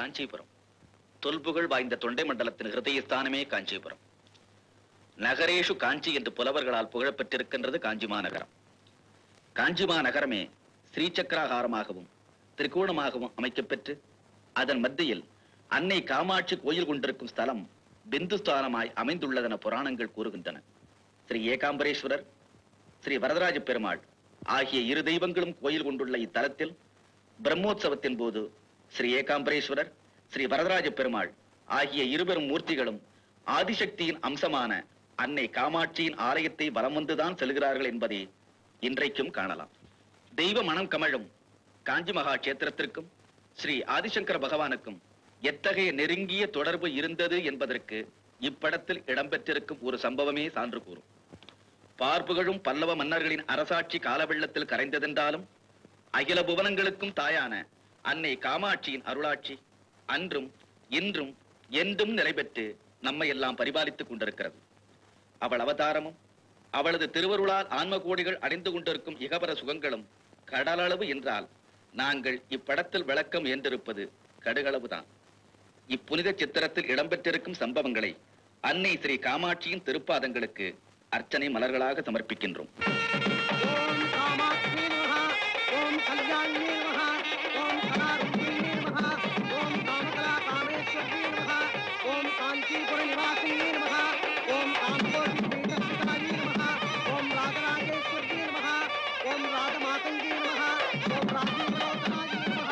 காஞ்சிபுரம் தொல்புகழ் வாய்ந்த தொண்டை மண்டலத்தின் ஹிருதயஸ்தானமே காஞ்சிபுரம் நகரேஷு காஞ்சி என்று புலவர்களால் புகழப்பெற்றிருக்கின்றது காஞ்சி மாநகரம் காஞ்சி மாநகரமே ஸ்ரீசக்கராகாரமாகவும் திரிகோணமாகவும் அமைக்கப்பெற்று அதன் மத்தியில் அன்னை காமாட்சி கோயில் கொண்டிருக்கும் ஸ்தலம் பிந்துஸ்தானமாய் அமைந்துள்ளதென புராணங்கள் கூறுகின்றன ஸ்ரீ ஏகாம்பரேஸ்வரர் ஸ்ரீ வரதராஜ பெருமாள் ஆகிய இரு தெய்வங்களும் கோயில் கொண்டுள்ள இத்தலத்தில் பிரம்மோற்சவத்தின் போது ஸ்ரீ ஏகாம்பரேஸ்வரர் ஸ்ரீ வரதராஜ பெருமாள் ஆகிய இருபெரும் மூர்த்திகளும் ஆதிசக்தியின் அம்சமான அன்னை காமாட்சியின் ஆலயத்தை வலம் வந்துதான் செல்கிறார்கள் என்பதை இன்றைக்கும் காணலாம் தெய்வ மனம் கமழும் காஞ்சி மகா கஷேத்திரத்திற்கும் ஸ்ரீ ஆதிசங்கர பகவானுக்கும் எத்தகைய நெருங்கிய தொடர்பு இருந்தது என்பதற்கு இப்படத்தில் இடம்பெற்றிருக்கும் ஒரு சம்பவமே சான்று கூறும் பார்ப்புகழும் பல்லவ மன்னர்களின் அரசாட்சி காலவெள்ளத்தில் கரைந்ததென்றாலும் அகில புவனங்களுக்கும் தாயான அன்னை காமாட்சியின் அருளாட்சி அன்றும் இன்றும் என்றும் நிலை பெற்று நம்மை எல்லாம் பரிபாலித்துக் கொண்டிருக்கிறது அவள் அவதாரமும் அவளது திருவருளால் ஆன்ம கோடிகள் அடைந்து கொண்டிருக்கும் இகபர சுகங்களும் கடலளவு என்றால் நாங்கள் இப்படத்தில் விளக்கம் என்றிருப்பது கடுகளவுதான் இப்புனித சித்திரத்தில் இடம்பெற்றிருக்கும் சம்பவங்களை அன்னை ஸ்ரீ காமாட்சியின் திருப்பாதங்களுக்கு அர்ச்சனை மலர்களாக சமர்ப்பிக்கின்றோம் ஓம் காமாட்சி நமஹ ஓம் கல்யாணியே நமஹ ஓம் கலாரூபிணியே நமஹ ஓம் காமகலா காமேஸ்வரியே நமஹ ஓம் காஞ்சிபுர நிவாசினியே நமஹ ஓம் காம்போஜி பீఠஸ்தாயே நமஹ ஓம் ராஜராஜேஸ்வரியே நமஹ ஓம் ராஜமாதங்கே நமஹ ஓம் ராஜீவலோகனாயே நமஹ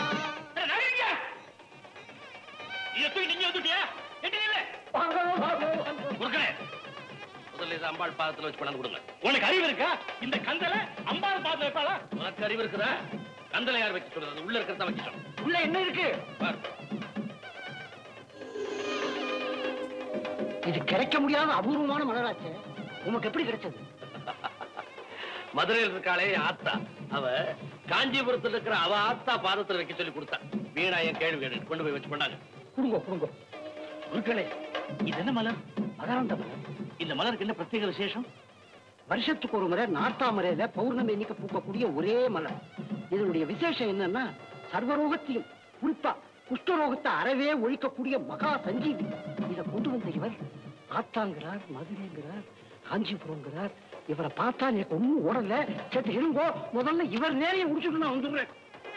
இதை தூக்கி நீங்க வந்துட்டியா எட்டி நில்லு. குறுக்கனே. முதல்ல இதை அம்பாள் பாதத்துல வச்சு பணம் கொடுங்க உனக்கு அறிவு இருக்கா இந்த கந்தல அம்பாள் பாதத்துல வைப்பாளா உனக்கு அறிவு இருக்குதா கந்தல யார் வைக்க சொல்றது உள்ள இருக்கிறதா வைக்க சொல்லு உள்ள என்ன இருக்கு பாரு இது கிடைக்க முடியாத அபூர்வமான மலராச்சே உனக்கு எப்படி கிடைச்சது மதுரையில் இருக்காளே என் ஆத்தா அவ காஞ்சிபுரத்துல இருக்கிற அவ ஆத்தா பாதத்துல வைக்க சொல்லி கொடுத்தா வீணா என் கேள்வி கேட்டு கொண்டு போய் வச்சு பண்ணாங்க குடுங்க குடுங்க குருக்களே இது என்ன மலர் அதாந்த மலர் இந்த மலருக்கு என்ன பிரத்யேக விசேஷம் வருஷத்துக்கு ஒரு முறை நார்த்தாமரையில பௌர்ணமி அன்னைக்கு பூக்கக்கூடிய ஒரே மலர் இதனுடைய விசேஷம் என்னன்னா சர்வரோகத்தையும் குறிப்பா குஷ்டரோகத்தை அறவே ஒழிக்கக்கூடிய மகா சஞ்சீவி இதை கொண்டு வந்த இவர் ஆத்தாங்கிறார் மதுரைங்கிறார் காஞ்சிபுரங்கிறார் இவரை பார்த்தா எனக்கு ஒண்ணும் ஓடல சரி இருங்கோ முதல்ல இவர் நேரைய முடிச்சுட்டு நான் வந்துடுறேன்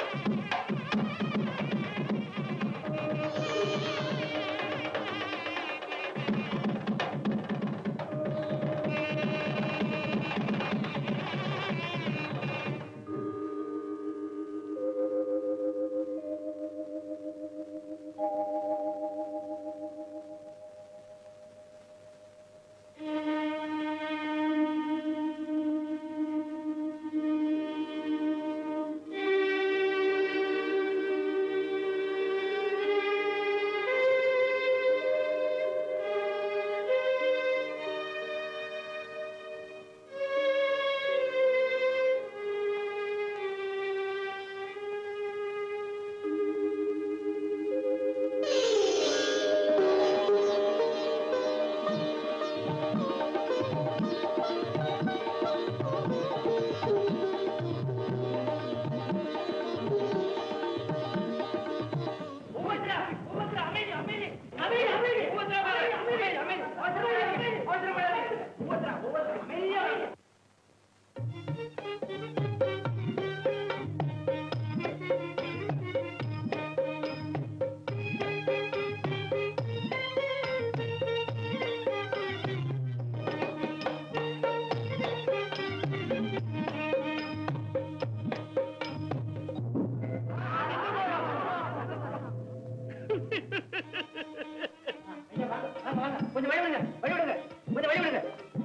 கொஞ்சம் வழிவிடுங்க வழிவிடுங்க கொஞ்சம் வழிவிடுங்க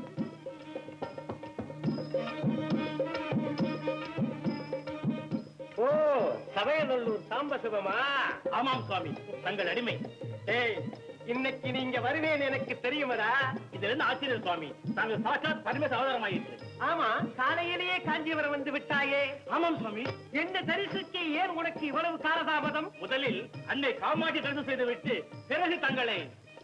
ஓ சமயநல்லூர் சாம்ப சிவமா ஆமாம் சுவாமி தங்கள் அடிமை ஏய் இன்னைக்கு நீங்க வருவேன் எனக்கு தெரியுமடா இதுல இருந்து ஆச்சரியம் சுவாமி தாங்கள் சாட்சாத் பரமேச அவதாரமாயிற்று ஆமா காலையிலேயே காஞ்சிபுரம் வந்து விட்டாயே ஆமாம் சுவாமி என்ன தரிசிக்க ஏன் உனக்கு இவ்வளவு காலதாமதம் முதலில் அன்னை காமாட்சி தரிசனம் செய்து விட்டு பிறகு தங்களை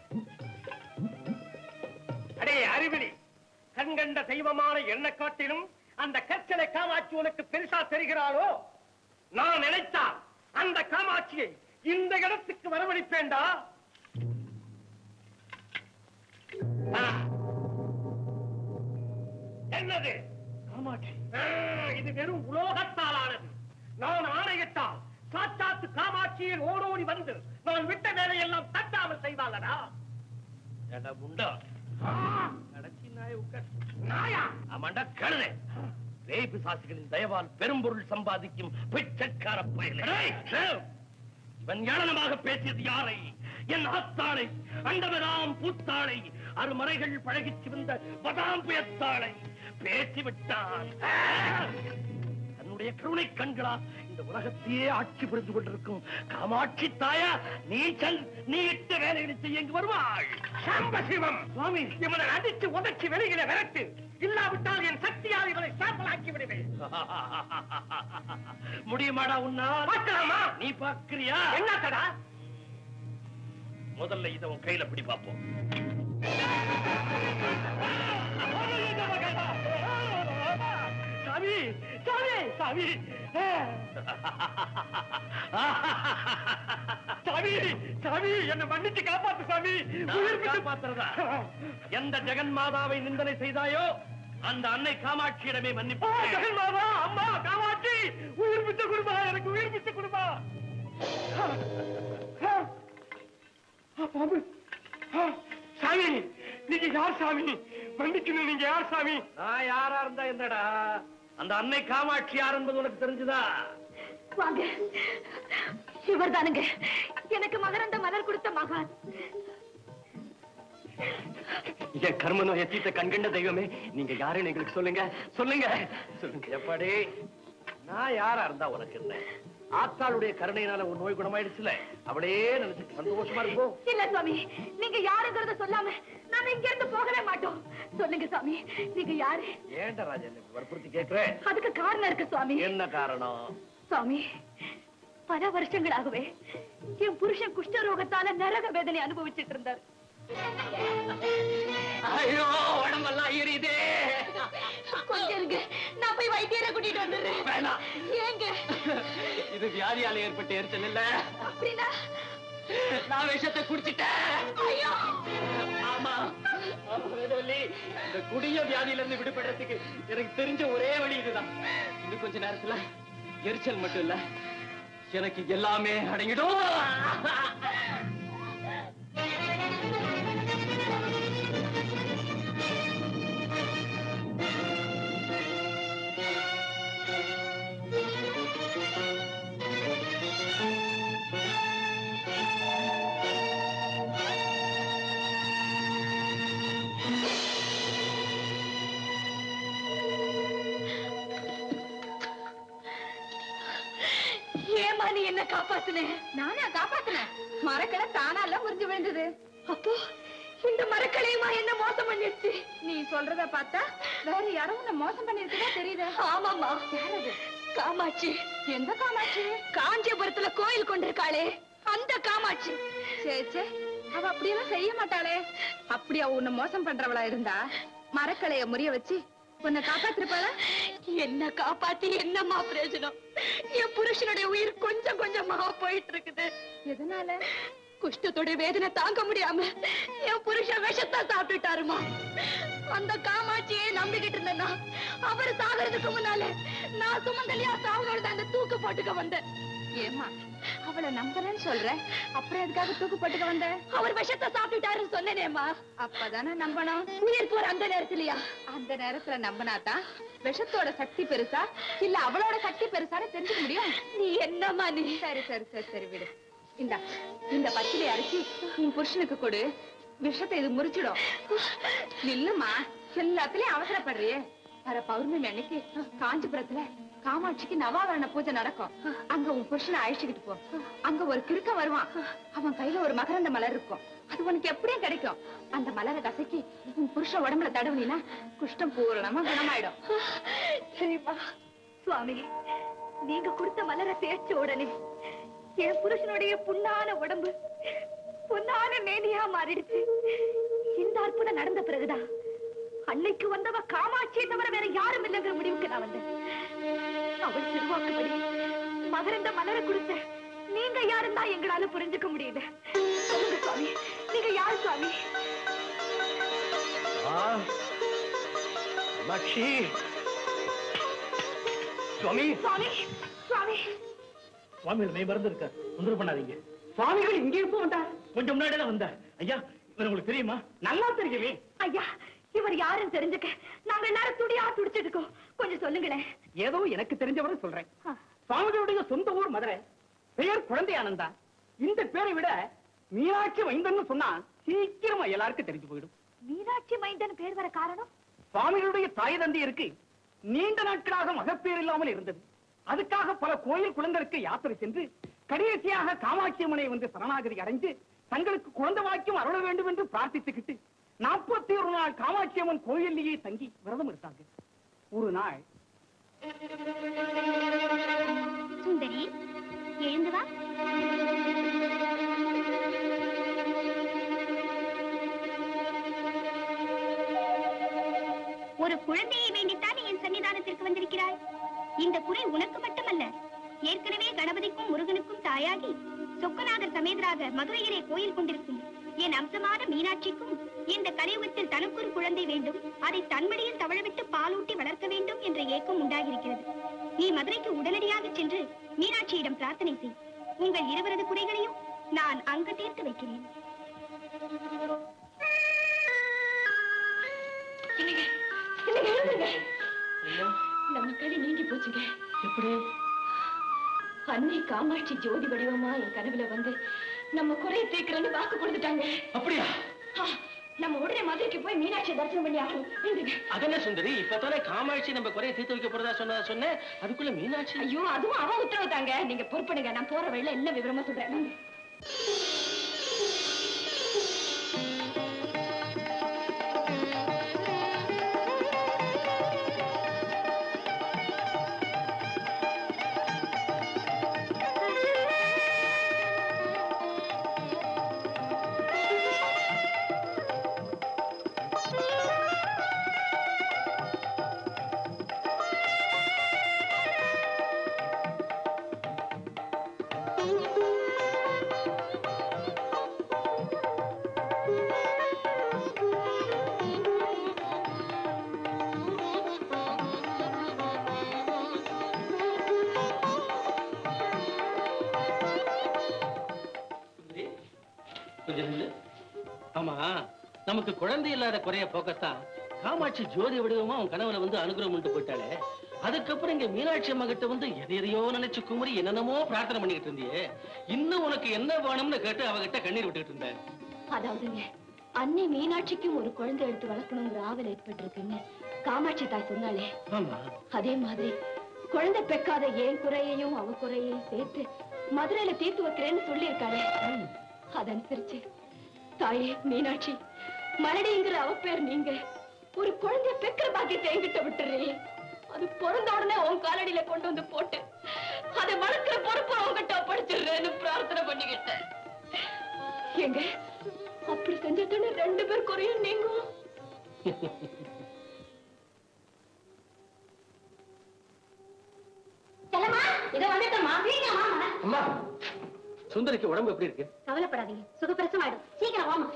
அடே அறிவிலி கண்கண்ட தெய்வமான என்ன காட்டிலும் அந்த கற்களை காமாட்சி உனக்கு பெருசா தெரிகிறாளோ நான் நினைத்தால் அந்த காமாட்சியை இந்த இடத்துக்கு வரவழைப்பேண்டா ஆ. என்னது காமாட்சி ஆ, இது வெறும் உலோகத்தால் ஆனது நான் ஆணையிட்டால் சாத்தாத்து காமாட்சியில் ஓடோடி வந்து நான் விட்ட வேலையெல்லாம் தட்டாமல் செய்வாளடா ஏண்டா முண்டா கடைசி நாய உட்கார் நாயா ஆமாண்டா கழுதை பேய் பிசாசுகளின் தயவால் பெரும்பொருள் சம்பாதிக்கும் பிச்சைக்கார பயலே இவன் ஏளனமாக பேசியது யாரை என் ஆத்தாளை அண்டவராம் பூத்தாளை அருமறைகள் பழகிச் சிவந்த பதாம் புயத்தாளை பேசிவிட்டான் தன்னுடைய கருணை கண்களா இந்த உலகத்தையே ஆட்சி புரிந்து கொண்டிருக்கும் காமாட்சி தாயா நீ செல் நீ இட்ட வேலைகளை செய்ய இங்கு வருவாள் சாம்பசிவம் சுவாமி இவனை அடித்து உதச்சி வெளியில விரட்டு இல்லாவிட்டால் என் சக்தியால் இவனை சாம்பலாக்கி விடுவேன் முடியுமாடா உன்னால் பார்க்கலாமா நீ பாக்குறியா என்னடா முதல்ல இத உன் கையில பிடி பார்ப்போம் சாமி சாமி சாமி சாமி சாமி என்ன மன்னிச்சு காப்பாத்து சாமி உயிர் காப்பாத்துறதா எந்த ஜெகன் மாதாவை நிந்தனை செய்தாயோ அந்த அன்னை காமாட்சியிடமே மன்னிப்பு ஜெகன் மாதா அம்மா காமாட்சி உயிர் பிச்சை கொடுமா எனக்கு உயிர் பிச்சை கொடுமா பாபு சாமி நீங்க யார் சாமி மன்னிக்கணும் நீங்க யார் சாமி நான் யாரா இருந்தா என்னடா அந்த அன்னை காமாட்சி யார் என்பது உனக்கு தெரிஞ்சுதா வாங்க இவர் தானுங்க எனக்கு மகரந்த மலர் கொடுத்த மகான் என் கர்ம நோயை தீர்த்த கண்கண்ட தெய்வமே நீங்க யாருன்னு எங்களுக்கு சொல்லுங்க சொல்லுங்க சொல்லுங்க எப்பாடி நான் யாரா இருந்தா உனக்கு என்ன ஆத்தாளுடைய கருணையினால உன் நோய் குணமாயிடுச்சுல அவளே நினைச்சு சந்தோஷமா இருப்போம் இல்ல சுவாமி நீங்க யாருங்கிறத சொல்லாம நாம இங்க இருந்து போகவே மாட்டோம் சொல்லுங்க சுவாமி நீங்க யாரு ஏன்டா ராஜா என்னை வற்புறுத்தி கேக்குறேன் அதுக்கு காரணம் இருக்கு சுவாமி என்ன காரணம் சுவாமி பல வருஷங்களாகவே என் புருஷன் குஷ்டரோகத்தால நரக வேதனை அனுபவிச்சுட்டு இருந்தார் ஐயோ உடம்பெல்லாம் எரியுதே கொஞ்சம் இருங்க நான் போய் வைத்தியரை கூட்டிட்டு வந்துடுறேன் வேணாம் ஏங்க இது வியாதியால ஏற்பட்ட எரிச்சல் இல்ல அப்படின்னா நான் விஷத்தை குடிச்சிட்டேன் ஐயோ ஆமா ஆமா, வேதவல்லி. இந்த குடிய வியாதியில இருந்து விடுபடுறதுக்கு எனக்கு தெரிஞ்ச ஒரே வழி இதுதான் இன்னும் கொஞ்ச நேரத்துல எரிச்சல் மட்டும் இல்ல எனக்கு எல்லாமே அடங்கிடும் ஏமா நீ என்ன காப்பாத்துன நானா காப்பாத்துனேன் மரக்கலை தானால முறிஞ்சு விழுந்தது அப்போ இந்த மரக்கலையுமா என்ன மோசம் பண்ணிடுச்சு நீ சொல்றத பார்த்தா வேற யாரும் உன்னை மோசம் பண்ணிருக்கதா தெரியுது ஆமாமா யாரது காமாட்சி எந்த காமாட்சி காஞ்சிபுரத்துல கோயில் கொண்டிருக்காளே அந்த காமாட்சி சே சே அவ அப்படியெல்லாம் செய்ய மாட்டாளே அப்படி அவ உன்னை மோசம் பண்றவளா இருந்தா மரக்கலைய முறிய வச்சு உன்னை காப்பாத்திருப்பாள என்ன காப்பாத்தி என்னம்மா பிரயோஜனம் என் புருஷனுடைய உயிர் கொஞ்சம் கொஞ்சமா போயிட்டு இருக்குது எதனால குஷ்டத்தோட வேதனை தாங்க முடியாம என் புருஷன் விஷத்தை சாப்பிட்டுட்டாருமா அந்த காமாட்சியே நம்பிக்கிட்டு இருந்தேன்னா அவர் சாகிறதுக்கு முன்னால நான் சுமந்தலியா சாவனோட அந்த தூக்கு போட்டுக்க வந்தேன் ஏமா அவளை நம்பலன்னு சொல்ற அப்புறம் எதுக்காக தூக்கு போட்டுக்க வந்த அவர் விஷத்தை சாப்பிட்டுட்டாருன்னு சொன்னேனேம்மா அப்பதானே நம்பணும் உயிர் போற அந்த நேரத்துலயா அந்த நேரத்துல நம்பினாதான் விஷத்தோட சக்தி பெருசா இல்ல அவளோட சக்தி பெருசான்னு தெரிஞ்சுக்க முடியும் நீ என்னம்மா நீ சரி சரி சரி சரி விடு இந்த இந்த பச்சிலை அரைச்சி உன் புருஷனுக்கு கொடு விஷத்தை இது முறிச்சிடும் நில்லுமா எல்லாத்துலயும் அவசரப்படுறியே வர பௌர்ணமி அன்னைக்கு காஞ்சிபுரத்துல காமாட்சிக்கு நவாவரண பூஜை நடக்கும் அங்க உன் புருஷனை அழைச்சுக்கிட்டு போ அங்க ஒரு கிறுக்க வருவான் அவன் கையில ஒரு மகரந்த மலர் இருக்கும் அது உனக்கு எப்படியும் கிடைக்கும் அந்த மலரை கசக்கி உன் புருஷன் உடம்புல தடவுனா குஷ்டம் பூரணமா குணமாயிடும் சரிப்பா சுவாமி நீங்க கொடுத்த மலரை தேய்ச்ச உடனே என் புருஷனுடைய புண்ணான உடம்பு பொன்னான மேனியா மாறிடுச்சு இந்த அற்புதம் நடந்த பிறகுதான் அன்னைக்கு வந்தவ காமாட்சியை தவிர வேற யாரும் இல்லைங்கிற முடிவுக்கு நான் வந்தேன் அவள் திருவாக்குபடி மகரந்த மலரை கொடுத்த நீங்க யாருன்னு தான் எங்களால புரிஞ்சுக்க முடியல சொல்லுங்க சுவாமி நீங்க யார் சுவாமி காமாட்சி சுவாமி சுவாமி சுவாமி சுவாமிகள் மெய் மறந்து இருக்க தொந்தரவு பண்ணாதீங்க சுவாமிகள் இங்கே இருப்ப வந்தார் கொஞ்சம் முன்னாடி தான் வந்தார் ஐயா இவர் உங்களுக்கு தெரியுமா நல்லா தெரியுமே ஐயா இவர் யாருன்னு தெரிஞ்சுக்க நாங்க எல்லாரும் துடியா துடிச்சிட்டு இருக்கோம் கொஞ்சம் சொல்லுங்களேன் ஏதோ எனக்கு தெரிஞ்சவரை சொல்றேன் ஆ. சுவாமிகளுடைய சொந்த ஊர் மதுரை பெயர் குழந்தை ஆனந்தா இந்த பேரை விட மீனாட்சி மைந்தன்னு சொன்னா சீக்கிரமா எல்லாருக்கும் தெரிஞ்சு போயிடும் மீனாட்சி மைந்தன் பேர் வர காரணம் சுவாமிகளுடைய தாய் தந்தையருக்கு நீண்ட நாட்களாக மகப்பேர் இல்லாமல் இருந்தது அதுக்காக பல கோயில் குழந்தைக்கு யாத்திரை சென்று கடைசியாக காமாட்சி அம்மனை வந்து சரணாகதி அடைந்து தங்களுக்கு குழந்தை வாக்கியம் அருள வேண்டும் என்று பிரார்த்தித்துக்கிட்டு நாற்பத்தி ஒரு நாள் காமாட்சி அம்மன் கோயிலேயே தங்கி விரதம் எடுத்தாங்க ஒரு நாள் சுந்தரி எழுந்து வா ஒரு குழந்தையை வேண்டித்தான் என் சன்னிதானத்திற்கு வந்திருக்கிறாய் இந்த குறை உனக்கு மட்டுமல்ல ஏற்கனவே கணபதிக்கும் முருகனுக்கும் தாயாகி சொக்கநாதர் சமேதராக மதுரையிலே கோயில் கொண்டிருக்கும் என் அம்சமான மீனாட்சிக்கும் இந்த கலியுகத்தில் தனக்கு ஒரு குழந்தை வேண்டும் அதை தன்மடியில் தவழவிட்டு பாலூட்டி வளர்க்க வேண்டும் என்ற ஏக்கம் உண்டாகியிருக்கிறது நீ மதுரைக்கு உடனடியாக சென்று மீனாட்சியிடம் பிரார்த்தனை செய் உங்கள் இருவரது குறைகளையும் நான் அங்கு தீர்த்து வைக்கிறேன் இல்லைங்க, இல்லைங்க, எழுந்துங்க. நம்ம களி நீங்கி போச்சுங்க எப்படி அன்னை காமாட்சி ஜோதி வடிவமா என் கனவுல வந்து நம்ம குறைய தீர்க்கிறேன்னு வாக்கு கொடுத்துட்டாங்க அப்படியா ஆ, நம்ம உடனே மதுரைக்கு போய் மீனாட்சி தரிசனம் பண்ணி ஆகணும் எழுந்துங்க. அதென்ன சுந்தரி இப்பதானே காமாட்சி நம்ம குறைய தீர்த்து வைக்க போறதா சொன்னதா சொன்னேன் அதுக்குள்ள மீனாட்சி ஐயோ அதுவும் அவன் உத்தரவு தாங்க நீங்க பொறுப்படுங்க நான் போற வழியில எல்லாம் விவரமா சொல்றேன் வாங்க. சுந்தரி, கொஞ்சம் நில்லு. ஆமா நமக்கு குழந்தை இல்லாத குறைய போக்கத்தான் காமாட்சி ஜோதி வடிவமா உன் கனவுல வந்து அனுகிரகம் பண்ணிட்டு போயிட்டாளே அதுக்கப்புறம் இங்க மீனாட்சி அம்மா கிட்ட வந்து எதை எதையோ நினைச்சு குமரி என்னென்னமோ பிரார்த்தனை பண்ணிக்கிட்டு இருந்தியே இன்னும் உனக்கு என்ன வேணும்னு கேட்டு அவகிட்ட கண்ணீர் விட்டுக்கிட்டு இருந்தேன் அதாவதுங்க அன்னை மீனாட்சிக்கும் ஒரு குழந்தை எடுத்து வளர்க்கணுங்கிற ஆவல் ஏற்பட்டிருக்குன்னு காமாட்சி தாய் சொன்னாலே ஆமா அதே மாதிரி குழந்தை பெக்காத என் குறையையும் அவ குறையையும் சேர்த்து மதுரையில தீர்த்து வைக்கிறேன்னு சொல்லியிருக்காளே அதனுசரிச்சு தாயே மீனாட்சி மலடிங்கிற அவ பேர் நீங்க ஒரு குழந்தைய பெக்கிற பாக்கியத்தை என்கிட்ட விட்டுறே அது பிறந்த உடனே உன் காலடியில கொண்டு வந்து போட்டு அதை வளர்க்கிற பொறுப்பு உங்ககிட்ட படிச்சிடுறேன்னு பிரார்த்தனை பண்ணிக்கிட்டேன் எங்க அப்படி செஞ்சுட்டுன்னு ரெண்டு பேர் குறையும் நீங்கும் செல்லம்மா இதை வந்துட்டோமா வீட்டுல வாமா அம்மா சுந்தரிக்கு உடம்பு எப்படி இருக்கு கவலைப்படாதீங்க சுகப்பிரசவம் ஆயிடும் சீக்கிரம் வாமா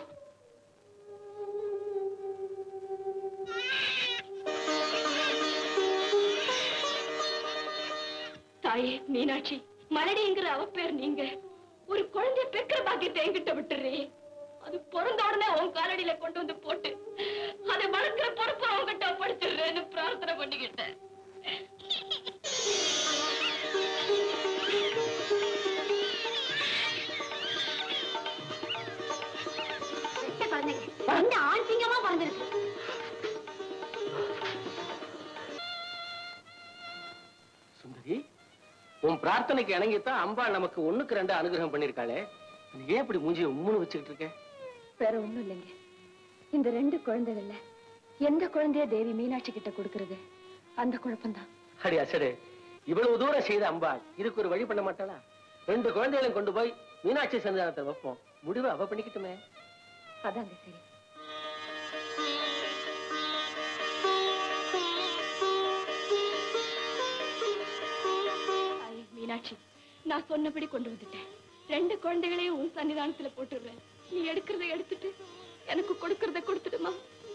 தாயே மீனாட்சி மலடிங்கிற அவ பேர் நீங்க ஒரு குழந்தைய பெக்கிற பாக்கியத்தை என்கிட்ட விட்டுறே அது பிறந்த உடனே உன் காலடியில கொண்டு வந்து போட்டு அதை வளர்க்கிற பொறுப்பு அவங்ககிட்ட படிச்சிடுறேன்னு பிரார்த்தனை பண்ணிக்கிட்டேன் குழந்தைங்க குழந்தை ஆண் சிங்கமா பிறந்திருக்கு சுந்தரி உன் பிரார்த்தனைக்கு இணங்கித்தான் அம்பாள் நமக்கு ஒண்ணுக்கு ரெண்டு அனுகிரகம் பண்ணிருக்காளே நீ ஏன் இப்படி மூஞ்சிய உம்முன்னு வச்சுக்கிட்டு இருக்க வேற ஒண்ணும் இல்லைங்க இந்த ரெண்டு குழந்தைகள்ல எந்த குழந்தைய தேவி மீனாட்சி கிட்ட கொடுக்கறது அந்த குழப்பம்தான் அடி அசடு இவ்வளவு தூரம் செய்த அம்பாள் இதுக்கு ஒரு வழி பண்ண மாட்டாளா ரெண்டு குழந்தைகளையும் கொண்டு போய் மீனாட்சி சன்னிதானத்தை வைப்போம் முடிவு அவ பண்ணிக்கிட்டுமே அதாங்க சரி தாயே மீனாட்சி நான் சொன்னபடி கொண்டு வந்துட்டேன் ரெண்டு குழந்தைகளையும் உன் சன்னிதானத்துல போட்டுடுறேன் நீ எடுக்கிறத எடுத்துட்டு எனக்கு கொடுக்கறத கொடுத்துடுமா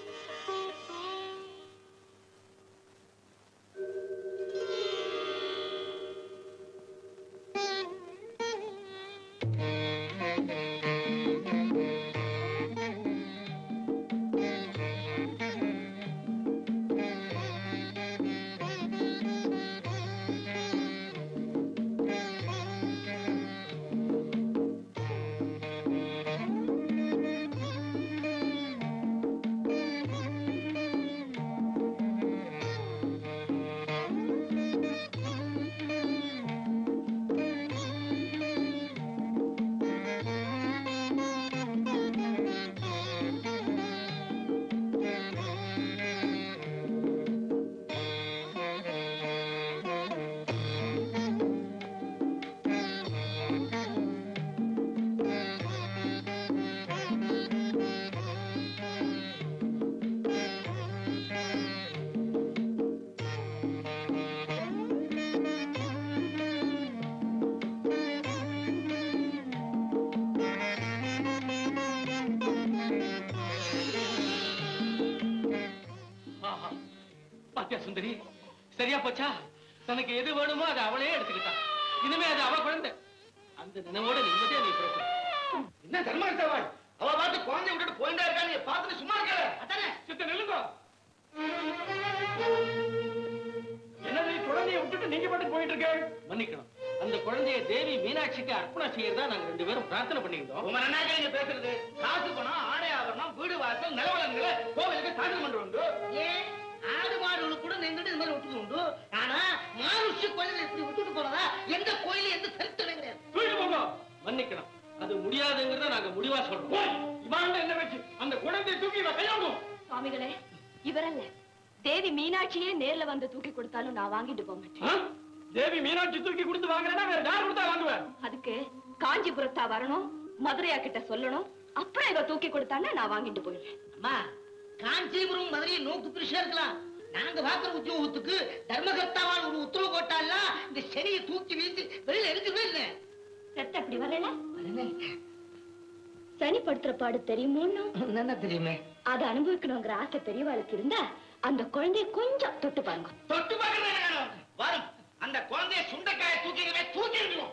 ஆஹா. பாத்தியா சுந்தரி சரியா போச்சா தனக்கு எது வேணுமோ அதை அவளே எடுத்துக்கிட்டா இனிமே அது அவ குழந்தை அந்த நினைவோட நிம்மதியா நீ பிறப்பு என்ன தர்மார்த்தவாள் அவ பார்த்து குழந்தை விட்டுட்டு போயிட்டா இருக்கா நீ பார்த்துட்டு சும்மா இருக்கல அதானே சித்த நில்லுங்க என்னது குழந்தைய விட்டுட்டு நீங்க பாட்டு போயிட்டு இருக்க மன்னிக்கணும் அந்த குழந்தைய தேவி மீனாட்சிக்கு அர்ப்பணம் செய்யறதா நாங்க ரெண்டு பேரும் பிரார்த்தனை பண்ணியிருந்தோம் உங்க நன்னாக்க நீங்க பேசுறது காசு பணம் ஆடை ஆபரணம் வீடு வாசல் நிலவலங்களை கோவிலுக்கு சாதனம் பண்ற உண்டு ஏன் ஆடு மாடுகளுக்கு கூட நின்றுட்டு இந்த மாதிரி விட்டுட்டு உண்டு ஆனா மானுஷ கோயில இப்படி விட்டுட்டு போனதா எந்த கோயில எந்த சரித்திரம் கிடையாது வீடு போங்க மன்னிக்கணும் அது முடியாதுங்கிறத நாங்க முடிவா சொல்றோம் இவாண்ட என்ன வச்சு அந்த குழந்தைய தூக்கி இவ கையாண்டும் சுவாமிகளே இவரல்ல தேவி மீனாட்சியே நேர்ல வந்து தூக்கி கொடுத்தாலும் நான் வாங்கிட்டு போக மாட்டேன் ஆ? தேவி மீனாட்சி தூக்கி கொடுத்து வாங்குறேன்னா வேற யார் கொடுத்தா வாங்குவேன் அதுக்கு காஞ்சிபுரத்தா வரணும் மதுரையா கிட்ட சொல்லணும் அப்புறம் இவ தூக்கி கொடுத்தான்னா நான் வாங்கிட்டு போயிடுறேன் அம்மா காஞ்சிபுரம் மதுரையை நோக்கு பிரிஷா இருக்கலாம் நாங்க பாக்குற உத்தியோகத்துக்கு தர்மகர்த்தாவால் ஒரு உத்தரவு போட்டால இந்த சனியை தூக்கி வீசி வெளியில எரிஞ்சுவே இல்லை ரத்த அப்படி வரல சனிப்படுத்துற பாடு தெரியுமோன்னு என்ன தெரியுமே அதை அனுபவிக்கணுங்கிற ஆசை பெரியவாளுக்கு இருந்தா அந்த குழந்தைய கொஞ்சம் தொட்டு பாருங்க தொட்டு பார்க்கறது என்ன வேணும்? வரும் அந்த குழந்தைய சுண்டைக்காய தூக்கிக்கவே தூக்கி இருக்கணும்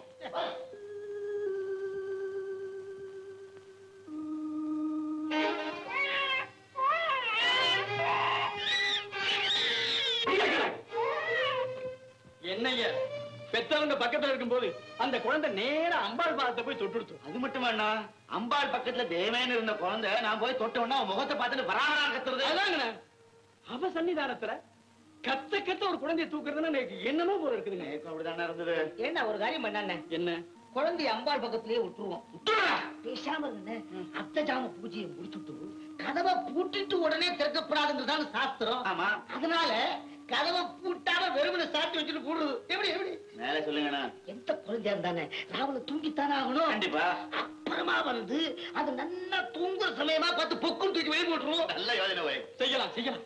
என்னய்ய பெத்தவங்க பக்கத்துல இருக்கும்போது அந்த குழந்தை நேரா அம்பாள் பாதத்தை போய் தொட்டுடுத்து அது மட்டும் வேணா அம்பாள் பக்கத்துல தேவேன்னு இருந்த குழந்தை நான் போய் தொட்ட உடனே அவன் முகத்தை பார்த்துட்டு வராம கத்துறது அதாங்கண்ணே அவ சன்னிதானத்துல கத்த கத்த ஒரு குழந்தைய தூக்குறதுன்னா எனக்கு என்னமோ போல இருக்குதுங்க எனக்கு அப்படிதானே இருந்தது ஏன்னா ஒரு காரியம் பண்ணானே என்ன குழந்தைய அம்பாள் பக்கத்திலேயே விட்டுருவோம் பேசாம இருந்தேன் அத்தை ஜாம பூஜையை முடிச்சுட்டு கதவை பூட்டிட்டு உடனே திறக்கப்படாதுன்றதான சாஸ்திரம் ஆமா அதனால கதவை பூட்டாம வெறுமனை சாத்தி வச்சுட்டு போடுறது எப்படி எப்படி மேல சொல்லுங்கண்ணா எந்த குழந்தையா இருந்தானே ராவண தூங்கித்தானே ஆகணும் கண்டிப்பா அப்புறமா வந்து அது நல்லா தூங்குற சமயமா பார்த்து பொக்கும் தூக்கி வெளியே போட்டுருவோம் நல்ல யோஜனை வை செய்யலாம் செய்யலாம்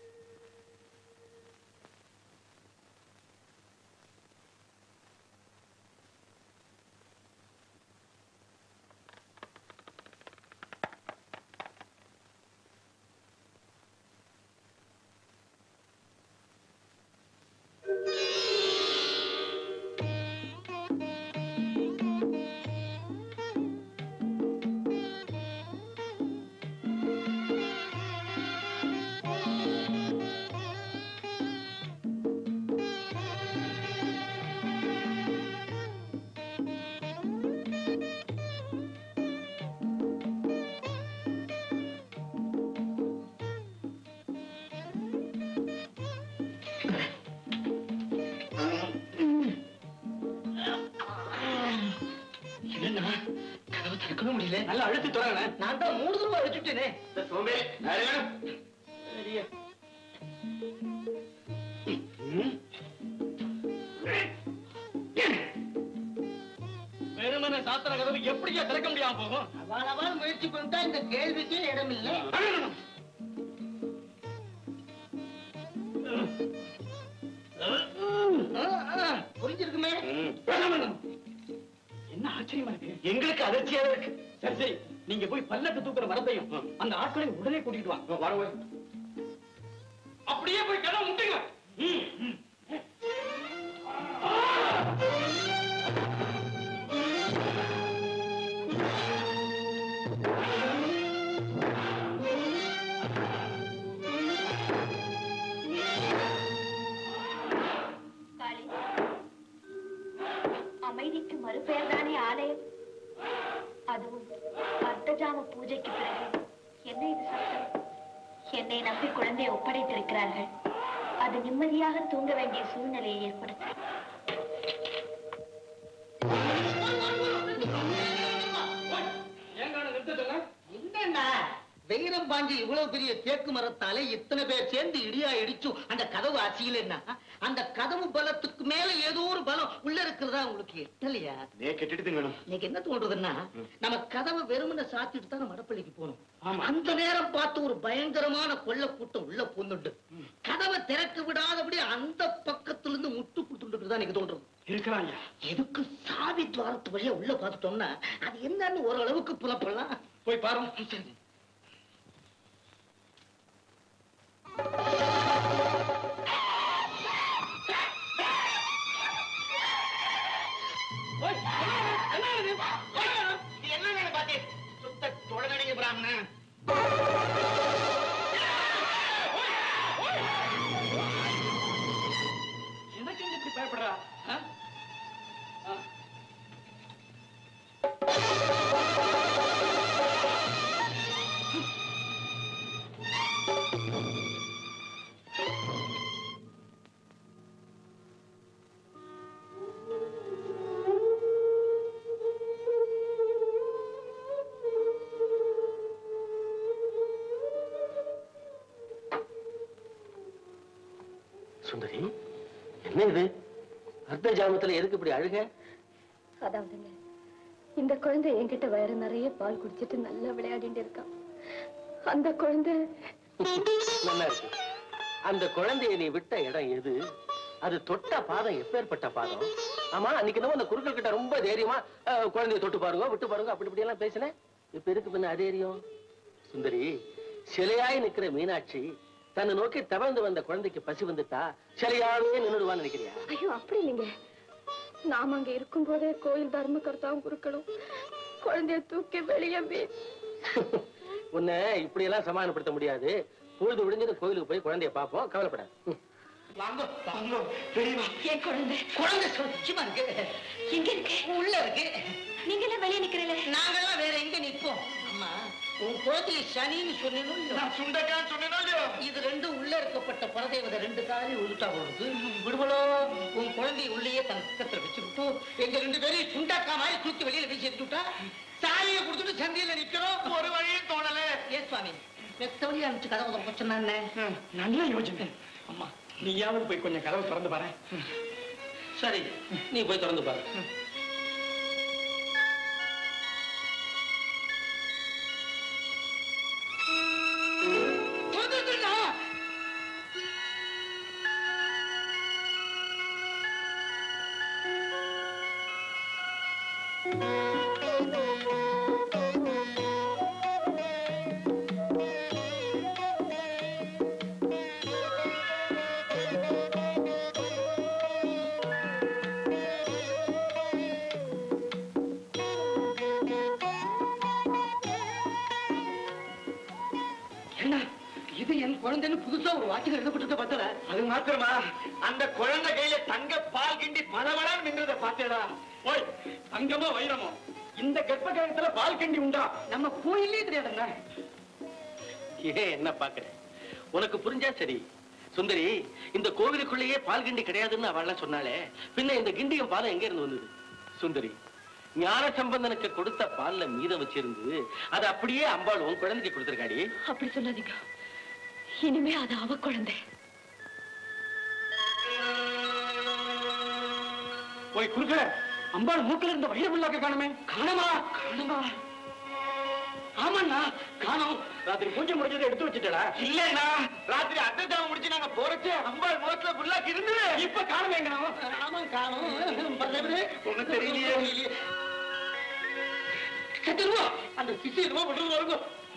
என்னன்னா கதவை திறக்கவே முடியல நல்லா அழுத்தி தொடங்கண்ணே நான் தான் மூணு தடவை அடிச்சுட்டேனே சோம்பே வேற வேணும் சரியா வெறுமனே சாத்திர கதவு எப்படியா திறக்க முடியாம போகும் அவாளவாள் முயற்சி பண்ணிட்டா இந்த கேள்விக்கே இடம் இல்லை புரிஞ்சிருக்குமே ஆச்சரியமா இருக்கு எங்களுக்கு அதிர்ச்சியா இருக்கு சரி சரி நீங்க போய் பல்லக்கு தூக்குற மரத்தையும் அந்த ஆட்களை உடனே கூட்டிட்டு வாங்க வரவே அப்படியே போய் கதை முட்டுங்க ம், ம். காளி அமைதிக்கு மறுபெயர் தானே ஆலயம் அதுவும் அர்த்தஜாம பூஜைக்கு பிறகு என்ன இது சத்தம் என்னை நம்பி குழந்தையை ஒப்படைத்திருக்கிறார்கள் அது நிம்மதியாக தூங்க வேண்டிய சூழ்நிலையை ஏற்படுத்தும் ஏன் காண நிறுத்த சொன்ன என்னண்ணா வெயிரம் பாஞ்சி இவ்வளவு பெரிய தேக்கு மரத்தாலே இத்தனை பேர் சேர்ந்து இடியா இடிச்சும் அந்த கதவு அசியலன்னா அந்த கதவு பலத்துக்கு மேல ஏதோ ஒரு பலம் உள்ள இருக்கிறதா உங்களுக்கு எட்டலையா நே கெட்டுடுங்க இன்னைக்கு என்ன தோன்றதுன்னா நம்ம கதவை வெறுமனை சாத்திட்டு தான் நம்ம மடப்பள்ளிக்கு போகணும் ஆமா. அந்த நேரம் பார்த்து ஒரு பயங்கரமான கொள்ள கூட்டம் உள்ள போந்துட்டு கதவை திறக்க விடாதபடி அந்த பக்கத்துல இருந்து முட்டு கொடுத்துட்டு தான் எனக்கு தோன்றது இருக்கிறாங்க எதுக்கு சாவி துவாரத்து வழியா உள்ள பார்த்துட்டோம்னா அது என்னன்னு ஓரளவுக்கு புலப்படலாம் போய் பாருங்க சரி என்ன பாத்தி சுத்த தொடனடிங்க பிராமணன் எனக்கு எங்க இப்படி பயப்படுறா ஆ? ஆ. சுந்தரி என்ன இது அர்த்த ஜாமத்துல எதுக்கு இப்படி அழுக அதாவதுங்க இந்த குழந்தை என்கிட்ட வயிறு நிறைய பால் குடிச்சிட்டு நல்லா விளையாடிட்டு இருக்கான் அந்த குழந்தை நல்லா இருக்கு அந்த குழந்தைய நீ விட்ட இடம் எது அது தொட்ட பாதம் எப்பேற்பட்ட பாதம் ஆமா அன்னைக்கு என்னமோ அந்த குருக்கள் கிட்ட ரொம்ப தைரியமா அஹ், குழந்தைய தொட்டு பாருங்க விட்டு பாருங்க அப்படி இப்படி எல்லாம் பேசினேன் இப்ப இருக்கு பின்ன அதேரியம் சுந்தரி சிலையாய் நிக்கிற மீனாட்சி தன்னை நோக்கி தவழ்ந்து வந்த குழந்தைக்கு பசி வந்துட்டா சிலையாவே நின்னுடுவான்னு நினைக்கிறியா ஐயோ அப்படி இல்லைங்க நாம அங்க இருக்கும் போதே கோயில் தர்மகர்த்தாவும் குருக்களும் குழந்தைய தூக்கி வெளியே வீ- உன்னை இப்படி எல்லாம் சமாதானப்படுத்த முடியாது பொழுது விடிஞ்சது கோயிலுக்கு போய் குழந்தைய பார்ப்போம் கவலைப்படாது ம். வாங்க வாங்க பெரியவா என் குழந்தை குழந்தை சுத்தமா இருக்கு எங்க இருக்கு உள்ள இருக்கு நீங்க எல்லாம் வெளியே நிக்கிறீங்களே நாங்கெல்லாம் வேற எங்க நிப்போம் அம்மா உன் குழந்தைய சனின்னு சொன்னேனோ இல்லையோ? சுண்டக்கான்னு சொன்னேனோ இல்லையோ இது ரெண்டும் உள்ள இருக்கப்பட்ட பரதேவதை ரெண்டு காலையும் உழுட்டா போடுது விடுவலோ உன் குழந்தைய உள்ளேயே தன் பக்கத்துல வச்சுக்கிட்டு எங்க ரெண்டு பேரையும் சுண்டாக்கா மாதிரி தூக்கி வெளியில வீசி எடுத்துட்டா சாலியை கொடுத்துட்டு சந்தையில நிக்கிறோம் ஒரு வழியும் தோணல ஏ சுவாமி மெத்தவழி அனுப்பிச்சு கதவை திறக்க சொன்னானே நல்ல யோசனை அம்மா நீயாவது போய் கொஞ்சம் கதவை திறந்து பாரு சரி நீ போய் திறந்து பாரு என்ன இது என் குழந்தைன்னு புதுசா ஒரு வாட்சிகள் எழுதப்பட்டிருக்க பார்த்தல அது மாத்திரமா அந்த குழந்தை கையில தங்க பால் கிண்டி பளபளன்னு நின்றத பார்த்தேடா ஓய் தங்கமோ வைரமோ இந்த கர்ப்ப காலத்துல பால் கிண்டி உண்டா நம்ம கோயிலே தெரியாதுங்க ஏன் என்ன பாக்குற உனக்கு புரிஞ்சா சரி சுந்தரி இந்த கோவிலுக்குள்ளேயே பால் கிண்டி கிடையாதுன்னு அவள்லாம் சொன்னாலே பின்ன இந்த கிண்டியும் பாலம் எங்க இருந்து வந்தது சுந்தரி ஞான சம்பந்தனுக்கு கொடுத்த பால்ல மீதம் வச்சிருந்து அது அப்படியே அம்பாள் உன் குழந்தைக்கு கொடுத்திருக்காடி அப்படி சொல்லாதீங்க இனிமே அது அவ குழந்தை போய் குறுக்க அம்பாள் மூக்கில் இருந்த வைரமுள்ளாக்க காணுமே காணமா காணுமா ஆமாண்ணா காணோம் ராத்திரி பூஜை முடிஞ்சதை எடுத்து வச்சுட்டா இல்லண்ணா ராத்திரி அட்டை முடிச்சு நாங்க போறச்சு அம்பாள் முகத்துல புல்லாக்கு இருந்தது இப்ப காணுமேங்க ஆமா காணும் ஒண்ணு தெரியலையே செத்துருவா அந்த சிசி என்னமோ பண்றது பாருங்க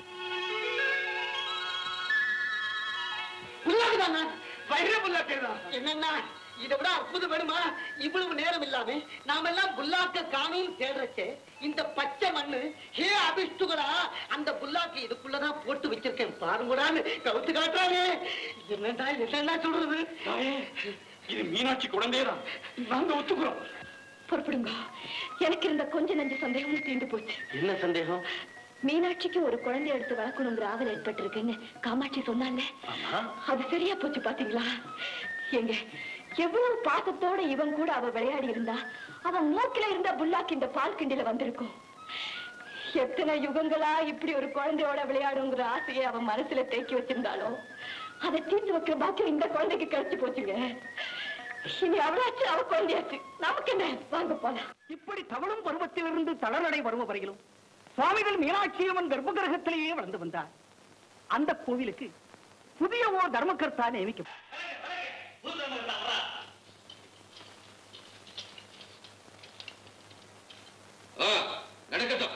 புல்லாக்குதாண்ணா வைர புல்லாக்குதான் என்னன்னா இதை விட அற்புதம் வேணுமா இவ்வளவு நேரம் இல்லாம நாம எல்லாம் புல்லாக்க காணும் தேடுறச்சே இந்த பச்சை மண்ணு ஹே அபிஷ்டுகளா அந்த புல்லாக்கு இதுக்குள்ளதான் போட்டு வச்சிருக்கேன் பாருங்கடான்னு கவுத்து காட்டுறாங்க என்னடா என்னடா சொல்றது இது மீனாட்சி குழந்தையதான் நாங்க ஒத்துக்கிறோம் பொறுப்படுங்க எனக்கு இருந்த கொஞ்ச நஞ்ச சந்தேகமும் தீர்ந்து போச்சு என்ன சந்தேகம் மீனாட்சிக்கு ஒரு குழந்தை எடுத்து வளர்க்கணுங்கிற ஆவல் ஏற்பட்டிருக்குன்னு காமாட்சி சொன்னாங்க அது சரியா போச்சு பாத்தீங்களா எங்க எவ்வளவு பாசத்தோட இவன் கூட அவ விளையாடி இருந்தா அவன் மூக்கில இருந்த புல்லாக்கு இந்த பால் கிண்டில வந்திருக்கும் எத்தனை யுகங்களா இப்படி ஒரு குழந்தையோட விளையாடுங்கிற ஆசையை அவன் மனசுல தேக்கி வச்சிருந்தாலோ அதை தீர்த்து வைக்கிற பாக்கியம் இந்த குழந்தைக்கு கிடைச்சு போச்சுங்க இனி அவளாச்சு அவ குழந்தையாச்சு நமக்கு என்ன வாங்க போலாம் இப்படி தவழும் பருவத்திலிருந்து தளர்நடை பருவம் வரையிலும் சுவாமிகள் மீனாட்சியம்மன் கர்ப்ப கிரகத்திலேயே வளர்ந்து வந்தார் அந்த கோவிலுக்கு புதிய ஓர் தர்மகர்த்தா நியமிக்கும் ஆ, நடக்கட்டும்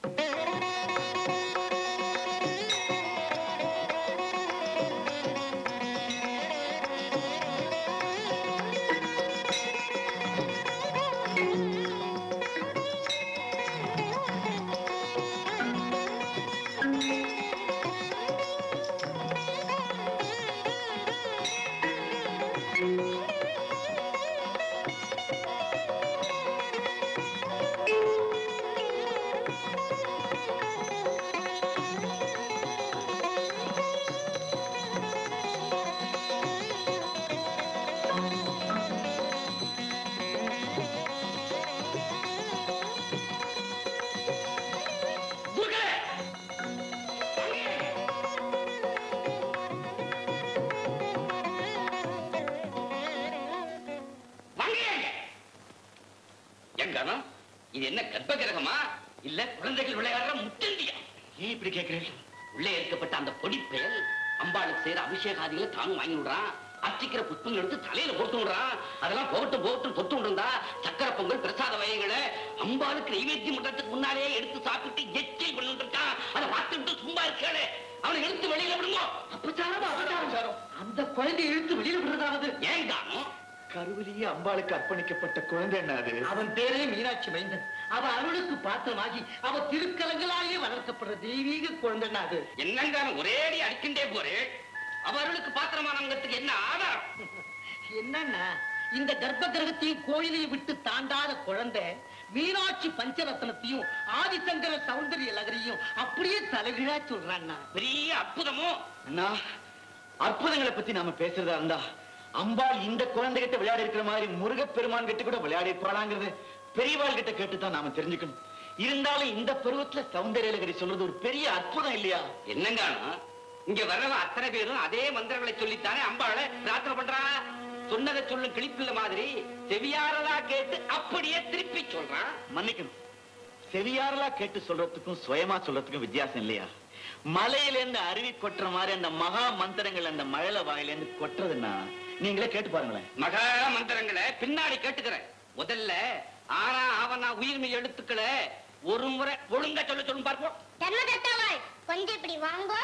எங்கானா இது என்ன கர்ப்ப கிரகமா இல்ல குழந்தைகள் விளையாடுற முத்தண்டியா ஏன் இப்படி கேட்கிறீர்கள் உள்ளே இருக்கப்பட்ட அந்த பொடி பெயல் அம்பாளுக்கு செய்யற அபிஷேகாதிகளை தானும் வாங்கி விடுறான் அர்ச்சிக்கிற புஷ்பங்கள் எடுத்து தலையில போட்டு விடுறான் அதெல்லாம் போகட்டும் போகட்டும் தொட்டு விடுந்தா சக்கரை பொங்கல் பிரசாத வகைகளை அம்பாளுக்கு நைவேத்தியம் பண்றதுக்கு முன்னாலே எடுத்து சாப்பிட்டு எச்சில் பண்ணிட்டு இருக்கான் அதை பார்த்துட்டு சும்மா இருக்காளே அவனை எடுத்து வெளியில விடுங்க அபச்சாரம் அபச்சாரம் அந்த குழந்தை இழுத்து வெளியில விடுறதாவது ஏன் காணும் கருவிலேயே அம்பாளுக்கு அர்ப்பணிக்கப்பட்ட குழந்தை என்ன அது அவன் பேரே மீனாட்சி மைந்தன் அவ அருளுக்கு பாத்திரமாகி அவ திருக்கலங்களாலே வளர்க்கப்படுற தெய்வீக குழந்தைன்னா அது என்னங்கான ஒரேடி அடிக்கின்றே போறேன் அவர்களுக்கு பாத்திரமானவங்கிறதுக்கு என்ன ஆதாரம் என்னன்னா இந்த கர்ப்ப கிரகத்தையும் கோயிலையும் விட்டு தாண்டாத குழந்தை மீனாட்சி பஞ்சரத்னத்தையும் ஆதிசங்கர சௌந்தரிய லகரியும் அப்படியே தலைகீழா சொல்றான்னா பெரிய அற்புதமோ அண்ணா அற்புதங்களை பத்தி நாம பேசுறதா இருந்தா அம்பாள் இந்த குழந்தைகிட்ட விளையாடி இருக்கிற மாதிரி முருகப்பெருமான் கிட்ட கூட விளையாடி இருப்பாளாங்கிறது பெரியவாள் கிட்ட கேட்டுதான் நாம தெரிஞ்சுக்கணும் இருந்தாலும் இந்த பருவத்துல சௌந்தரியலகரி சொல்றது ஒரு பெரிய அற்புதம் இல்லையா என்னங்கானா இங்க வர்றவன் அத்தனை பேரும் அதே மந்திரங்களை சொல்லித்தானே அம்பாளை பிரார்த்தனை பண்றா சொன்னதை சொல்லும் கிளிப்பிள்ள மாதிரி செவியாரலா கேட்டு அப்படியே திருப்பி சொல்றான் மன்னிக்கணும் செவியாரலா கேட்டு சொல்றதுக்கும் சுயமா சொல்றதுக்கும் வித்தியாசம் இல்லையா மலையில இருந்து அருவி கொட்டுற மாதிரி அந்த மகா மந்திரங்கள் அந்த மழல வாயில இருந்து கொட்டுறதுன்னா நீங்களே கேட்டு பாருங்களேன் மகா மந்திரங்களை பின்னாடி கேட்டுக்கிறேன் முதல்ல ஆனா ஆவனா உயிர்மை எழுத்துக்களை ஒரு முறை ஒழுங்கா சொல்ல சொல்லும் பார்ப்போம் தர்மதத்தாவாய் கொஞ்சம் இப்படி வாங்கோ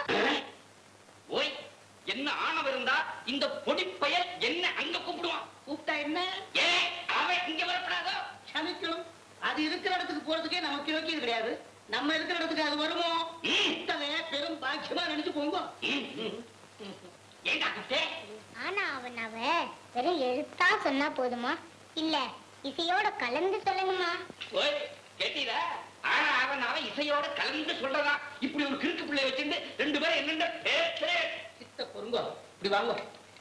ஓய் என்ன ஆணவம் இருந்தா இந்த பொடி பயல் என்ன அங்க கூப்பிடுவான் கூப்பிட்டா என்ன ஏன் அவன் இங்க வரப்படாதோ சமைக்கணும் அது இருக்கிற இடத்துக்கு போறதுக்கே நமக்கு யோக்கியம் கிடையாது நம்ம இருக்கிற இடத்துக்கு அது வருமோ ம். இத்தனை பெரும் பாக்கியமா நினைச்சு போங்க ம், ம். ஏண்டா குட்டே ஆனா அவன் அவ வெறும் எழுத்தா சொன்னா போதுமா இல்ல இசையோட கலந்து சொல்லணுமா ஓய் கேட்டீரா ஆனா அவன் அவன் இசையோட கலந்து சொல்றதான் இப்படி ஒரு கிறுக்கு பிள்ளை வச்சிருந்து ரெண்டு பேரும் என்னென்ன பேசுறேன் சித்த பொருங்க இப்படி வாங்க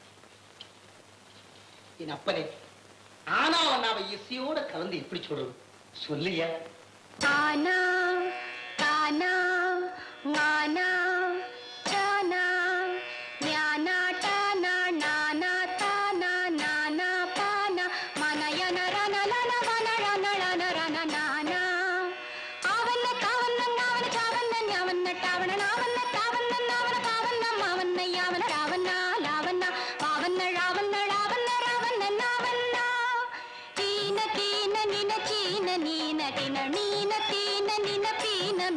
என் அப்பனே ஆனா அவன் அவ இசையோட கலந்து எப்படி சொல்றது சொல்லியா தானா தானா ஞானா தானா ஞானா தானா நானா தானா நானா பானா மனயன ரன லன வன ரன ரன ரன நானா ஆவன்ன காவன்ன நாவன காவன்ன ஞாவன்ன டாவன நாவன்ன தாவன்ன நாவன காவன்ன மாவன்ன யாவன ராவண்ணா லாவண்ண பாவன்ன ராவண்ண ராவண்ண ராவண்ண நாவண்ண தீன தீன நின சீன நீன டின நீன தீன நின பீன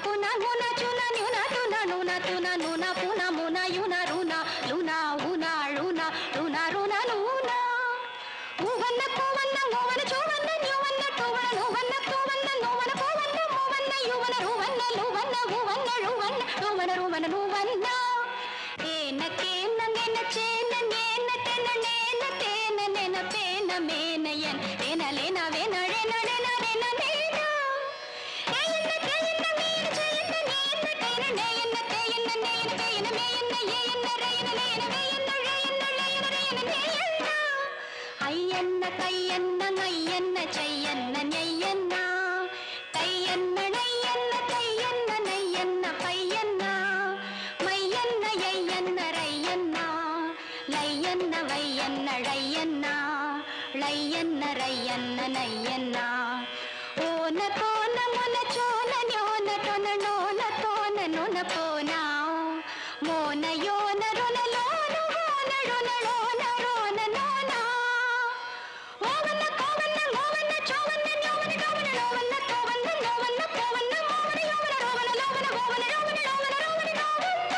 puna muna chuna nuna tuna nuna tuna nuna puna muna yuna runa luna una runa runa runa luna ఊవన్న కోవన్న ఓవన చూవన్న న్యూవన్న టూవన నువ్వన్న తూవన్న నువ్వన కోవన్న మూవన్న యువన రువన్న లువన్న ఊవన్న రువన్న రువన రువన నువ్వన్న ఏన కేన నెన చేన నేన తెన నేన తేన నెన పేన మేన ఎన్ తేన లేన వేన రేన రేన రేన నేన ఏయన్న తేయన్న మేన చేయన్న నేన కైన నేయన్న తేయన్న నేన తేయన మేయన్న ఏయన్న రేయన లేయన వేయన్న రేయన్న లేయన రేయన నేయన్న అయ్యన్న కయ్యన్న నయ్యన్న చెయ్యన్న నెయ్యన్న కయ్యన్న నయ్యన్న కయ్యన్న నయ్యన్న పయ్యన్న మయ్యన్న ఎయ్యన్న రయ్యన్న లయ్యన్న వయ్యన్న ళయ్యన్న ళయ్యన్న రయ్యన్న నయ్యన్న ఓన కోన మొన చోన న్యోన టొన నోన తోన నొన పోనా మోన యోన రున లోన హోన రున లోన రోన నోనా ఓవన్న కోవన్న మోవన్న చోవన్న న్యోవన గోవన లోవన్న తోవన్న లోవన్న పోవన్న మోవన యోవన రోవన లోవన గోవన రోవన లోవన రోవన గోవన్న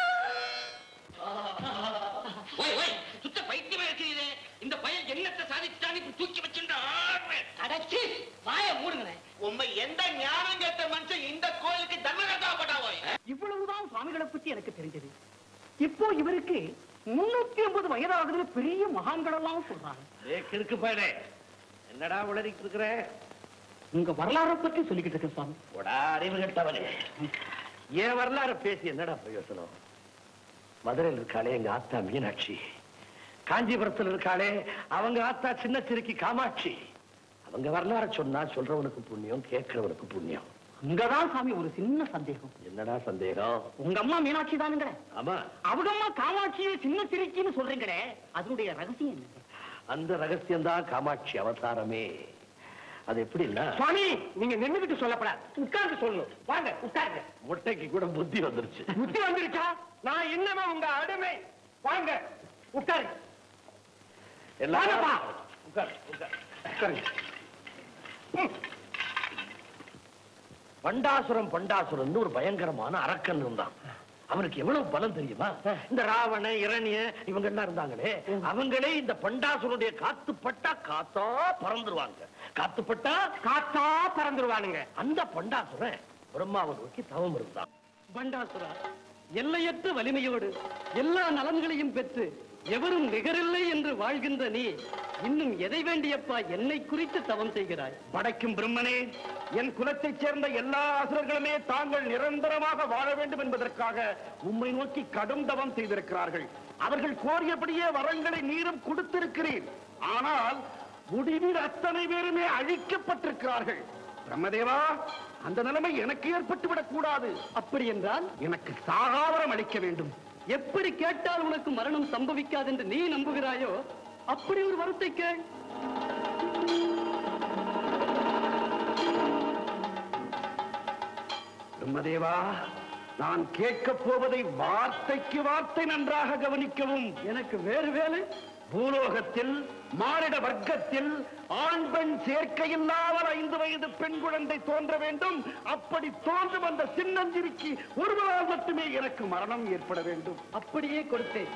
ஓய் ஓய் சுத்த பைத்தியமா இருக்கிறீரே இந்த பையன் என்னத்தை சாதிச்சுட்டான்னு இப்படி தூக்கி வச்சுட்டா அடைச்சி வாய மூடுங்களே உண்மை எந்த ஞானம் கேட்ட மனுஷன் இந்த கோயிலுக்கு தர்மகர்த்தா போட்டாவோ இவ்வளவுதான் சுவாமிகளை பத்தி எனக்கு தெரிஞ்சது இப்போ இவருக்கு முன்னூத்தி ஐம்பது வயதாகுதுன்னு பெரிய மகான்கள் எல்லாம் சொல்றாங்க ஏ கிறுக்கு பயலே என்னடா உளறிட்டு இருக்கிற உங்க வரலாறை பத்தி சொல்லிக்கிட்டு இருக்கேன் சுவாமி போடா அறிவு கெட்டவனே ஏன் வரலாறு பேசி என்னடா பிரயோசனம் மதுரையில் இருக்காளே எங்க ஆத்தா மீனாட்சி காஞ்சிபுரத்தில் இருக்காளே அவங்க ஆத்தா சின்ன சிறுக்கி காமாட்சி அவங்க வரலாறு சொன்னா சொல்றவனுக்கு புண்ணியம் கேட்கிறவனுக்கு புண்ணியம் அங்கதான் சாமி ஒரு சின்ன சந்தேகம் என்னடா சந்தேகம் உங்க அம்மா மீனாட்சி தானுங்களே ஆமா அவங்க அம்மா காமாட்சியை சின்ன சிரிக்கின்னு சொல்றீங்களே அதனுடைய ரகசியம் என்ன அந்த ரகசியம் தான் காமாட்சி அவதாரமே அது எப்படின்னா சுவாமி நீங்க நின்னுகிட்டு சொல்லப்படாது உட்கார்ந்து சொல்லணும் வாங்க உட்காருங்க முட்டைக்கு கூட புத்தி வந்துருச்சு புத்தி வந்துருச்சா நான் இன்னமே உங்க அடிமை வாங்க உட்காருங்க வாங்கப்பா. உட்கார் உட்கார் உட்காருங்க பண்டாசுரம் பண்டாசுரன் ஒரு பயங்கரமான அரக்கன் இருந்தான் அவனுக்கு எவ்வளவு பலம் தெரியுமா இந்த ராவண இரணிய இவங்க எல்லாம் இருந்தாங்களே அவங்களே இந்த பண்டாசுரனுடைய காத்து பட்டா காத்தா பறந்துருவாங்க காத்து பட்டா காத்தா பறந்துருவானுங்க அந்த பண்டாசுரன் பிரம்மாவை நோக்கி தவம் இருந்தான் பண்டாசுரா எல்லையற்ற வலிமையோடு எல்லா நலன்களையும் பெற்று எவரும் நிகரில்லை என்று வாழ்கின்ற நீ இன்னும் எதை வேண்டியப்பா என்னை குறித்து தவம் செய்கிறாய் படைக்கும் பிரம்மனே என் குலத்தைச் சேர்ந்த எல்லா அசுரர்களுமே தாங்கள் நிரந்தரமாக வாழ வேண்டும் என்பதற்காக உம்மை நோக்கி கடும் தவம் செய்திருக்கிறார்கள் அவர்கள் கோரியபடியே வரங்களை நீரும் கொடுத்திருக்கிறீர் ஆனால் முடிவில் அத்தனை பேருமே அழிக்கப்பட்டிருக்கிறார்கள் பிரம்மதேவா அந்த நிலைமை எனக்கு ஏற்பட்டு விடக் கூடாது அப்படி என்றால் எனக்கு சாகாவரம் அளிக்க வேண்டும் எப்படி கேட்டால் உனக்கு மரணம் சம்பவிக்காது என்று நீ நம்புகிறாயோ அப்படி ஒரு வரத்தை கேள் பிரம்மதேவா நான் கேட்கப் போவதை வார்த்தைக்கு வார்த்தை நன்றாக கவனிக்கவும் எனக்கு வேறு வேலை பூலோகத்தில் மானிட வர்க்கத்தில் ஆண் பெண் சேர்க்கையில்லாமல் ஐந்து வயது பெண் குழந்தை தோன்ற வேண்டும் அப்படி தோன்றும் அந்த சின்னஞ்சிரிக்கு ஒருவரால் மட்டுமே எனக்கு மரணம் ஏற்பட வேண்டும் அப்படியே கொடுத்தேன்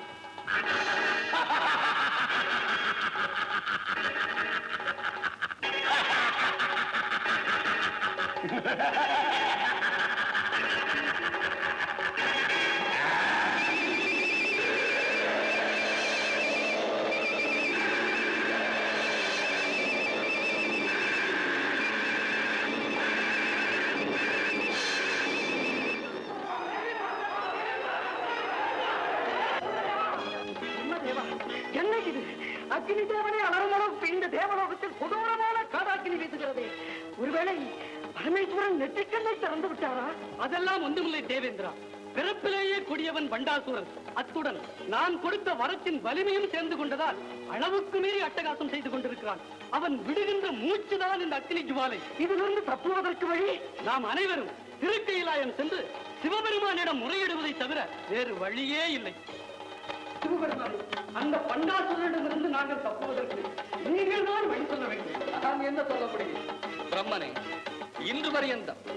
தேவா என்ன இது அக்னி தேவனை அலரும் அளவுக்கு இந்த தேவலோகத்தில் கொடூரமான காதாக்கினி வீசுகிறது ஒருவேளை பரமேஸ்வரன் நெற்றிக்கண்ணை திறந்து விட்டாரா அதெல்லாம் ஒன்றுமில்லை தேவேந்திரா பிறப்பிலேயே கொடியவன் பண்டாசூரன் அத்துடன் நான் கொடுத்த வரத்தின் வலிமையும் சேர்ந்து கொண்டதால் அளவுக்கு மீறி அட்டகாசம் செய்து கொண்டிருக்கிறான் அவன் விடுகின்ற மூச்சுதான் இந்த அக்னி ஜுவாலை இதிலிருந்து தப்புவதற்கு வழி நாம் அனைவரும் திருக்கையிலாயம் சென்று சிவபெருமானிடம் முறையிடுவதை தவிர வேறு வழியே இல்லை சிவபெருமான் அந்த பண்டாசுரனிடமிருந்து நாங்கள் தப்புவதற்கு நீங்கள் தான் வழி சொல்ல வேண்டும் நான் என்ன சொல்ல முடியும் பிரம்மனே இன்று பரியந்தம்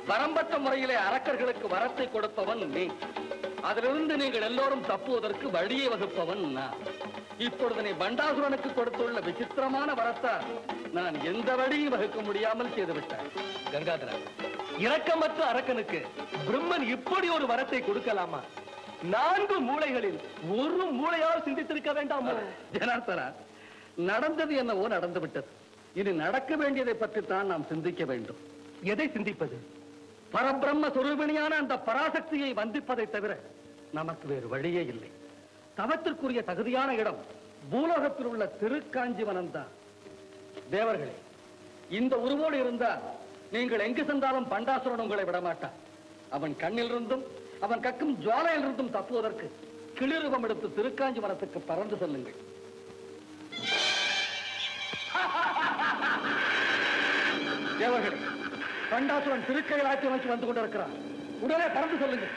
வரம்பற்ற முறையிலே அரக்கர்களுக்கு வரத்தை கொடுப்பவன் நீ அதிலிருந்து நீங்கள் எல்லோரும் தப்புவதற்கு வழியை வகுப்பவன் நான் இப்பொழுது நீ பண்டாசுரனுக்கு கொடுத்துள்ள விசித்திரமான வரத்தால் நான் எந்த வழியும் வகுக்க முடியாமல் செய்துவிட்டேன் கங்காதரன் இரக்கமற்ற அரக்கனுக்கு பிரம்மன் இப்படி ஒரு வரத்தை கொடுக்கலாமா நான்கு மூளைகளில் ஒரு மூளையால் சிந்தித்திருக்க வேண்டாமோ ஜனார்த்தனா நடந்தது என்னவோ நடந்து விட்டது இனி நடக்க வேண்டியதை பற்றித்தான் நாம் சிந்திக்க வேண்டும் எதை சிந்திப்பது பரபிரம்ம சொரூபிணியான அந்த பராசக்தியை வந்திப்பதை தவிர நமக்கு வேறு வழியே இல்லை தவத்திற்குரிய தகுதியான இடம் பூலோகத்தில் உள்ள திருக்காஞ்சிவனம் தான் தேவர்களே இந்த உருவோடு இருந்தால் நீங்கள் எங்கு சென்றாலும் பண்டாசுரன் உங்களை விடமாட்டான் அவன் கண்ணிலிருந்தும் அவன் கக்கும் ஜுவாலையிலிருந்தும் தப்புவதற்கு கிளிருவம் எடுத்து திருக்காஞ்சிவனத்துக்கு பறந்து செல்லுங்கள் தேவர்களே பண்டாசுரன் திருக்கையிலாட்சி அமைச்சு வந்து கொண்டிருக்கிறான் உடனே பறந்து செல்லுங்கள்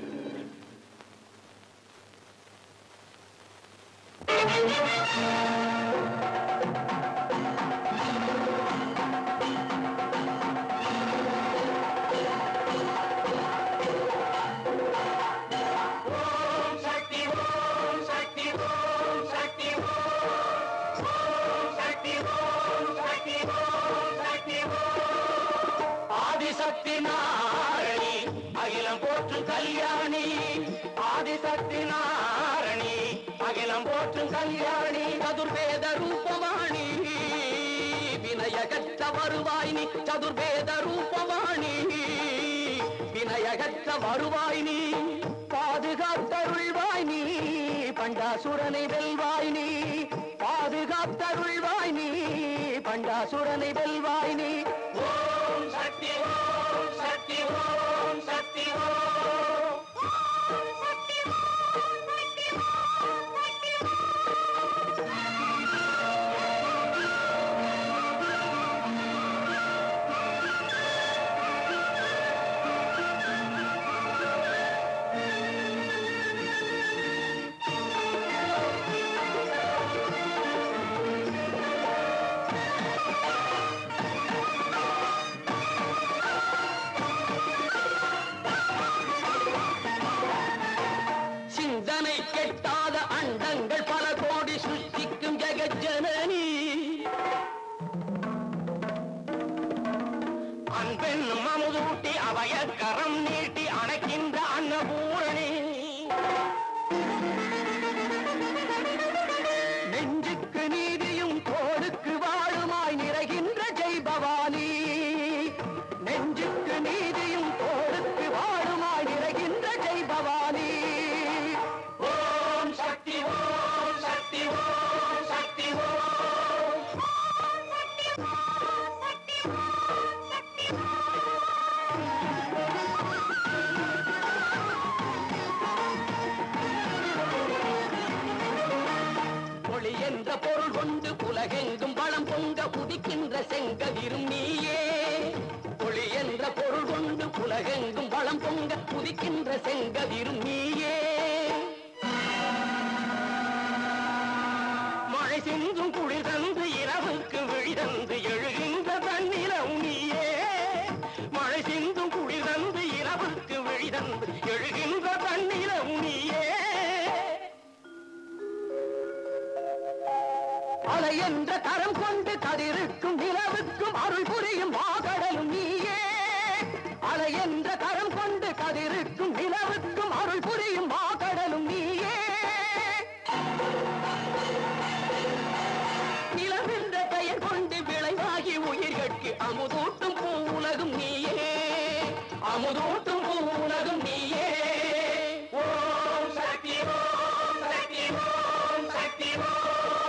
ஆதிசக்தி நாரணி அகிலம் போற்றும் கல்யாணி ஆதிசக்தி நாரணி அகிலம் போற்றும் கல்யாணி சதுர்வேத ரூபவாணி வினயகற்ற வருவாய் நீ சதுர்வேத ரூபவாணி வினயகற்ற வருவாய் நீ பாதுகாத்தருள்வாய் நீ பண்டாசுரனை வெல்வாய் நீ பாதுகாத்தருள்வாய் நீ பண்டாசுரனை வெல்வாய் நீ ஓம் சக்தி ஓம் சக்தி ஓம் சக்தி ஓம் சிந்தனை கெட்டாத அண்டங்கள் பல கோடி சிருஷ்டிக்கும் ஜெகஜனனி அன்பென்னும் அமுதூட்டி அவைய கரம் நீட்டி அணைக்கின்ற அன்னபூரணி நெஞ்சுக்கு நீதியும் தோளுக்கு வாழுமாய் நிறைகின்ற ஜெய் பவானி நெஞ்சுக்கு நீதியும் தோளுக்கு வாழுமாய் நிறைகின்ற ஜெய் பவானி ஓம் சக்தி ஓம் சக்தி ஓம் சக்தி ஓம் ஒளி என்ற பொருள் கொண்டு உலகெங்கும் வளம் பொங்க உதிக்கின்ற செங்கதிரும் நீயே ஒளி என்ற பொருள் கொண்டு உலகெங்கும் வளம் பொங்க உதிக்கின்ற செங்கதிரும் நீயே மழை சிந்தும் குளிர் தந்து இரவுக்கு விழி தந்து எழுகின்ற தன்னிலம் நீயே மழை சிந்தும் குளிர் தந்து இரவுக்கு விழி தந்து எழுகின்ற தன்னிலம் நீயே அலை என்ற கரம் கொண்டு கதிருக்கும் நிலவுக்கும் அருள் புரியும் மாகடலும் நீயே அலை என்ற கரம் கொண்டு கதிருக்கும் நிலவுக்கும் அருள் புரியும் மாகடலும் நீயே நிலவென்ற பெயர் கொண்டு விளைவாகி உயிர்கட்கு அமுதூட்டும் பூ உலகும் நீயே அமுதூட்டும் பூ உலகும் நீயே ஓம் சக்தி ஓம் சக்தி ஓம் சக்தி ஓம்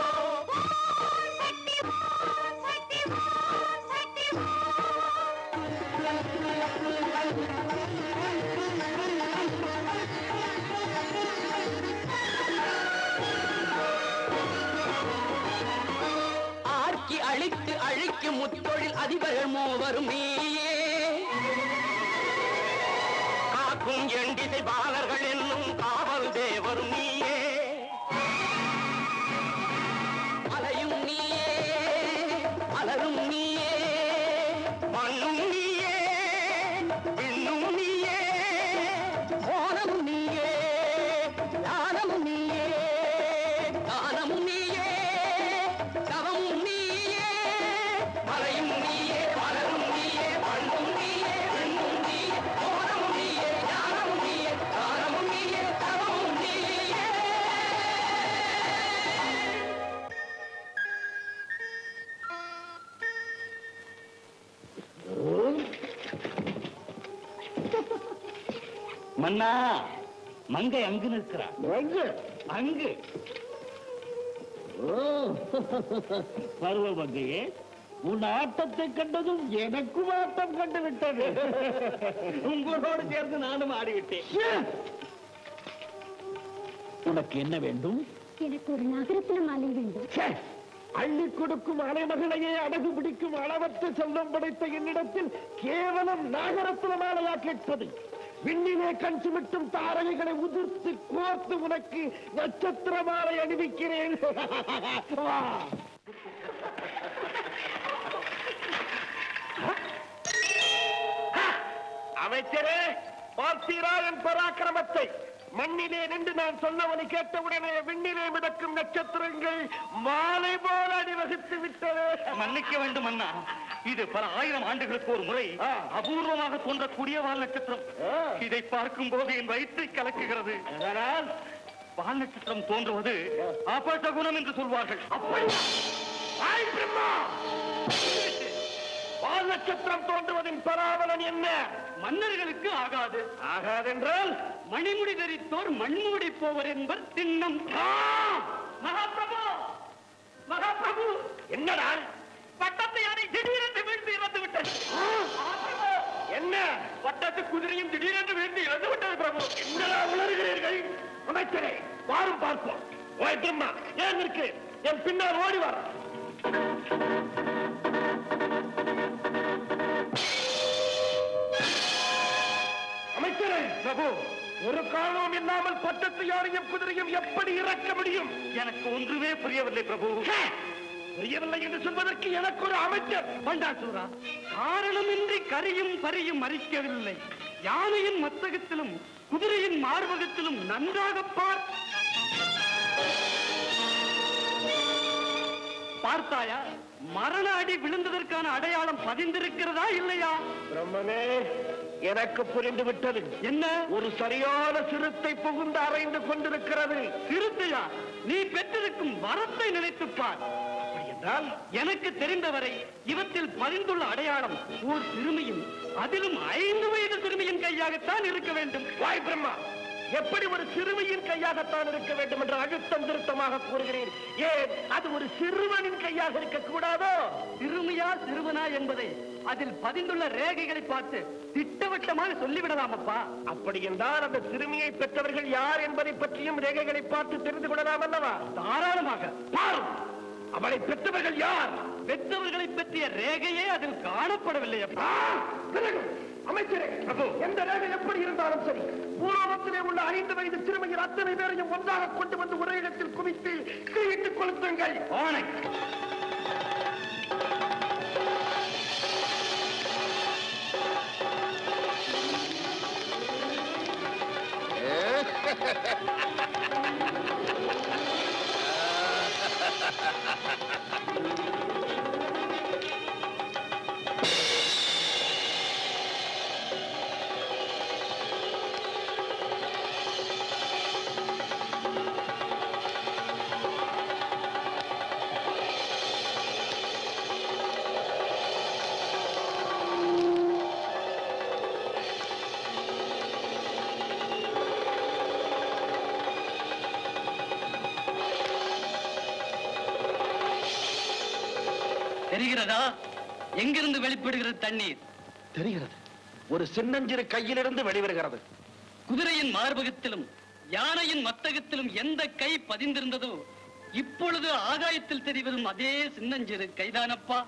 ஆர்க்கி அழித்து அழிக்கும் முத்தொழில் அதிபர்கள் மூவரும் நீயே காக்கும் எண்டிசை பாலர்கள் என்னும் காவல் தேவரும் நீயே அலையும் நீயே அலரும் நீயே மண்ணும் நீயே மன்னா மங்கை அங்கு நிற்கிறான் எங்க அங்கு ஓ பருவ மங்கையே உன் ஆட்டத்தை கண்டதும் எனக்கும் ஆட்டம் கண்டு விட்டது உங்களோடு சேர்ந்து நானும் ஆடிவிட்டேன் உனக்கு என்ன வேண்டும் எனக்கு ஒரு நகரத்துல மாலை வேண்டும் ச்சே! அள்ளி கொடுக்கும் அலைமகளையே அடகு பிடிக்கும் அளவற்ற செல்வம் படைத்த என்னிடத்தில் கேவலம் நாகரத்ன மாலையா கேட்பது விண்ணிலே கண் சுமிட்டும் தாரகைகளை உதிர்த்து கோர்த்து உனக்கு நட்சத்திர மாலை அணிவிக்கிறேன் வா. அமைச்சரே பார்த்தீரா என் பராக்கிரமத்தை மண்ணிலே நின்று நான் சொன்னவனை கேட்டவுடனே விண்ணிலே மிதக்கும் நட்சத்திரங்கள் மாலை போல அணிவகுத்து விட்டது மன்னிக்க வேண்டும் அண்ணா இது பல ஆயிரம் ஆண்டுகளுக்கு ஒரு முறை ஆ. அபூர்வமாக தோன்றக்கூடிய வால் நட்சத்திரம் ஆ. இதை பார்க்கும் போது என் வயிற்றை கலக்குகிறது அதனால் வால் நட்சத்திரம் தோன்றுவது அபசகுணம் என்று சொல்வார்கள் அப்படியா? ஆய் பிரம்மா! வால் நட்சத்திரம் தோன்றுவதின் பராபலன் என்ன மன்னர்களுக்கு ஆகாது ஆகாதென்றால் மணிமுடி தரித்தோர் மண்மூடி போவர் என்பர் திண்ணம் ஆ! மகாபிரபு மகாபிரபு என்னடா பட்டத்து யானை திடீரென்று வீழ்ந்து இறந்து விட்டது ஆ! என்ன பட்டத்து குதிரையும் திடீரென்று வீழ்ந்து இறந்து விட்டது பிரபு என்னடா உளறுகிறீர்கள் அமைச்சரே வாரும் பார்ப்போம் ஓய் பிரம்மா ஏன் இருக்கு என் பின்னால் ஓடி வர அமைச்சரே பிரபு ஒரு காரணம் இல்லாமல் பட்டத்து யானையும் குதிரையும் எப்படி இறக்க முடியும் எனக்கு ஒன்றுமே புரியவில்லை பிரபு ஹே! புரியவில்லை என்று சொல்வதற்கு எனக்கு ஒரு அமைச்சர் பண்டாசூரா காரணமின்றி கரியும் பரியும் மறிக்கவில்லை யானையின் மத்தகத்திலும் குதிரையின் மார்பகத்திலும் நன்றாக பார் பார்த்தாயா மரண அடி விழுந்ததற்கான அடையாளம் பதிந்திருக்கிறதா இல்லையா பிரம்மனே எனக்கு புரிந்து விட்டது என்ன ஒரு சரியான சிறுத்தை புகுந்து அறைந்து கொண்டிருக்கிறது சிறுத்தையா நீ பெற்றிருக்கும் வரத்தை நினைத்துப் பார் அப்படி என்றால் எனக்கு தெரிந்தவரை இவற்றில் பதிந்துள்ள அடையாளம் ஓர் சிறுமியின் அதிலும் ஐந்து வயது சிறுமியின் கையாகத்தான் இருக்க வேண்டும் வாய் பிரம்மா எப்படி ஒரு சிறுமியின் கையாகத்தான் இருக்க வேண்டும் என்று அழுத்தம் திருத்தமாக கூறுகிறேன் ஏன் அது ஒரு சிறுவனின் கையாக இருக்க கூடாதோ சிறுமியா சிறுவனா என்பதை அதில் பதிந்துள்ள ரேகைகளை பார்த்து திட்டவட்டமாக சொல்லிவிடலாம் அப்பா அப்படி என்றால் அந்த சிறுமியை பெற்றவர்கள் யார் என்பதை பற்றியும் ரேகைகளை பார்த்து தெரிந்து கொள்ளலாம் அல்லவா தாராளமாக பாரும் அவளை பெற்றவர்கள் யார் பெற்றவர்களை பற்றிய ரேகையே அதில் காணப்படவில்லை அப்பா ஆ! பிறகு, அமைச்சரே பிரபு எந்த ரேகை எப்படி இருந்தாலும் சரி பூலோகத்திலே உள்ள ஐந்து வயது சிறுமியின் அத்தனை பேரையும் ஒன்றாக கொண்டு வந்து ஒரே இடத்தில் குவித்து கீழிட்டுக் கொளுத்துங்கள் ஆணை தெரிகிறதா எங்கிருந்து வெளிப்படுகிறது தண்ணீர் தெரிகிறது ஒரு சின்னஞ்சிறு கையிலிருந்து வெளிவருகிறது குதிரையின் மார்பகத்திலும் யானையின் மத்தகத்திலும் எந்த கை பதிந்திருந்ததோ இப்பொழுது ஆகாயத்தில் தெரிவதும் அதே சின்னஞ்சிறு கைதானப்பா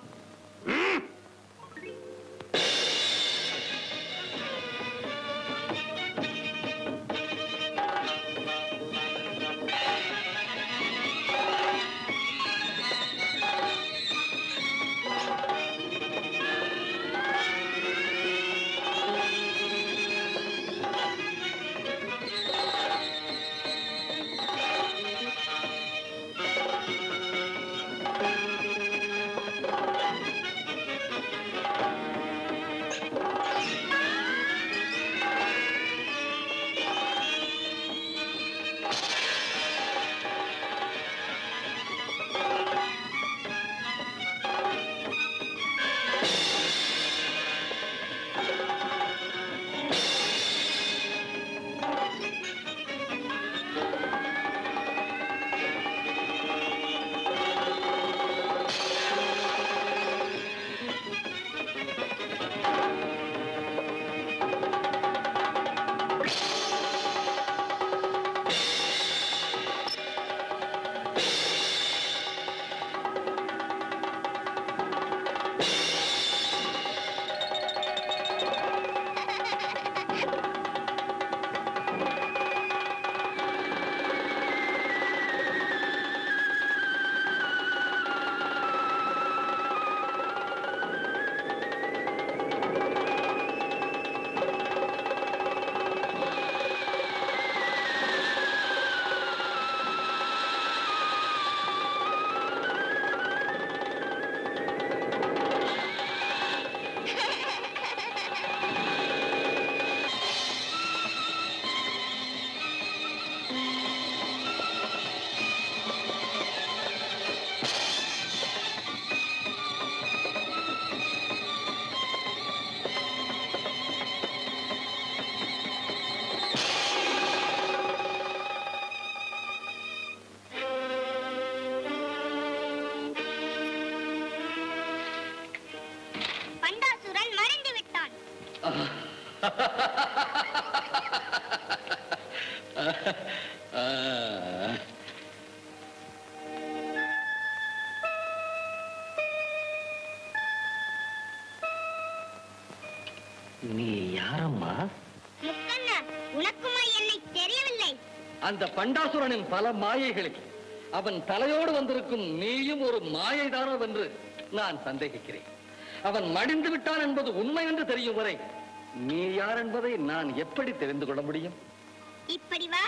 நீ யாரம்மா முக்கண்ணா உனக்குமா என்னை தெரியவில்லை அந்த பண்டாசுரனின் பல மாயைகளில் அவன் தலையோடு வந்திருக்கும் நீயும் ஒரு மாயைதானோ என்று நான் சந்தேகிக்கிறேன் அவன் மடிந்து விட்டான் என்பது உண்மை என்று தெரியும் வரை நீ யார் என்பதை நான் எப்படி தெரிந்து கொள்ள முடியும் இப்படி வா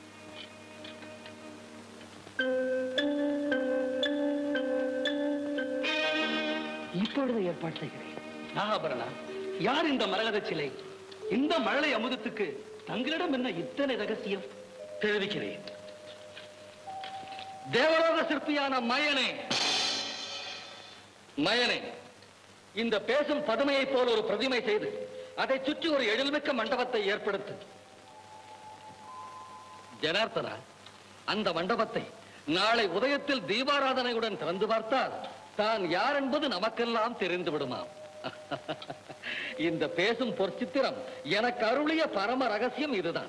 இப்பொழுது ஏற்பாடு செய்கிறேன் நாகாபரணா யார் இந்த மரகத சிலை இந்த மழலை அமுதத்துக்கு தங்களிடம் என்ன இத்தனை ரகசியம் தெரிவிக்கிறேன் தேவலோக சிற்பியான மயனே மயனே இந்த பேசும் பதுமையைப் போல ஒரு பிரதிமை செய்து அதை சுற்றி ஒரு எழில்மிக்க மண்டபத்தை ஏற்படுத்து ஜனார்த்தனா அந்த மண்டபத்தை நாளை உதயத்தில் தீபாராதனையுடன் திறந்து பார்த்தால் தான் யார் என்பது நமக்கெல்லாம் தெரிந்து விடுமாம் இந்த பேசும் பொற்சித்திரம் எனக்கு அருளிய பரம ரகசியம் இதுதான்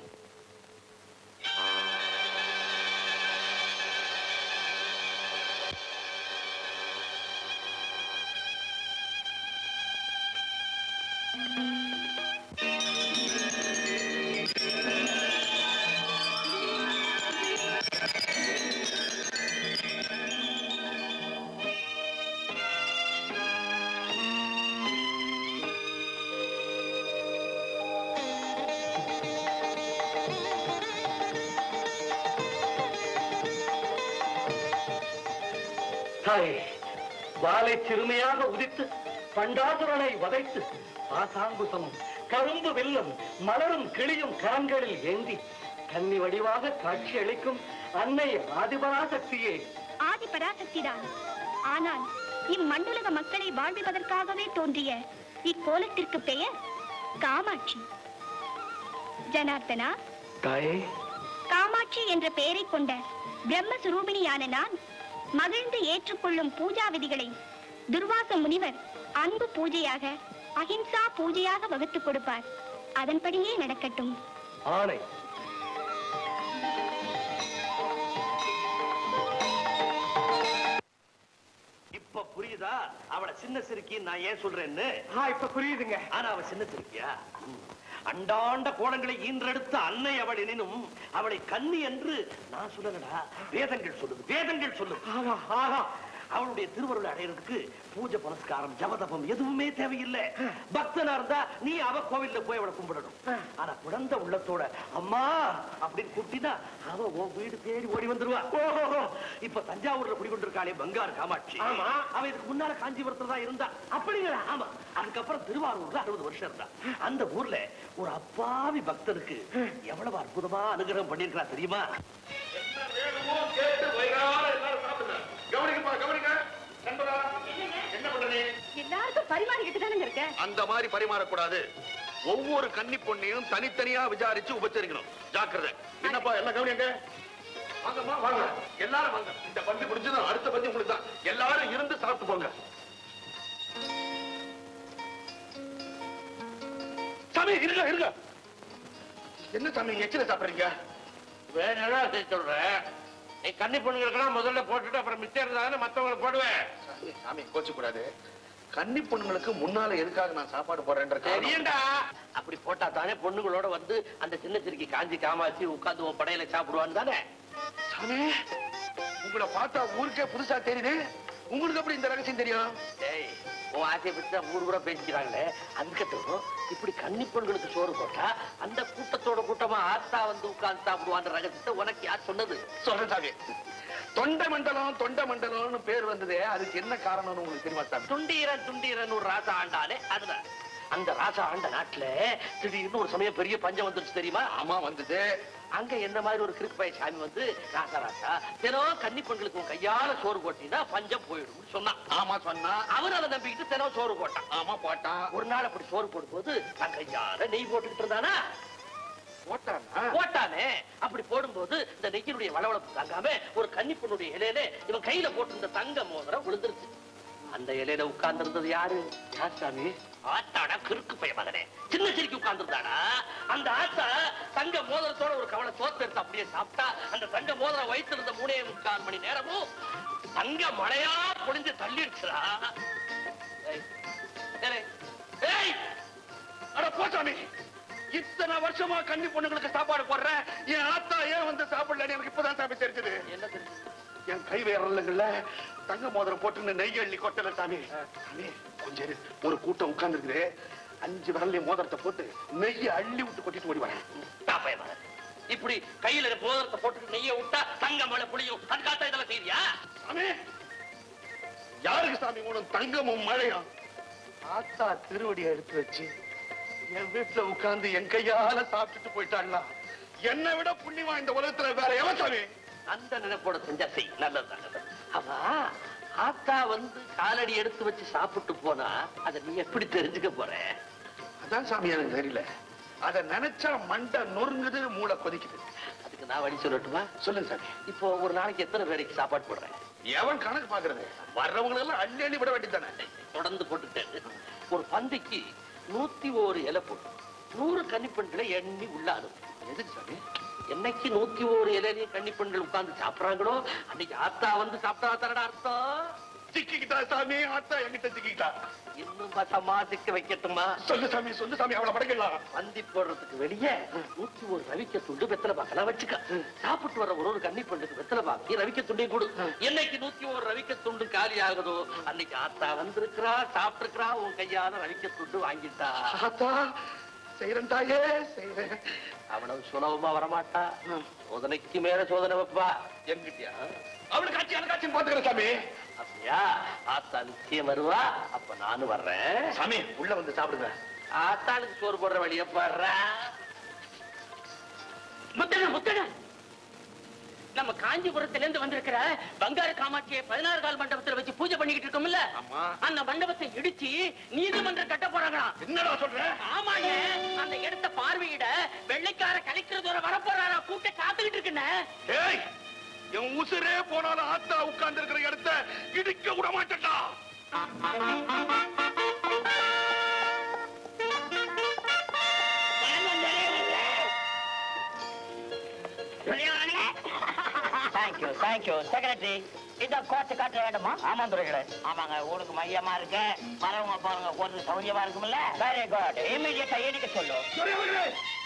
தாயே வாளை சிறுமையாக உதித்து பண்டாசுரனை வதைத்து ஆசாங்குசமும் கரும்பு வெல்லும் மலரும் கிளியும் கரங்களில் ஏந்தி கன்னி வடிவாக காட்சி அளிக்கும் அன்னை ஆதிபராசக்தியே ஆதி பராசக்திதான் ஆனால் இம்மண்டுலக மக்களை வாழ்விப்பதற்காகவே தோன்றிய இக்கோலத்திற்கு பெயர் காமாட்சி ஜனார்த்தனா தாயே காமாட்சி என்ற பெயரை கொண்ட பிரம்மஸ்வரூபிணியான நான் மகிழ்ந்து ஏற்றுக்கொள்ளும் பூஜா விதிகளை துர்வாச முனிவர் அன்பு பூஜையாக அஹிம்சா பூஜையாக வகுத்துக் கொடுப்பார் அதன்படியே நடக்கட்டும் ஆணை இப்ப புரியுதா அவளை சின்ன சிறுக்கி நான் ஏன் சொல்றேன்னு இப்ப புரியுதுங்க ஆனா அவ சின்ன சிறுக்கியா ம். அண்டாண்ட கோணங்களை ஈன்றெடுத்த அன்னை அவள் எனினும் அவளை கன்னி என்று நான் சொல்லலடா வேதங்கள் சொல்லுது வேதங்கள் சொல்லுது அவளுடைய திருவருளை அடையிறதுக்கு பூஜை புனஸ்காரம் ஜபதபம் எதுவுமே தேவையில்லை பக்தனா இருந்தா நீ அவ கோவில்ல போய் அவளை கும்பிடணும் ஆனா குழந்தை உள்ளத்தோட அம்மா அப்படின்னு கூப்பிட்டினா அவ உன் வீடு தேடி ஓடி வந்துருவா ஓஹோ இப்ப தஞ்சாவூர்ல குடிகொண்டிருக்காளே பங்காரு காமாட்சி ஆமா அவ இதுக்கு முன்னால காஞ்சிபுரத்துல தான் இருந்தா அப்படிங்களா ஆமா அதுக்கப்புறம் திருவாரூர்ல அறுபது வருஷம் இருந்தா அந்த ஊர்ல ஒரு அப்பாவி பக்தருக்கு எவ்வளவு அற்புதமா அனுகிரகம் பண்ணிருக்கா தெரியுமா கவனிக்கப்பா கவனிக்க நண்பரா என்ன பண்றீங்க எல்லாருக்கும் பரிமாறிக்கிட்டு தானே இருக்க அந்த மாதிரி பரிமாறக்கூடாது ஒவ்வொரு கன்னி பொண்ணையும் தனித்தனியா விசாரிச்சு உபச்சரிக்கணும் ஜாக்கிரதை என்னப்பா எல்லாம் கவனிங்க வாங்கம்மா வாங்க எல்லாரும் வாங்க இந்த பந்தி முடிஞ்சதும் அடுத்த பந்தி உங்களுக்கு தான் எல்லாரும் இருந்து சாப்பிட்டு போங்க சாமி இருங்க இருங்க என்ன சாமி எச்சில சாப்பிடுறீங்க வேணா சொல்றேன் நீ கன்னி பொண்ணுங்களுக்கெல்லாம் முதல்ல போட்டுட்டு அப்புறம் மிச்சம் இருந்தாலும் மத்தவங்களுக்கு போடுவேன் சாமி, சாமி கோச்சு கூடாது கன்னி பொண்ணுங்களுக்கு முன்னால எதுக்காக நான் சாப்பாடு போடுறேன்ற காரணம் தெரியும்டா அப்படி போட்டா தானே பொண்ணுங்களோட வந்து அந்த சின்ன சிறுக்கி காஞ்சி காமாச்சி உட்கார்ந்து உன் படையில சாப்பிடுவான்னு தானே சாமி உங்களை பார்த்தா ஊருக்கே புதுசா தெரியுது உங்களுக்கு எப்படி இந்த ரகசியம் தெரியும் டேய் உன் ஆசையை பத்தி தான் ஊர் கூட பேசிக்கிறாங்களே அதுக்கட்டும் இப்படி கன்னி பெண்களுக்கு சோறு போட்டா அந்த கூட்டத்தோட கூட்டமா ஆத்தா வந்து உட்கார்ந்து சாப்பிடுவான்ற ரகசியத்தை உனக்கு யார் சொன்னது சொல்றேன் சாமி தொண்டை மண்டலம் தொண்டை மண்டலம்னு பேர் வந்ததே அதுக்கு என்ன காரணம்னு உங்களுக்கு தெரியுமா சாமி துண்டீரன் துண்டீரன் ஒரு ராசா ஆண்டானே அதுதான் அந்த ராசா ஆண்ட நாட்டுல திடீர்னு ஒரு சமயம் பெரிய பஞ்சம் வந்துருச்சு தெரியுமா ஆமா வந்தது அங்க என்ன மாதிரி ஒரு கிறுக்கு பைய சாமி வந்து ராசா ராசா தினம் கன்னி பெண்களுக்கு உன் கையால சோறு போட்டீங்கன்னா பஞ்சம் போயிடும் சொன்னான் ஆமா சொன்னா அவர் அதை நம்பிக்கிட்டு தினம் சோறு போட்டான் ஆமா போட்டா ஒரு நாள் அப்படி சோறு போடும்போது தன் கையால நெய் போட்டுக்கிட்டு இருந்தானா போட்டானா போட்டானே அப்படி போடும்போது இந்த நெய்யினுடைய வளவளப்பு தாங்காம ஒரு கன்னி பொண்ணுடைய இலையில இவன் கையில போட்டிருந்த தங்க மோதிரம் விழுந்துருச்சு அந்த இலையில உட்கார்ந்து இருந்தது யாரு யார் சாமி ஆத்தாடா கிறுக்கு பைய மகனே சின்ன சிரிக்கு உட்கார்ந்துருந்தாடா அந்த ஆத்தா தங்க மோதிரத்தோட ஒரு கவலை சோத்து எடுத்து அப்படியே சாப்பிட்டா அந்த தங்க மோதிரம் வயிற்றிருந்த மூணே முக்கால் மணி நேரமும் தங்க மழையா பொழிஞ்சு தள்ளிடுச்சுடா ஏய், ஏய், ஏய், அட போசாமி இத்தனை வருஷமா கன்னி பொண்ணுங்களுக்கு சாப்பாடு போடுறேன் என் ஆத்தா ஏன் வந்து சாப்பிடலன்னு எனக்கு இப்பதான் சாமி தெரிஞ்சது என்ன தெரியுது? என் கை விரல்கள்ல தங்க மோதிரம் போட்டு நெய் அள்ளி கொட்டல சாமி சாமி கொஞ்சம் இரு. ஒரு கூட்டம் உட்கார்ந்துருக்குது அஞ்சு விரல்லையும் மோதிரத்தை போட்டு நெய்யை அள்ளி விட்டு கொட்டிட்டு ஓடி வரேன் தாப்பைய மகன். இப்படி கையில மோதிரத்தை போட்டு நெய்ய விட்டா தங்க மழை புளியும் அதுக்காக இதெல்லாம் செய்தியா சாமி யாருக்கு சாமி உனக்கு தங்கமும் மழையும் ஆத்தா திருவடியை எடுத்து வச்சு என் வீட்டுல உட்கார்ந்து என் கையால சாப்பிட்டுட்டு போயிட்டாங்களா என்னை விட புண்ணியமா இந்த உலகத்துல வேற எவன் சாமி அந்த நினைப்போட செஞ்சா செய் நல்லது நல்லது அவா ஆத்தா வந்து காலடி எடுத்து வச்சு சாப்பிட்டு போனா அதை நீ எப்படி தெரிஞ்சுக்க போற அதான் சாமி எனக்கு தெரியல அத நினைச்சா மண்டை நொறுங்குது மூளை கொதிக்குது அதுக்கு நான் வழி சொல்லட்டுமா சொல்லுங்க சாமி இப்போ ஒரு நாளைக்கு எத்தனை பேருக்கு சாப்பாடு போடுறேன் எவன் கணக்கு பாக்குறது வர்றவங்க எல்லாம் அள்ளி அள்ளி விட வேண்டியதானே தொடர்ந்து போட்டுட்டேன் ஒரு பந்திக்கு நூத்தி ஒரு இலை போட்டு நூறு கன்னிப்பெண்களை எண்ணி உள்ள அனுப்பு எதுக்கு சாமி என்னைக்கு நூத்தி ஒரு இலையிலையும் கன்னிப்பெண்கள் உட்கார்ந்து சாப்பிடுறாங்களோ அன்னைக்கு ஆத்தா வந்து சாப்பிட்டா தரடா அர்த்தம் சிக்கிக்கிட்டா சாமி ஆத்தா என்கிட்ட சிக்கிக்கிட்டா இன்னும் பசமா சிக்க வைக்கட்டுமா சொல்லு சாமி சொல்லு சாமி அவளை படைக்கலாம் பந்தி போடுறதுக்கு வெளியே நூத்தி ஒரு ரவிக்க துண்டு வெத்தலை பாக்கலாம் வச்சுக்க சாப்பிட்டு வர ஒரு ஒரு கன்னி பெண்ணுக்கு வெத்தலை பாக்கி ரவிக்க துண்டையும் கொடு என்னைக்கு நூத்தி ஒரு ரவிக்க துண்டு காலி ஆகுதோ அன்னைக்கு ஆத்தா வந்திருக்கிறா சாப்பிட்டுருக்கிறா உன் கையால ரவிக்க துண்டு வாங்கிட்டா ஆத்தா செய்யறேன் தாயே செய்யறேன் அவ்வளவு சுலபமா வரமாட்டா சோதனைக்கு மேல சோதனை வைப்பா என்கிட்டயா அவளுக்கு காட்சி எனக்கு காட்சி பாத்துக்கிறேன் சாமி அப்படியா ஆத்தா நிச்சயம் வருவா அப்ப நானும் வர்றேன் சாமி உள்ள வந்து சாப்பிடுங்க ஆத்தாளுக்கு சோறு போடுற வழிய பாடுறா முத்தன முத்தன நம்ம காஞ்சிபுரத்துல இருந்து வந்திருக்கிற பங்காரு காமாட்சியை பதினாறு கால் மண்டபத்துல வச்சு பூஜை பண்ணிக்கிட்டு இருக்கோம்ல ஆமா. அந்த மண்டபத்தை இடிச்சு நீதிமன்றம் கட்ட போறாங்களாம் என்னடா சொல்ற ஆமாங்க அந்த இடத்தை பார்வையிட வெள்ளைக்கார கலெக்டர் வர போறாரா கூட்ட காத்துக்கிட்டு இருக்குன்னு ஏய் என் உசுரே போனாலும் ஆத்தா உட்கார்ந்து இருக்கிற இடத்த இடிக்க விட மாட்டேன்டா தேங்க்யூ தேங்க்யூ செக்ரட்டரி இந்த கோர்ட்டு காட்ட வேண்டுமா ஆமா துறைகளே ஆமாங்க ஊருக்கு மையமா இருக்கு வரவங்க போறவங்க கோர்ட்டு சௌரியமா இருக்கும்ல வெரி குட் இமீடியட்டா எடுக்க சொல்லு துரையவர்களே,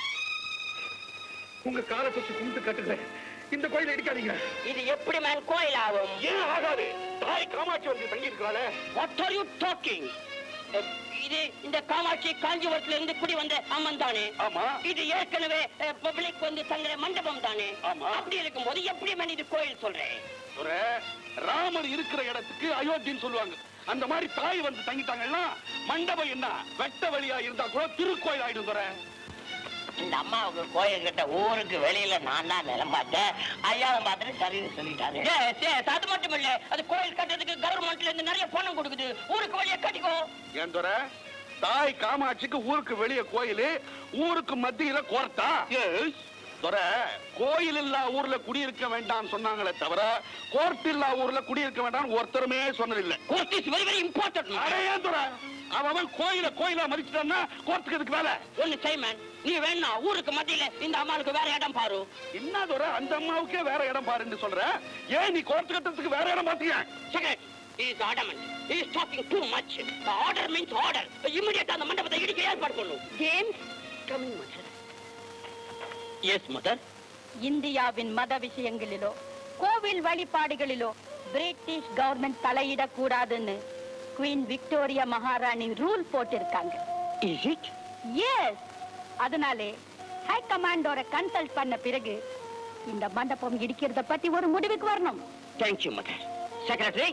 உங்க காலை சுத்தி கும்பிட்டு கட்டுறேன் இந்த கோயிலை இடிக்காதீங்க இது எப்படி மேன் கோயில் ஆகும் ஏன் ஆகாது தாய் காமாட்சி வந்து தங்கி இருக்கிறாளே வாட் ஆர் யூ டாக்கிங் இது இந்த காமாட்சி காஞ்சிபுரத்துல இருந்து குடி வந்த அம்மன் தானே ஆமா இது ஏற்கனவே பப்ளிக் வந்து தங்குற மண்டபம் தானே ஆமா. அப்படி இருக்கும்போது எப்படி மேன் இது கோயில் சொல்றேன் துரை, ராமர் இருக்கிற இடத்துக்கு அயோத்தின்னு சொல்லுவாங்க அந்த மாதிரி தாய் வந்து தங்கிட்டாங்கன்னா மண்டபம் என்ன வெட்ட வழியா இருந்தா கூட திருக்கோயில் ஆயிடும் துரை இந்த அம்மாவுக்கு கோயில் கிட்ட ஊருக்கு வெளியில நான் தான் நிலம் பார்த்தேன் ஐயாவை பார்த்துட்டு சரின்னு சொல்லிட்டாரு அது மட்டும் இல்ல அது கோயில் கட்டுறதுக்கு கவர்மெண்ட்ல இருந்து நிறைய பணம் கொடுக்குது ஊருக்கு வெளியே கட்டிக்கோ ஏன் துரை தாய் காமாட்சிக்கு ஊருக்கு வெளியே கோயில் ஊருக்கு மத்தியில கோர்த்தா துரை கோயில் இல்லா ஊர்ல குடியிருக்க வேண்டாம் சொன்னாங்களே தவிர கோர்ட் இல்லா ஊர்ல குடியிருக்க வேண்டாம் ஒருத்தருமே சொன்னதில்லை court is very very important அட ஏன் துரை அவன் அவன் கோயில கோயிலா மதிச்சிட்டான்னா கோர்ட்டுக்கு எதுக்கு வேலை ஒண்ணு செய்மேன் நீ வேணா ஊருக்கு மத்தியில இந்த அம்மாளுக்கு வேற இடம் பாரு என்ன துரை அந்த அம்மாவுக்கே வேற இடம் பாருன்னு சொல்ற ஏன் நீ கோர்ட்டு கட்டத்துக்கு வேற இடம் பாத்தியா second is adamant is talking too much order means order இமிடியேட்டா அந்த மண்டபத்தை இடிக்க ஏற்பாடு பண்ணும் James coming mother yes mother இந்தியாவின் மத விஷயங்களிலோ கோவில் வழிபாடுகளிலோ பிரிட்டிஷ் கவர்மெண்ட் தலையிடக்கூடாதுன்னு குவீன் விக்டோரியா மகாராணி ரூல் போட்டிருக்காங்க இஸ் இட் எஸ் அதனாலே ஹை கமாண்டோட கன்சல்ட் பண்ண பிறகு இந்த மண்டபம் இடிக்கிறத பத்தி ஒரு முடிவுக்கு வரணும் தேங்க்யூ மதர் செக்ரட்டரி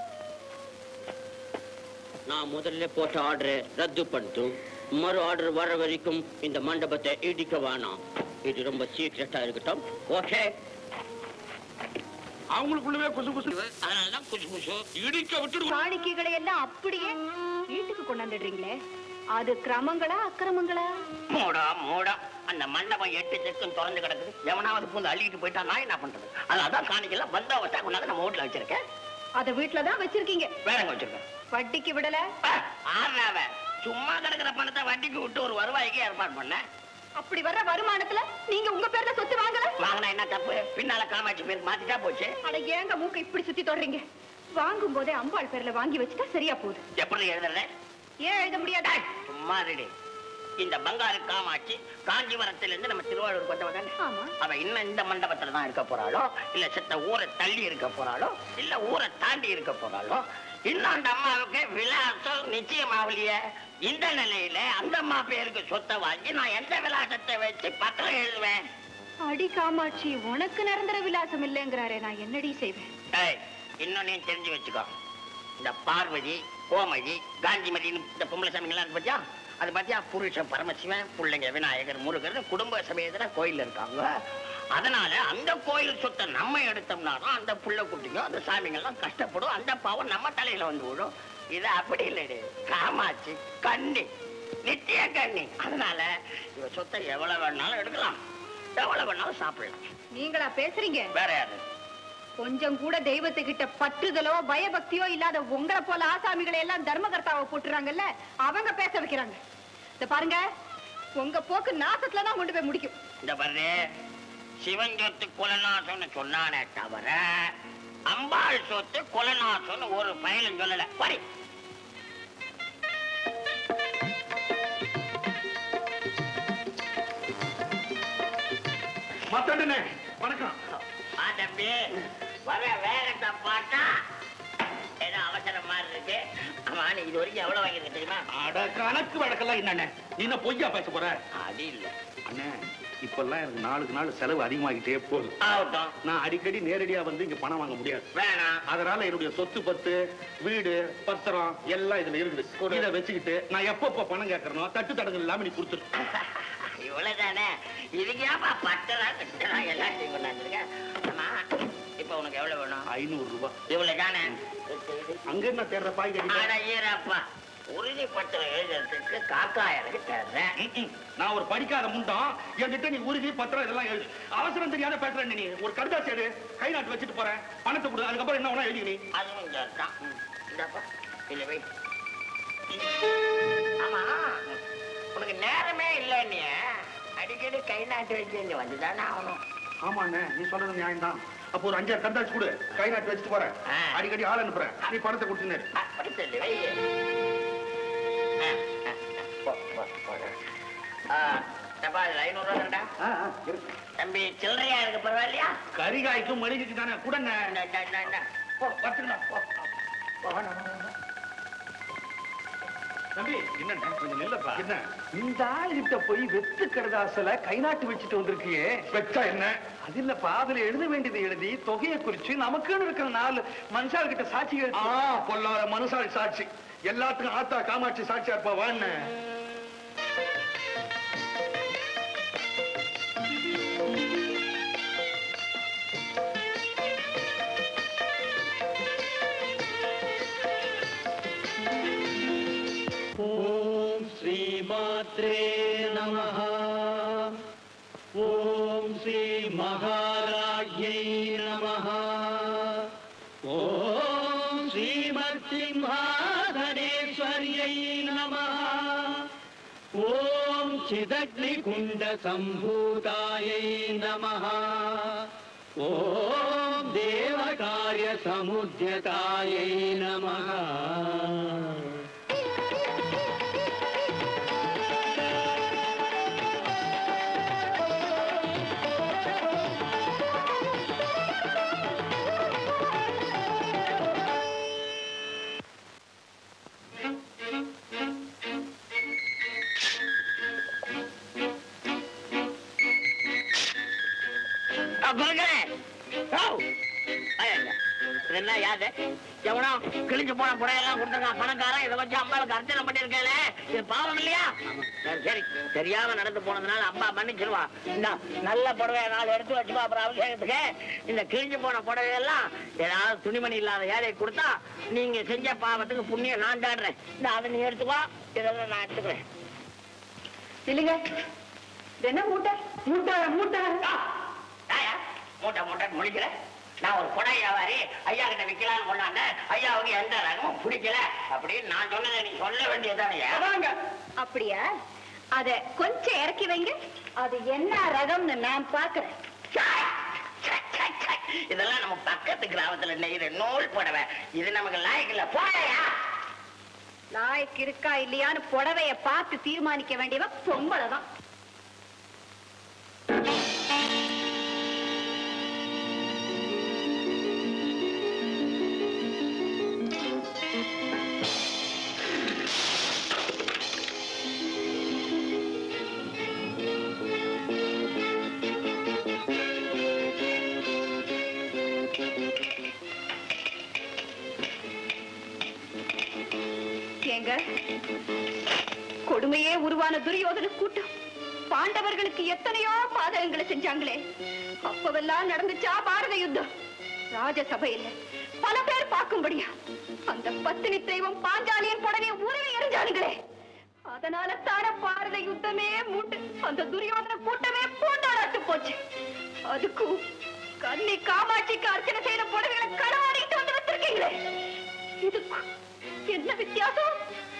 நான் முதல்ல போட்ட ஆர்டரை ரத்து பண்ணிட்டு மறு ஆர்டர் வர வரைக்கும் இந்த மண்டபத்தை இடிக்க வேணாம் இது ரொம்ப சீக்கிரட்டா இருக்கட்டும் ஓகே அவங்களுக்குள்ளவே குசு குசு அதனாலதான் குசு குசு இடிக்க விட்டுடு காணிக்கைகளை எல்லாம் அப்படியே வீட்டுக்கு கொண்டாந்துடுறீங்களே அது கிரமங்களா அக்கிரமங்களா மூடா மூடா அந்த மண்டபம் எட்டு செக்கும் திறந்து கிடக்குது எவனாவது பூந்து அள்ளிட்டு போயிட்டா நான் என்ன பண்றது அதனாலதான் காணிக்கலாம் பந்தாவட்டா கொண்டாந்து நம்ம வீட்டுல வச்சிருக்கேன் அத வீட்டுலதான் வச்சிருக்கீங்க வேற எங்க வச்சிருக்கேன் வட்டிக்கு விடல ஆறாவ சும்மா கிடக்குற பணத்தை வட்டிக்கு விட்டு ஒரு வருவாய்க்கு ஏற்பாடு பண்ண அப்படி வர்ற வருமானத்துல நீங்க உங்க பேர்ல சொத்து வாங்கல வாங்கினா என்ன தப்பு பின்னால காமாட்சி பேர் மாத்திட்டா போச்சு அட ஏங்க மூக்க இப்படி சுத்தி தொடறீங்க வாங்கும் போதே அம்பாள் பேர்ல வாங்கி வச்சுட்டா சரியா போகுது எப்படி எழுதுறேன் ஏன் எழுத முடியாதா சும்மா ரெடி இந்த பங்காரு காமாட்சி காஞ்சிபுரத்திலிருந்து நம்ம திருவாரூர் கொண்டவங்க தானே ஆமா அவ இன்னும் இந்த மண்டபத்துல தான் இருக்க போறாளோ இல்ல செத்த ஊரை தள்ளி இருக்க போறாளோ இல்ல ஊரை தாண்டி இருக்க போறாளோ இன்னும் அந்த அம்மாவுக்கு விலாசம் நிச்சயமாவலியே இந்த நிலையில அந்த அம்மா பேருக்கு சொத்தை வாங்கி நான் எந்த விலாசத்தை வச்சு பத்திரம் எழுதுவேன் அடி காமாட்சி உனக்கு நிரந்தர விலாசம் இல்லைங்கிறாரே நான் என்னடி செய்வேன் ஏய், இன்னும் நீ தெரிஞ்சு வச்சுக்கோ இந்த பார்வதி கோமதி காந்திமதினு இந்த பொம்பளை சாமிங்கெல்லாம் இருக்கு பாத்தியா அது பாத்தியா புருஷன் பரமசிவன் பிள்ளைங்க விநாயகர் முருகர் குடும்ப சமேதன கோயில் இருக்காங்க அதனால அந்த கோயில் சொத்தை நம்ம எடுத்தோம்னா தான் அந்த புள்ள குட்டிங்க அந்த சாமிங்கெல்லாம் கஷ்டப்படும் அந்த பாவம் நம்ம தலையில வந்து விடும் இது அப்படி இல்லடி காமாட்சி கண்ணி நித்திய கண்ணி அதனால இவ சொத்தை எவ்வளவு வேணாலும் எடுக்கலாம் எவ்வளவு வேணாலும் சாப்பிடலாம் நீங்களா பேசுறீங்க வேற யாரு கொஞ்சம் கூட தெய்வத்துக்கிட்ட பற்றுதலோ பயபக்தியோ இல்லாத உங்களை போல ஆசாமிகளை எல்லாம் தர்மகர்த்தாவை போட்டுறாங்கல்ல அவங்க பேச வைக்கிறாங்க இத பாருங்க உங்க போக்கு நாசத்துல தான் கொண்டு போய் முடிக்கும் இந்த பாரு சிவன் சொத்து குலநாசம்னு சொன்னானே தவிர அம்பாள் சொத்து குலநாசம்னு ஒரு பயலும் சொல்லல படி மத்தண்டனே வணக்கம் ஆ தம்பி வர வேகத்தை பார்த்தா ஏதோ அவசரம் மாதிரி இருக்கு ஆமா நீ இது வரைக்கும் எவ்வளவு வாங்கியிருக்க தெரியுமா அட கணக்கு வழக்கெல்லாம் என்னண்ணே நீ என்ன பொய்யா பேச போற அது இல்ல அண்ணே இப்பெல்லாம் எனக்கு நாளுக்கு நாள் செலவு அதிகமாகிட்டே போகுது ஆகட்டும் நான் அடிக்கடி நேரடியா வந்து இங்க பணம் வாங்க முடியாது வேணாம் அதனால என்னுடைய சொத்து பத்து வீடு பத்திரம் எல்லாம் இதுல இருக்குது இதை வச்சுக்கிட்டு நான் எப்பப்ப பணம் கேட்கறனோ தட்டு தடங்கள் இல்லாம நீ கொடுத்துரு இவ்வளவுதானே இதுக்கு ஏப்பா பத்தரா கிட்டரா எல்லாத்தையும் கொண்டாந்துருக்க ஆமா இப்ப உனக்கு எவ்வளவு வேணும் ஐநூறு ரூபாய் இவ்வளவு தானே அங்க என்ன தேடுற பாய் அட ஈரப்பா உறுதி பத்திரம் எழுதுறதுக்கு காக்கா எனக்கு தர்றேன் நான் ஒரு படிக்காத முண்டம் என்கிட்ட நீ உறுதி பத்திரம் இதெல்லாம் எழுது அவசரம் தெரியாத பேசுற நீ ஒரு கடுதாசி எடு கை நாட்டு வச்சுட்டு போறேன் பணத்தை கொடு அதுக்கப்புறம் என்ன வேணா எழுதி நீ அதுவும் சரிதான் இந்தப்பா இல்ல வை ஆமா உனக்கு நேரமே இல்லை நீ அடிக்கடி கை நாட்டு வச்சு இங்க வந்துதானே ஆகணும் ஆமாண்ணே நீ சொல்றது நியாயம் தான் அப்போ ஒரு அஞ்சாறு கண்டாச்சு கொடு கை நாட்டு வச்சுட்டு போறேன் ஆ. அடிக்கடி ஆள் அனுப்புறேன் நீ பணத்தை கொடுத்துனே அப்படி சொல்லி வை ஆ, ஆ, போ, போ, போ. ஆ, ஏப்பா, இதுல ஐநூறு ரூபா தரேன்டா. தம்பி சில்லறையா இருக்கு பரவாயில்லையா கரிகாய்க்கும் மளிகைக்கு தானே கூடங்க இந்தா, இந்தா, இந்தா, இந்தா. போ வச்சுக்கடா போ போ, வேணாம், வேணாம், வேணாம். தம்பி என்னண்ணே கொஞ்சம் நெல்லப்பா என்ன இந்த ஆள் கிட்ட போய் வெத்து கடதாசல கை நாட்டு வச்சுட்டு வந்திருக்கியே வச்சா என்ன அது இல்லப்பா அதுல எழுத வேண்டியதை எழுதி தொகையை குறிச்சு நமக்குன்னு இருக்கிற நாலு மனுஷால் கிட்ட சாட்சி ஆ பொல்லாத மனுசாள் சாட்சி எல்லாத்துக்கும் ஆத்தா காமாட்சி சாட்சியா இருப்பா வாண்ணே ஓம் ஸ்ரீ மாத்ரே நமः ஓம் ஸ்ரீ மகாராஜ்யை நமः ஓம் ஸ்ரீமத்சிம்ஹாதனேஸ்வர்யை நமः ஓம் சிதக்னிகுண்ட சம்பூதாயை நமः ஓம் தேவகாரிய சமுத்தியதாயை நமः ஆ, குருக்களே. ஓ. ஐயா, இது என்ன யாது எவனோ கிழிஞ்சு போன புடையெல்லாம் கொடுத்துருக்கான் பணக்காரன் இதை வச்சு அம்பாளுக்கு அர்ச்சனை பண்ணிருக்கேன் இது பாவம் இல்லையா சரி, சரி தெரியாம நடந்து போனதுனால அம்மா மன்னிச்சிருவா இந்த நல்ல புடவைய நாலு எடுத்து வச்சுக்கோ அப்புறம் அபிஷேகத்துக்கு இந்த கிழிஞ்சு போன புடவையெல்லாம் ஏதாவது துணிமணி இல்லாத ஏழை கொடுத்தா நீங்க செஞ்ச பாவத்துக்கு புண்ணியம் நான் தாடுறேன் இந்த அதை நீ எடுத்துக்கோ இதெல்லாம் நான் எடுத்துக்கிறேன் இல்லைங்க இது என்ன மூட்டை மூட்டை மூட்டை ஆயா, மூட்டை மூட்டை முடிக்கிற நான் ஒரு குடை வியாபாரி ஐயா கிட்ட விக்கலாம்னு கொண்டாண்ட ஐயாவுக்கு எந்த ரகமும் பிடிக்கல அப்படின்னு நான் சொன்னதை நீ சொல்ல வேண்டியதானே அப்படியா அத கொஞ்சம் இறக்கி வைங்க அது என்ன ரகம்னு நான் பாக்குறேன் இதெல்லாம் நம்ம பக்கத்து கிராமத்துல நெய்கிற நூல் புடவை இது நமக்கு லாய்க்கல போயா லாய்க்கு இருக்கா இல்லையான்னு புடவைய பார்த்து தீர்மானிக்க வேண்டியவ பொம்பளை தான் ஏங்க கொடுமையே உருவான துரியோதன கூட்டம் பாண்டவர்களுக்கு எத்தனையோ பாதகங்களை செஞ்சாங்களே அப்பவெல்லாம் நடந்துச்சா பாரத யுத்தம் ராஜசபையில பல பேர் பார்க்கும்படியா அந்த பத்தினி தெய்வம் பாஞ்சாலியின் புடவை உருவி எறிஞ்சானுங்களே அதனால தான பாரத யுத்தமே மூட்டு அந்த துரியோதன கூட்டமே பூண்டாடாட்டு போச்சு அதுக்கும் கண்ணி காமாட்சிக்கு அர்ச்சனை செய்யற புடவைகளை களவாடிட்டு வந்து வச்சிருக்கீங்களே இதுக்கும் என்ன வித்தியாசம்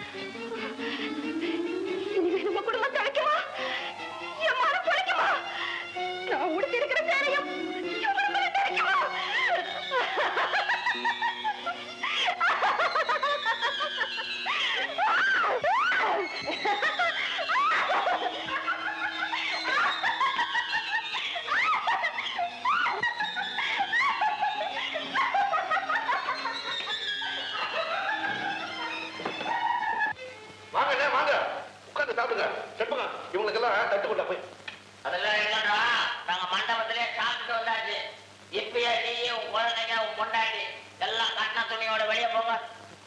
இனிமே நம்ம குடும்பம் தழைக்குமா என் மனம் பொழைக்குமா நான் உடுத்தி இருக்கிற சேரையும் என் குடும்பம் தழைக்குமா வாங்க வாங்க உட்கார்ந்து சாப்பிடுங்க செப்புங்க இவங்களுக்கெல்லாம் தட்டு கொண்டா போய் அதெல்லாம் இல்லடா நாங்க மண்டபத்திலே சாப்பிட்டுட்டு வந்தாச்சு இப்பயே நீ உன் குழந்தைங்க உன் பொண்டாட்டி எல்லாம் கண்ண துணியோட வெளியே போங்க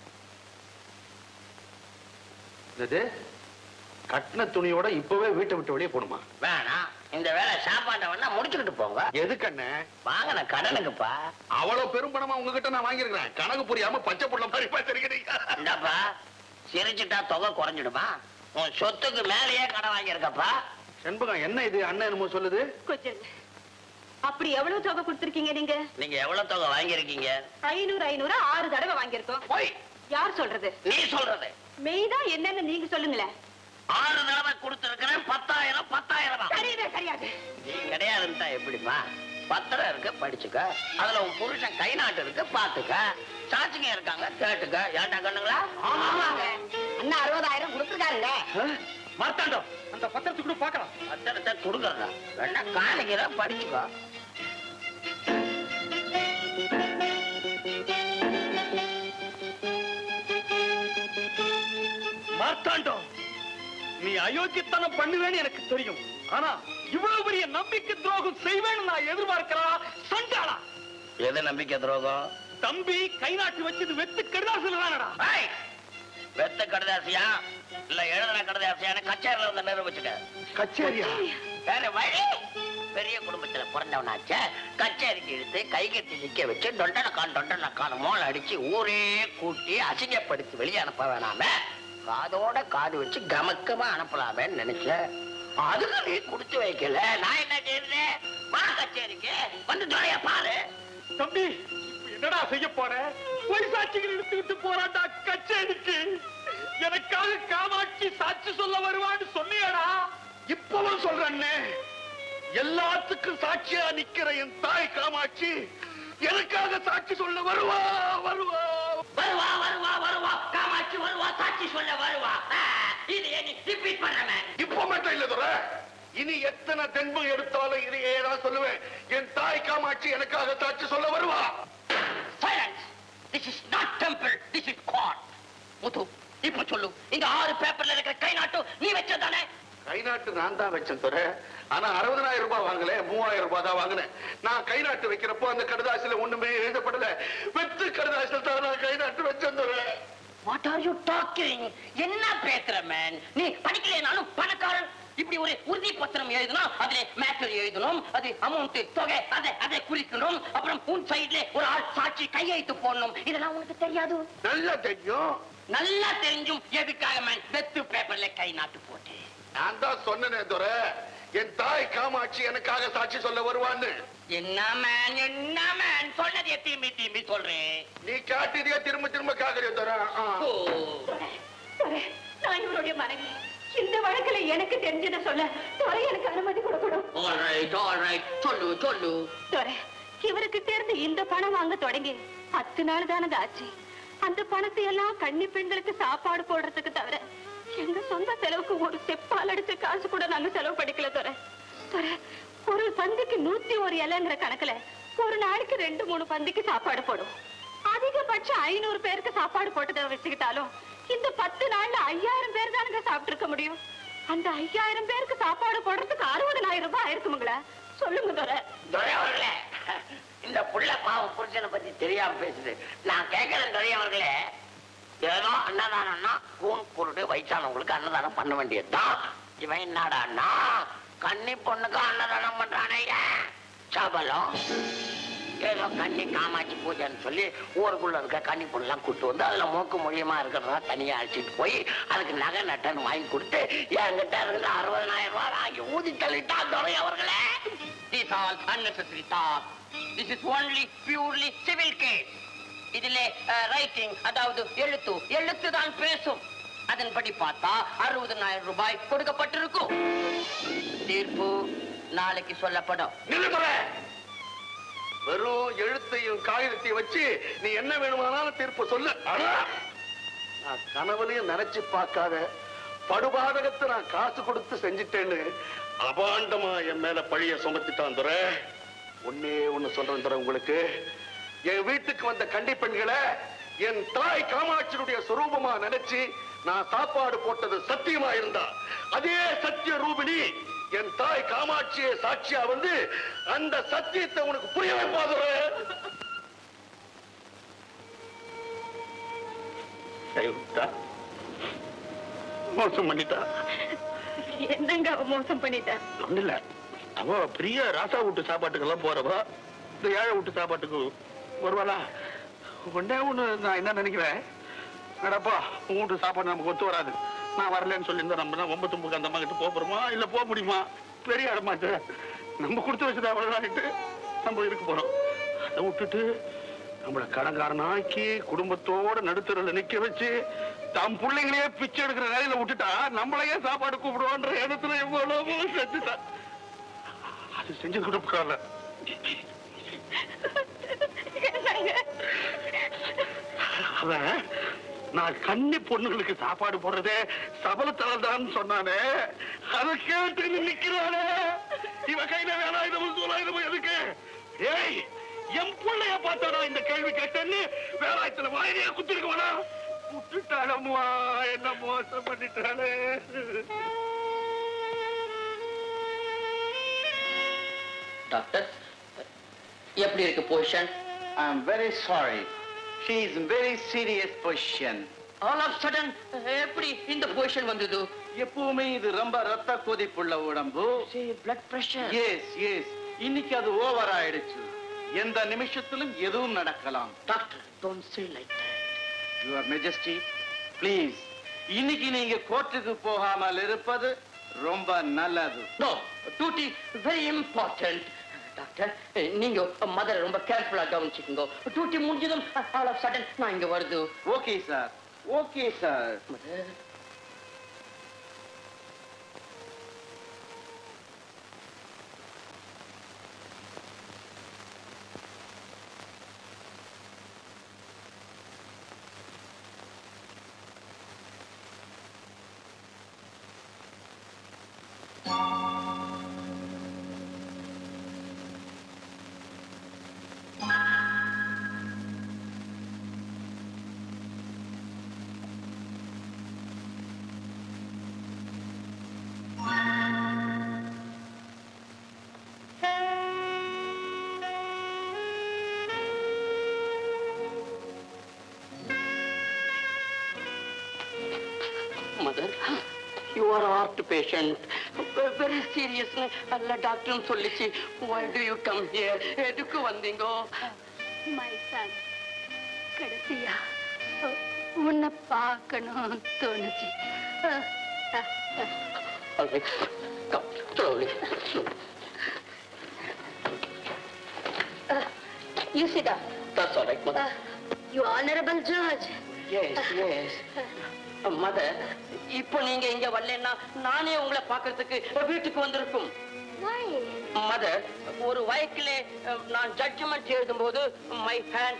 இது கட்டின துணியோட இப்பவே வீட்டை விட்டு வெளியே போகணுமா வேணாம் இந்த வேலை சாப்பாட்டை வேணா முடிச்சுக்கிட்டு போங்க எது கண்ணு வாங்கின கடனுக்குப்பா அவ்வளவு பெரும் பணமா உங்ககிட்ட நான் வாங்கியிருக்கிறேன் கணக்கு புரியாம பச்சை புள்ள மாதிரி பார்த்திருக்கிறீங்க இந்தாப்பா சிரிச்சுட்டா தொகை குறைஞ்சிடுமா உன் சொத்துக்கு மேலேயே கடன் வாங்கியிருக்கப்பா செண்பகம் என்ன இது அண்ணன் என்னமோ சொல்லுது கொஞ்சம் அப்படி எவ்வளவு தொகை கொடுத்திருக்கீங்க நீங்க நீங்க எவ்வளவு தொகை வாங்கியிருக்கீங்க ஐநூறு ஐநூறு ஆறு தடவை வாங்கியிருக்கோம் போய் யார் சொல்றது நீ சொல்றது மெய்தா என்னன்னு நீங்க சொல்லுங்களேன் ஆறு தடவை கொடுத்திருக்கிறேன் பத்தாயிரம் பத்தாயிரம் சரியாதே சரியாது நீ கிடையாதுன்னு எப்படிமா பத்திரம் இருக்கு படிச்சுக்க அதுல உன் புருஷன் கை நாட்டு இருக்கு பாத்துக்க சாட்சிங்க இருக்காங்க கேட்டுக்க ஏட்டா கண்ணுங்களா அண்ணா அறுபதாயிரம் கொடுத்துருக்காருங்க மார்த்தாண்டம் அந்த பத்திரத்துக்கு கூட பார்க்கலாம் பத்திரத்தை கொடுக்கறதா வேணா காணிக்கிற படிச்சுக்கோ மார்த்தாண்டம் நீ அயோக்கியத்தனம் பண்ணுவேன்னு எனக்கு தெரியும் ஆனா இவ்வளவு பெரிய நம்பிக்கை துரோகம் செய்வேன்னு நான் எதிர்பார்க்கிறா சண்டாளா எது நம்பிக்கை துரோகம் தம்பி கை நாட்டு வச்சது வெத்து கடிதாசில தானடா ஏய், வெத்த கடுதாசியா இல்ல எழுதுன கடுதாசியான்னு கச்சேரியில வந்து நிரூபிச்சுட்ட கச்சேரியா வேற வழி பெரிய குடும்பத்துல பிறந்தவனாச்சே கச்சேரிக்கு இழுத்து கை கட்டி நிக்க வச்சு டொண்டனக்கான் டொண்டனக்கான் மோள அடிச்சு ஊரே கூட்டி அசிங்கப்படுத்தி வெளியே அனுப்ப வேணாமே காதோட காது வச்சு கமக்கமா அனுப்பலாமேன்னு நினைச்சேன் அதுக்கு நீ கொடுத்து வைக்கல நான் என்ன செய்யறது வா கச்சேரிக்கு வந்து துணைய பாரு தம்பி இப்ப என்னடா செய்ய போற பொய் சாட்சிகள் எடுத்துக்கிட்டு போறாண்டா கச்சேரிக்கு எனக்காக காமாட்சி சாட்சி சொல்ல வருவான்னு சொன்னியாடா இப்பவும் சொல்றேன்னு எல்லாத்துக்கும் சாட்சியா நிக்கிற என் தாய் காமாட்சி எனக்காக சாட்சி சொல்ல வருவா வருவா வருவா வருவா வருவா காமாட்சி வருவா சாட்சி சொல்ல வருவா ஆ, இது நீ ரிப்பீட் பண்றமே இப்ப மட்டும் இல்ல துரை இனி எத்தனை தென்பம் எடுத்தாலும் இதையே தான் சொல்லுவேன் என் தாய் காமாட்சி எனக்காக சாட்சி சொல்ல வருவா silence this is not temple this is court Muthu இப்ப சொல்லு இங்க ஆறு பேப்பர்ல இருக்கிற கை நாட்டு நீ வச்சதானே கை நாட்டு நான் தான் வச்சேன் துரை ஆனா அறுபதனாயிரம் ரூபாய் வாங்கல மூவாயிரம் ரூபாய் தான் வாங்கினேன் நான் கை நாட்டு வைக்கிறப்போ அந்த கடுதாசில ஒண்ணுமே எழுதப்படல வெத்து கடுதாசில தான் நான் கை நாட்டு வச்சேன் துரை வாட் ஆர் யூ டாக்கிங் என்ன பேசுற மேன் நீ படிக்கலைனாலும் பணக்காரன் இப்படி ஒரு உறுதி பத்திரம் எழுதணும் அதுல மேட்டர் எழுதணும் அது அமௌண்ட் தொகை அதை அதை குறிக்கணும் அப்புறம் உன் சைடுல ஒரு ஆள் சாட்சி கையெழுத்து போடணும் இதெல்லாம் உனக்கு தெரியாது நல்லா தெரியும் நல்லா தெரிஞ்சும் எதுக்காக மேன் வெத்து பேப்பர்ல கை நாட்டு போட்டு நான் தான் சொன்னேனே துரை என் தாய் காமாட்சி எனக்காக சாட்சி சொல்ல வருவான்னு என்ன மேன் என்ன மேன் சொன்னதைய திரும்பி திரும்பி சொல்றேன் நீ காட்டியதையே திரும்ப திரும்ப காக்கறிய தர ஓ துரை, நான் இவருடைய மனைவி இந்த வழக்குல எனக்கு தெரிஞ்சதை சொல்ல துறை எனக்கு அனுமதி கொடுக்கணும் ஆல்ரைட் ஆல்ரைட் சொல்லு சொல்லு துரை, இவருக்கு தேர்ந்து இந்த பணம் வாங்க தொடங்கி பத்து நாள் தானது ஆச்சு அந்த பணத்தை எல்லாம் கன்னி பெண்களுக்கு சாப்பாடு போடுறதுக்கு தவிர எங்க சொந்த செலவுக்கு ஒரு செப்பால் அடிச்ச காசு கூட நாங்க செலவு படிக்கல துறை துரை, ஒரு பந்திக்கு நூத்தி ஒரு இலைங்கிற கணக்குல ஒரு நாளைக்கு ரெண்டு மூணு பந்திக்கு சாப்பாடு போடும் அதிகபட்சம் ஐநூறு பேருக்கு சாப்பாடு போட்டதை வச்சுக்கிட்டாலும் இந்த பத்து நாள்ல ஐயாயிரம் பேர் தானுங்க சாப்பிட்டு இருக்க முடியும் அந்த ஐயாயிரம் பேருக்கு சாப்பாடு போடுறதுக்கு அறுபதனாயிரம் ரூபாய் ஆயிருக்குமுங்களா சொல்லுங்க துரை துரை அவர்களே இந்த புள்ள பாவம் புருஷனை பத்தி தெரியாம பேசுது நான் கேட்கிறேன் துரை அவர்களே ஏதோ அன்னதானம்னா கூன் பொருடு வயசானவங்களுக்கு அன்னதானம் பண்ண வேண்டியதுதான் இவன் என்னடான்னா கன்னி பொண்ணுக்கு அன்னதானம் பண்றானே ஏன்? சபலம் ஏதோ கன்னி காமாட்சி பூஜைன்னு சொல்லி ஊருக்குள்ள இருக்க கன்னி பொண்ணெல்லாம் கூட்டு வந்து அதுல மூக்கு மொழியமா இருக்கிறதா தனியா அழைச்சிட்டு போய் அதுக்கு நகை நட்டன் வாங்கி கொடுத்து என்கிட்ட இருக்கிற அறுபதனாயிரம் ரூபாய் வாங்கி ஊதி தள்ளிட்டா துறை அவர்களே This all unnecessary talk. This is only purely civil case. இதிலே ரைட்டிங் அதாவது எழுத்து எழுத்து தான் பேசும் அதன்படி பார்த்தா அறுபதனாயிரம் ரூபாய் கொடுக்கப்பட்டிருக்கும் தீர்ப்பு நாளைக்கு சொல்லப்படும் நில்லுதுற வெறும் எழுத்தையும் காகிதத்தையும் வச்சு நீ என்ன வேணுமானாலும் தீர்ப்பு சொல்லு ஆனா நான் கனவுலையும் நினைச்சு பார்க்காத படுபாதகத்தை நான் காசு கொடுத்து செஞ்சிட்டேன்னு அபாண்டமா என் மேல பழிய சுமத்திட்டான் துரை ஒன்னே ஒண்ணு சொல்றேன் துரை உங்களுக்கு என் வீட்டுக்கு வந்த கன்னி பெண்களை என் தாய் காமாட்சியுடைய சுரூபமா நினைச்சு நான் சாப்பாடு போட்டது சத்தியமா இருந்தா அதே சத்திய ரூபிணி என் தாய் காமாட்சியை சாட்சியா வந்து அந்த சத்தியத்தை உனக்கு புரிய வைப்பாதுற மோசம் பண்ணிட்டா என்னங்க அவ மோசம் பண்ணிட்டேன் ஒண்ணு இல்ல அவ பெரிய ராசா வீட்டு சாப்பாட்டுக்கெல்லாம் போறவா இந்த ஏழை வீட்டு சாப்பாட்டுக்கு வருவாளா ஒண்ணே ஒண்ணு நான் என்ன நினைக்கிறேன் நடப்பா உன் வீட்டு சாப்பாடு நமக்கு ஒத்து வராது நான் வரலன்னு சொல்லியிருந்தா நம்ம தான் ஒன்பது தும்புக்கு அந்த அம்மா கிட்ட போக போறோமா இல்ல போக முடியுமா பெரிய இடமாச்சு நம்ம கொடுத்து வச்சது அவ்வளவுதான்ட்டு நம்ம இருக்க போறோம் அதை விட்டுட்டு நம்மள கடன்காரனாக்கி குடும்பத்தோட நடுத்தருல நிக்க வச்சு தம் பிள்ளைங்களையே பிச்சை எடுக்கிற நிலையில விட்டுட்டா நம்மளையே சாப்பாடு கூப்பிடுவோன்ற இடத்துல எவ்வளவோ செஞ்சுட்டா அது செஞ்சது கூட பரவாயில்ல அவன் நான் கன்னி பொண்ணுங்களுக்கு சாப்பாடு போடுறதே சபலத்தலதான் சொன்னானே அதை கேட்டு நிக்கிறானே இவ கையில வேலாயுதமும் சூலாயுதமும் எதுக்கு ஏய் என் பிள்ளைய பார்த்தாடா இந்த கேள்வி கேட்டேன்னு வேலாயத்துல வாயிலே குத்திருக்கவனா விட்டுட்டாளம்மா என்ன மோசம் பண்ணிட்டாளே டாக்டர் எப்படி இருக்கு position I'm very sorry. She is in very serious position. All of sudden எப்படி இந்த பொசிஷன் வந்தது எப்பவுமே இது ரொம்ப ரத்த கொதிப்புள்ள உடம்பு பிளட் பிரஷர் எஸ் எஸ் இன்னைக்கு அது ஓவர் ஆயிடுச்சு எந்த நிமிஷத்திலும் எதுவும் நடக்கலாம் doctor don't say like your majesty please இன்னைக்கு நீங்க கோர்ட்டுக்கு போகாமல் இருப்பது ரொம்ப நல்லது no duty very important doctor நீங்க மதரை ரொம்ப கேர்ஃபுல்லா கவனிச்சுக்கோங்க டியூட்டி முடிஞ்சதும் ஆல் ஆஃப் சடன் நான் இங்க வருது okay sir okay sir mother mother you are heart patient very serious அல்ல டாக்டர் சொல்லிச்சு why do you come here எதுக்கு வந்தீங்க மை சன் கடைசியா உன்னை பார்க்கணும் தோணுச்சு Alright, come slowly. You sit down. That's all right, mother. You honorable judge. Yes, yes. Mother இப்போ நீங்க இங்க வரலன்னா நானே உங்களை பார்க்கிறதுக்கு வீட்டுக்கு வந்திருக்கும் Why? மதர் ஒரு வழக்கிலே அஹ், நான் ஜட்ஜ்மெண்ட் எழுதும்போது மை ஹேண்ட்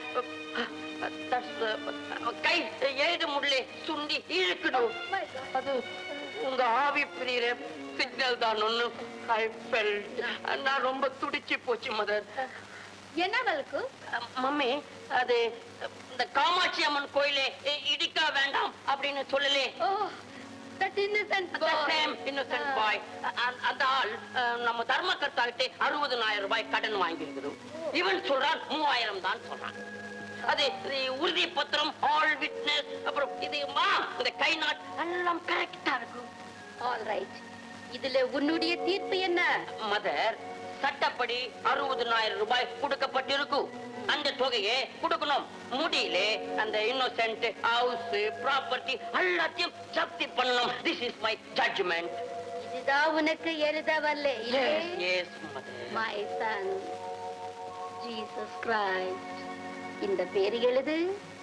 கை எழுத முடியல சுண்டி இழுக்கணும் My God. அது உங்க ஆவி பிரியிற சிக்னல் தான் ஒண்ணு ஐ ஃபெல்ட் நான் ரொம்ப துடிச்சு போச்சு மதர் என்ன வழக்கு மம்மி அது இந்த காமாட்சி அம்மன் கோயிலே இ- இடிக்க வேண்டாம் அப்படின்னு சொல்லலே Oh, that innocent The boy. same innocent boy. அ- அந்த ஆள் அஹ், நம்ம தர்மகர்த்தா கிட்ட அறுபதனாயிரம் ரூபாய் கடன் வாங்கியிருக்குது இவன் சொல்றான் மூவாயிரம் தான் சொல்றான் அது இது உறுதி பத்திரம் ஆல் விட்னஸ் அப்புறம் இது மா இந்த கை நாட் எல்லாம் கரெக்டா இருக்கும் All right. இதுல உன்னுடைய தீர்ப்பு என்ன மதர் சட்டப்படி அறுபதனாயிரம் ரூபாய் கொடுக்கப்பட்டிருக்கும் அந்த தொகையை கொடுக்கணும் முடியல அந்த இன்னோசென்ட் ஹவுஸ் ப்ராப்பர்ட்டி எல்லாத்தையும் ஜப்தி பண்ணணும் திஸ் இஸ் மை ஜட்ஜ்மெண்ட் இதுதான் உனக்கு எழுத வரல yes yes mother my son Jesus Christ இந்த பேர் எழுது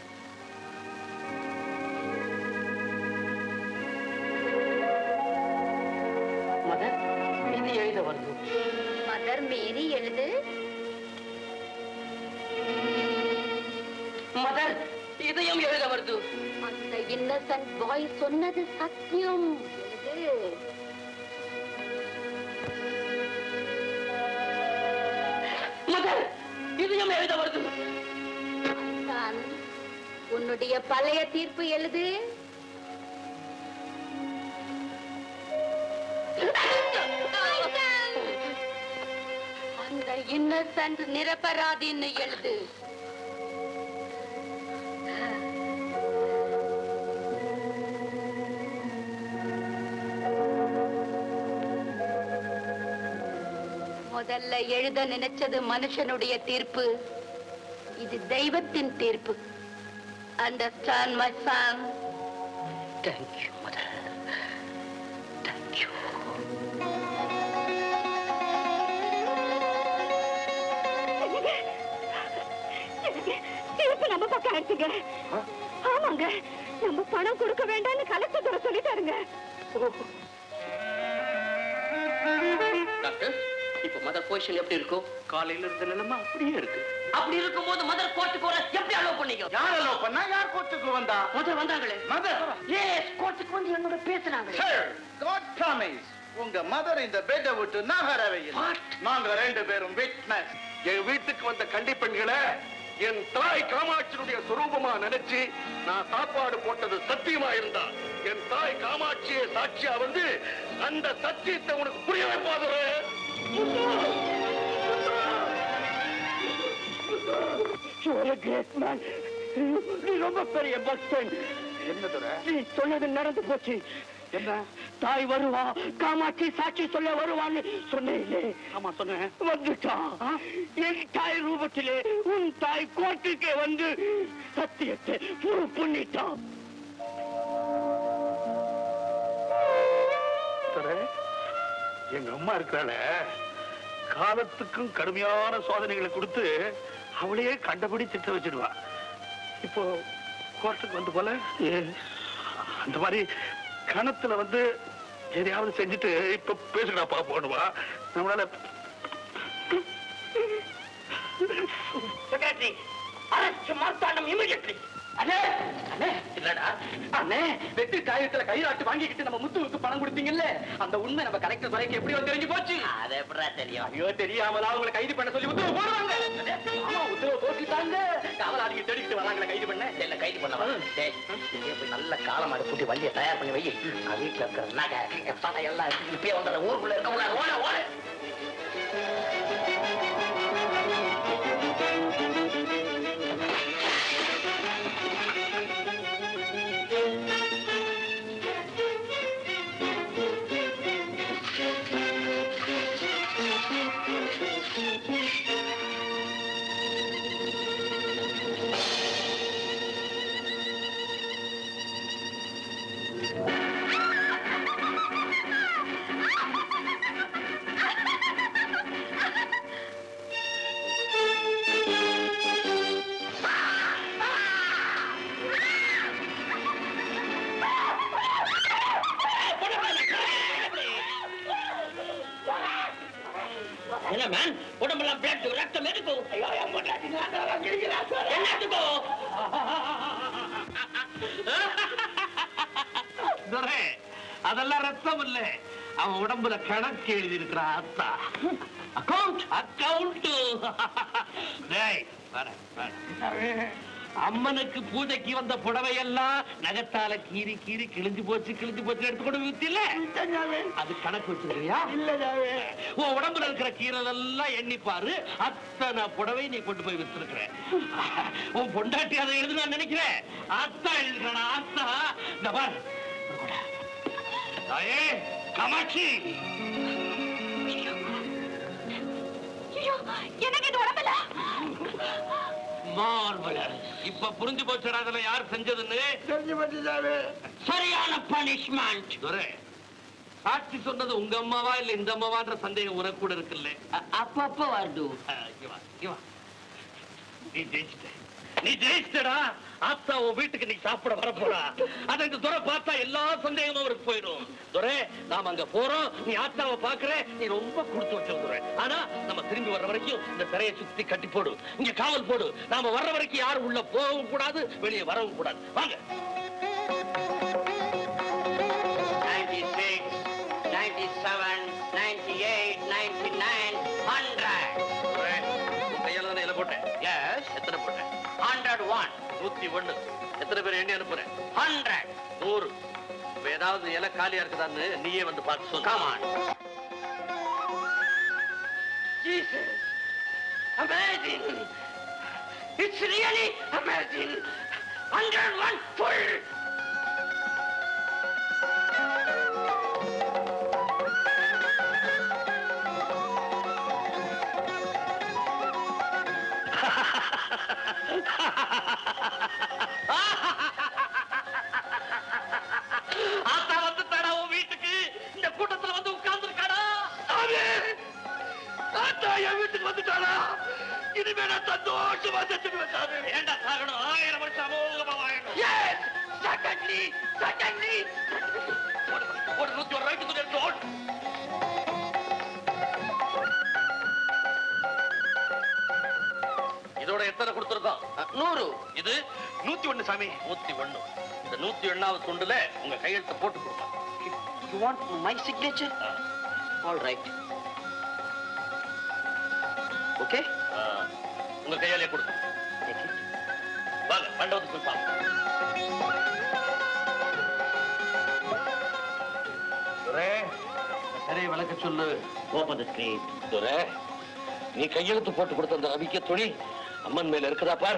மதர் இது எழுத வருது மதர் மேரி எழுது மதர் இதையும் எழுத வருது அந்த இன்னசென்ட் பாய் சொன்னது சத்தியம் எழுது மதர் இதையும் எழுத வருது son, உன்னுடைய பழைய தீர்ப்பு எழுது அந்த இன்னசென்ட் நிரபராதின்னு எழுது முதல்ல எழுத நினைச்சது மனுஷனுடைய தீர்ப்பு இது தெய்வத்தின் தீர்ப்பு understand my son thank you mother thank you தீர்ப்பு நம்ம பக்கம் எடுத்துங்க ஆமாங்க நம்ம பணம் கொடுக்க வேண்டாம்னு கலெக்டர் தர சொல்லிட்டாருங்க டாக்டர் இப்போ மதர் பொசிஷன் எப்படி இருக்கும் காலையில இருந்த நிலைமை அப்படியே இருக்கு அப்படி இருக்கும்போது மதர் கோர்ட்டுக்கு வர எப்படி அலோவ் பண்ணீங்க யார் அலோ பண்ணா யார் கோர்ட்டுக்கு வந்தா மதர் வந்தாங்களே மதர் எஸ் கோர்ட்டுக்கு வந்து என்னோட பேசுனாங்களே சார் காட் ப்ராமிஸ் உங்க மதர் இந்த பெட்டை விட்டு நகரவே இல்லை. What? நாங்க ரெண்டு பேரும் விட்னஸ் என் வீட்டுக்கு வந்த கண்டி பெண்களை என் தாய் காமாட்சியினுடைய சுரூபமா நினைச்சு நான் சாப்பாடு போட்டது சத்தியமா இருந்தா என் தாய் காமாட்சியை சாட்சியா வந்து அந்த சத்தியத்தை உனக்கு புரிய வைப்பாதுரு நீ ரொம்ப பெரிய பக்தன் என்ன துறை நீ சொன்னது நடந்து போச்சு என்ன தாய் வருவா காமாட்சி சாட்சி சொல்ல வருவான்னு சொன்னேன் ஆமா சொன்னேன் வந்துட்டான் என் தாய் ரூபத்திலே உன் தாய் கோர்ட்டுக்கே வந்து சத்தியத்தை prove பண்ணிட்டான் துரை, எங்க அம்மா இருக்கிறாள காலத்துக்கும் கடுமையான சோதனைகளை கொடுத்து அவளையே கண்டபடி திட்ட வச்சிடுவா இப்போ கோர்ட்டுக்கு வந்து போல அந்த மாதிரி கணத்துல வந்து எதையாவது செஞ்சுட்டு இப்ப பேசுகிறாப்பா போடுவா நம்மளால செக்ரட்டரி அரசு மார்த்தாண்டம் இமிடியட்லி அண்ணே அண்ணே இல்லடா அண்ணே வெற்றி காயத்துல கைராட்டு வாங்கிக்கிட்டு நம்ம முத்துவுக்கு பணம் கொடுத்தீங்கல்ல அந்த உண்மை நம்ம கலெக்டர் துறைக்கு எப்படி வந்து தெரிஞ்சு போச்சு அது எப்படா தெரியும் ஐயோ தெரியாமலா அவங்களை கைது பண்ண சொல்லி உத்தரவு போடுவாங்க ஆமா உத்தரவு போட்டுட்டாங்க காவலாளிங்க தேடிக்கிட்டு வராங்களே கைது பண்ண என்ன கைது பண்ணவா டேய், இப்படியே போய் நல்ல காலமாடு கூட்டி வண்டியை தயார் பண்ணி வை நான் வீட்டுல இருக்கிற நகை பணம் எல்லாம் இருக்கு. இப்பயே வந்துடுற ஊருக்குள்ள இருக்க கூடாது ஓட ஓட ஆ மேன் உடம்பெல்லாம் பிளட் ரத்தம் இருக்கும் ஐயோ என் பொண்டாட்டி நான் கிழிக்கிறேன் என்னத்துக்கும் துரை அதெல்லாம் ரத்தம் இல்ல அவன் உடம்புல கணக்கு எழுதி இருக்கிற அத்தா அக்கவுண்ட் அக்கவுண்ட் டேய் வரேன், வரேன். அம்மனுக்கு பூஜைக்கு வந்த புடவை எல்லாம் நகத்தால கீறி கீறி கிழிஞ்சு போச்சு கிழிஞ்சு போச்சு எடுத்து கொண்டு வித்தில அது கணக்கு வச்சிருக்கியா இல்ல உன் உடம்புல இருக்கிற கீரல் எல்லாம் எண்ணி பாரு அத்தனை புடவை நீ கொண்டு போய் வித்திருக்கிற உன் பொண்டாட்டி அதை எழுது நான் நினைக்கிறேன் அத்தா எழுதுறா அத்தா இந்த பார் தாயே காமாட்சி ஐயோ எனக்கு இது உடம்புல மார்வலர் இப்ப புரிஞ்சு போச்சுடா அதெல்லாம் யார் செஞ்சதுன்னு தெரிஞ்சு போச்சுதாவே சரியான பனிஷ்மெண்ட் துரை சாட்சி சொன்னது உங்க அம்மாவா இல்ல இந்த அம்மாவான்ற சந்தேகம் உனக்கு கூட இருக்குல்ல அப்பப்ப வருது அஹ், இங்க வா, இங்க வா. நீ ஜெயிச்சிட்ட நீ ஜெயிச்சிட்டடா ஆத்தா உன் வீட்டுக்கு நீ சாப்பிட வர போறா அத இந்த துரை பார்த்தா எல்லா சந்தேகமும் அவருக்கு போயிடும் துரை நாம அங்க போறோம் நீ ஆத்தாவை பாக்குற நீ ரொம்ப கொடுத்து வச்ச துரை ஆனா நம்ம திரும்பி வர்ற வரைக்கும் இந்த திரையை சுத்தி கட்டி போடு இங்க காவல் போடு நாம வர்ற வரைக்கும் யாரும் உள்ள போகவும் கூடாது வெளியே வரவும் கூடாது வாங்க 96, 97, 98, 99, 100. துரை, உன் கையால தானே இலை போட்டேன் எஸ் எத்தனை போட்டேன் 101, நூத்தி ஒண்ணு எத்தனை பேர் எண்ணி அனுப்புறேன் 100. நூறு இப்ப ஏதாவது இலை காலியா இருக்குதான்னு நீயே வந்து பார்த்து சொல்லு Come on. Jesus. Amazing. It's really amazing. 101 full. ஆத்தா வந்துட்டாடா உன் வீட்டுக்கு இந்த கூட்டத்துல வந்து உட்கார்ந்து இருக்காடா ஆத்தா என் வீட்டுக்கு வந்துட்டாடா இனிமே நான் சந்தோஷமா செத்துடுவேன் சாமி ஏண்டா சாகணும் ஆயிரம் வருஷம் அமோகமா வாழணும் Yes. Secondly, secondly. ஒரு ஒரு நூத்தி ஒரு ரைட்டு எடுத்து ஓடு இதோட எத்தனை கொடுத்துருக்கோம் நூறு இது நூத்தி ஒண்ணு சாமி நூத்தி ஒண்ணு இந்த நூத்தி ஒண்ணாவது துண்டுல உங்க கையெழுத்து போட்டு கொடுங்க You want my signature? All right. Okay? ஆ, உங்க கையாலே கொடுங்க Take it. வாங்க மண்டபத்துக்கு போய் பார்ப்போம் துரை, சரி விளக்க சொல்லு Open the screen. துரை நீ கையெழுத்து போட்டு கொடுத்த அந்த ரவிக்க துணி அம்மன் மேல இருக்குதா பார்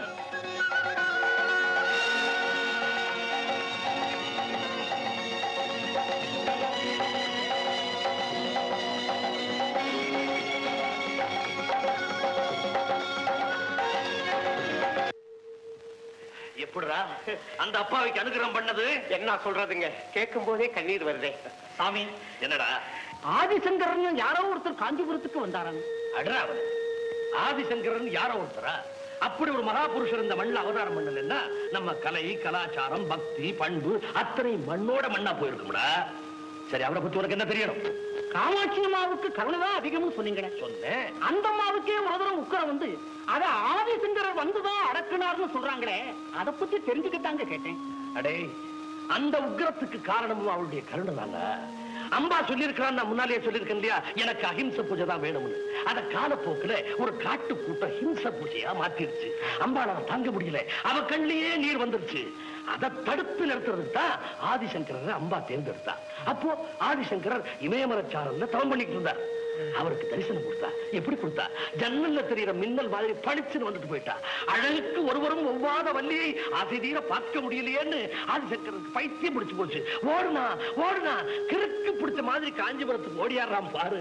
எப்படிடா அந்த அப்பாவிக்கு அனுகிரகம் பண்ணது என்ன சொல்றதுங்க கேட்கும் போதே கண்ணீர் வருதே சாமி என்னடா ஆதிசங்கரன் யாரோ ஒருத்தர் காஞ்சிபுரத்துக்கு வந்தாராங்க அடரா அவரு. ஆதிசங்கரன் யாரோ ஒருத்தரா அப்படி ஒரு மகாபுருஷர் இந்த மண்ணில் அவதாரம் பண்ணலன்னா நம்ம கலை கலாச்சாரம் பக்தி பண்பு அத்தனை மண்ணோட மண்ணா போயிருக்கும்டா சரி அவரை பத்தி உனக்கு என்ன தெரியணும் காமாட்சி அம்மாவுக்கு கருணை தான் அதிகம்னு சொன்னீங்களே சொன்னேன் அந்த அம்மாவுக்கே ஒரு தடவை உக்கர வந்து அத ஆதிசங்கரர் வந்துதான் அடக்குனார்னு சொல்றாங்களே அத பத்தி தெரிஞ்சுக்கிட்டாங்க கேட்டேன் அடே அந்த உக்கிரத்துக்கு காரணமும் அவளுடைய கருணை தாங்க அம்பா சொல்லியிருக்கிறான் நான் முன்னாலேயே சொல்லியிருக்கேன் இல்லையா எனக்கு அஹிம்சை பூஜை தான் வேணும்னு அத காலப்போக்குல ஒரு காட்டு கூட்டம் ஹிம்ச பூஜையா மாத்திருச்சு அம்பாளால தாங்க முடியல அவ கண்ணிலேயே நீர் வந்துருச்சு அதை தடுத்து நிறுத்துறதுக்கு தான் ஆதிசங்கரரை அம்பா தேர்ந்தெடுத்தா அப்போ ஆதிசங்கரர் இமயமரச்சாரல்ல தவம் பண்ணிட்டு இருந்தார் அவருக்கு தரிசனம் கொடுத்தா எப்படி கொடுத்தா ஜன்னல்ல தெரியுற மின்னல் மாதிரி பளிச்சுன்னு வந்துட்டு போயிட்டா அழகுக்கு ஒருவரும் ஒவ்வாத வள்ளியை ஆசை தீர பார்க்க முடியலையேன்னு ஆதிசங்கருக்கு பைத்தியம் பிடிச்சு போச்சு ஓடுனா ஓடுனா கிறுக்கு பிடிச்ச மாதிரி காஞ்சிபுரத்துக்கு ஓடியாடுறான் பாரு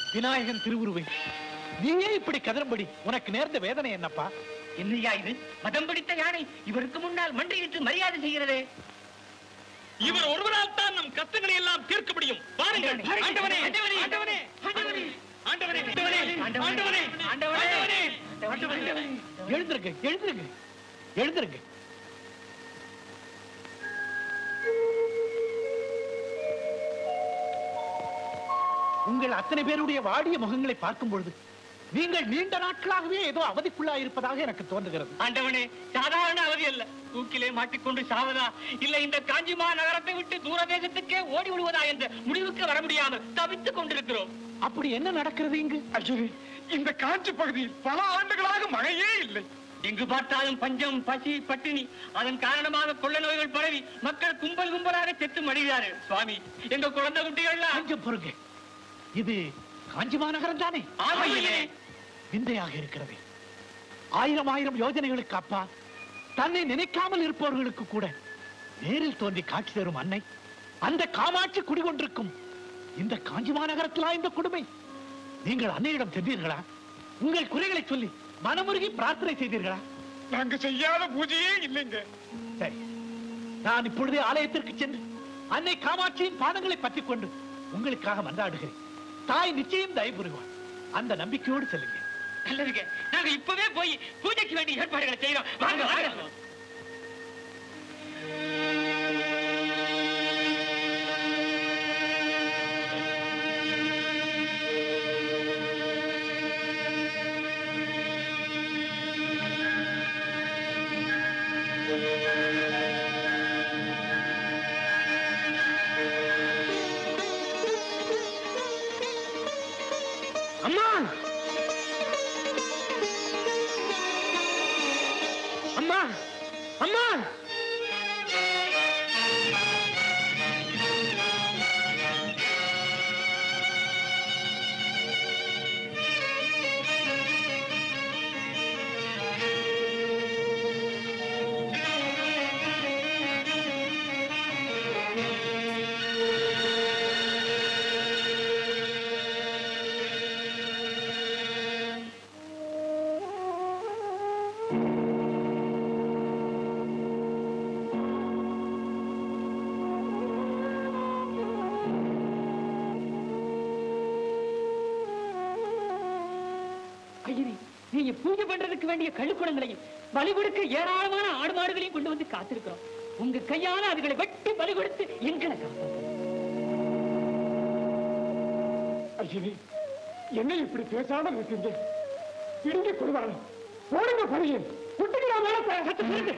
விநாயகன் திருவுருவை நீயே இப்படி கதறும்படி உனக்கு நேர்ந்த வேதனை என்னப்பா என்னையா இது மதம் பிடித்த யானை இவருக்கு முன்னால் மண்டியிட்டு மரியாதை செய்கிறதே இவர் ஒருவரால் தான் நம் கஷ்டங்களை எல்லாம் தீர்க்க முடியும் பாருங்கள் ஆண்டவனே ஆண்டவனே, ஆண்டவனே ஆண்டவனே, ஆண்டவனே ஆண்டவனே ஆண்டவனே ஆண்டவனே எழுந்திருங்க எழுந்திருங்க எழுந்திருங்க உங்கள் அத்தனை பேருடைய வாடிய முகங்களை பார்க்கும் பொழுது நீங்கள் நீண்ட நாட்களாகவே ஏதோ அவதிக்குள்ளா இருப்பதாக எனக்கு தோன்றுகிறது ஆண்டவனே சாதாரண அவதி அல்ல தூக்கிலே மாட்டிக்கொண்டு சாவதா இல்ல இந்த காஞ்சிமா நகரத்தை விட்டு தூர தேசத்துக்கே ஓடி விடுவதா என்ற முடிவுக்கு வர முடியாமல் தவித்துக் கொண்டிருக்கிறோம் அப்படி என்ன நடக்கிறது இங்கு இந்த காஞ்சி பகுதியில் பல ஆண்டுகளாக மழையே இல்லை எங்கு பார்த்தாலும் பஞ்சம் பசி பட்டினி அதன் காரணமாக கொள்ள நோய்கள் பரவி மக்கள் கும்பல் கும்பலாக செத்து மடிகிறார்கள் சுவாமி எங்க குழந்தை குட்டிகள்லாம் கொஞ்சம் பொறுங்க இது காஞ்சி மாநகரம் தானே ஆமையிலே விந்தையாக இருக்கிறது ஆயிரம் ஆயிரம் யோஜனைகளுக்கு அப்பா தன்னை நினைக்காமல் இருப்பவர்களுக்கு கூட நேரில் தோன்றி காட்சி தரும் அன்னை அந்த காமாட்சி குடிகொண்டிருக்கும் இந்த காஞ்சி மாநகரத்திலா இந்த கொடுமை நீங்கள் அன்னையிடம் சென்றீர்களா உங்கள் குறைகளை சொல்லி மனமுருகி பிரார்த்தனை செய்தீர்களா நாங்க செய்யாத பூஜையே இல்லைங்க சரி நான் இப்பொழுதே ஆலயத்திற்கு சென்று அன்னை காமாட்சியின் பாதங்களை பற்றிக் கொண்டு உங்களுக்காக மன்றாடுகிறேன் தாய் நிச்சயம் தயவு புரிவாள் அந்த நம்பிக்கையோடு செல்லுங்கள் நல்லதுங்க நாங்க இப்பவே போய் பூஜைக்கு வேண்டிய ஏற்பாடுகளை செய்யறோம் வாங்க வாங்க அம்மா அம்மா அம்மா ஐயரி நீங்க பூஜை பண்றதுக்கு வேண்டிய கழுக்குடங்களையும் பலி கொடுக்க ஏராளமான ஆடு மாடுகளையும் கொண்டு வந்து காத்திருக்கிறோம் உங்க கையால அதுகளை வெட்டி பலி கொடுத்து எங்களை காப்பாத்துங்க. ஐயனி என்ன இப்படி பேசாம இருக்கீங்க இடிஞ்சு கொடுவாங்க போடுங்க பணியை குட்டிகளா மேல சத்து சொல்லுங்க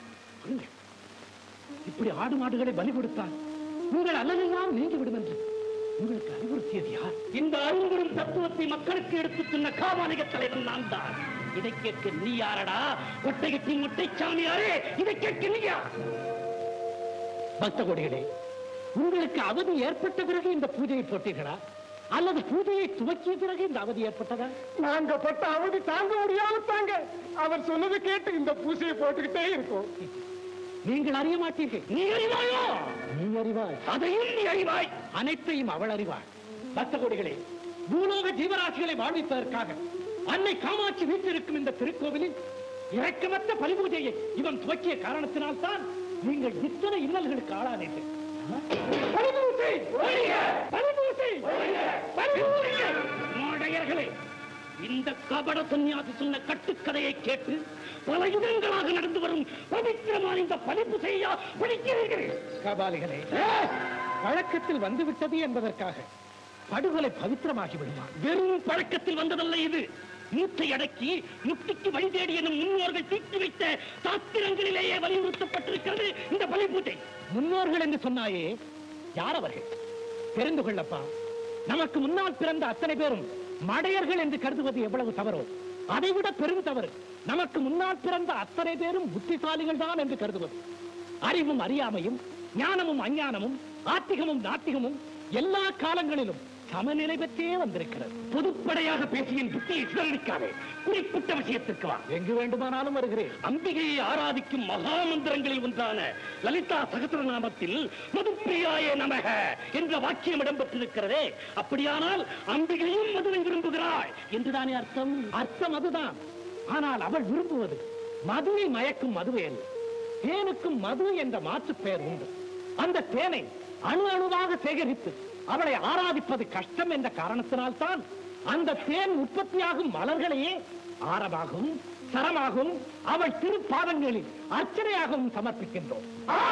இப்படி ஆடு மாடுகளை பலி கொடுத்தால் உங்கள் அல்லலெல்லாம் நீங்கி விடும் என்று உங்களுக்கு அறிவுறுத்தியது யார் இந்த அருங்குறும் தத்துவத்தை மக்களுக்கு எடுத்து சொன்ன காமானிக தலைவன் நான் தான் இதை கேட்க நீ யாரடா ஒட்டகத்தி முட்டை சாமியாரே இதை கேட்க நீ யார் பக்த கொடிகளே உங்களுக்கு அவதி ஏற்பட்ட பிறகு இந்த பூஜையை போட்டீர்களா அல்லது பூஜையை துவக்கிய பிறகு இந்த அவதி ஏற்பட்டதா நாங்க பட்ட அவதி தாங்க முடியாம தாங்க அவர் சொன்னதை கேட்டு இந்த பூசையை போட்டுக்கிட்டே இருக்கோம் நீங்கள் அறிய மாட்டீர்கள் நீ அறிவாயோ நீ அறிவாய் அதையும் நீ அறிவாய் அனைத்தையும் அவள் அறிவாள் பக்த கொடிகளே பூலோக ஜீவராசிகளை வாழ்விப்பதற்காக அன்னை காமாட்சி வீட்டிருக்கும் இந்த திருக்கோவிலில் இரக்கமற்ற பலிபூஜையை இவன் துவக்கிய காரணத்தினால் தான் நீங்கள் இத்தனை இன்னல்களுக்கு ஆளானீர்கள் பரிபூசை ஒழிக! பரிபூசை ஒழிக! பரிபூசை! மாடையர்களே இந்த கபட சன்னியாசி சொன்ன கட்டுக்கதையை கேட்டு பல யுகங்களாக நடந்து வரும் பவித்திரமான இந்த பலிப்பு செய்ய பிடிக்கிறீர்கள் கபாலிகளே வழக்கத்தில் வந்துவிட்டது என்பதற்காக படுகொலை பவித்திரமாகி விடுமா வெறும் பழக்கத்தில் வந்ததல்ல இது மூச்சை அடக்கி முக்திக்கு வழி தேடி எனும் முன்னோர்கள் தீட்டி வைத்த சாத்திரங்களிலேயே வலியுறுத்தப்பட்டிருக்கிறது இந்த பலி பூஜை முன்னோர்கள் என்று சொன்னாயே யார் அவர்கள் தெரிந்து கொள்ளப்பா நமக்கு முன்னால் பிறந்த அத்தனை பேரும் மடையர்கள் என்று கருதுவது எவ்வளவு தவறோ அதைவிட பெரும் தவறு நமக்கு முன்னால் பிறந்த அத்தனை பேரும் புத்திசாலிகள் தான் என்று கருதுவது அறிவும் அறியாமையும் ஞானமும் அஞ்ஞானமும் ஆத்திகமும் நாத்திகமும் எல்லா காலங்களிலும் சமநிலை பெற்றே வந்திருக்கிறது பொதுப்படையாக பேசியின் புத்தியை சிதறடிக்காதே குறிப்பிட்ட விஷயத்திற்கு வா எங்கு வேண்டுமானாலும் வருகிறேன் அம்பிகையை ஆராதிக்கும் மகா மந்திரங்களில் ஒன்றான லலிதா சகசிரநாமத்தில் மதுப்பிரியாய நமக என்ற வாக்கியம் இடம்பெற்றிருக்கிறதே அப்படியானால் அம்பிகையும் மதுவை விரும்புகிறாள் என்றுதானே அர்த்தம் அர்த்தம் அதுதான் ஆனால் அவள் விரும்புவது மதுவை மயக்கும் மதுவே அல்ல தேனுக்கும் மது என்ற மாற்று பெயர் உண்டு அந்த தேனை அணு அணுவாக சேகரித்து அவளை ஆராதிப்பது கஷ்டம் என்ற காரணத்தினால்தான் அந்த தேன் உற்பத்தியாகும் மலர்களையே ஆரமாகவும் சரமாகவும் அவள் திருப்பாதங்களில் அர்ச்சனையாகவும் சமர்ப்பிக்கின்றோம்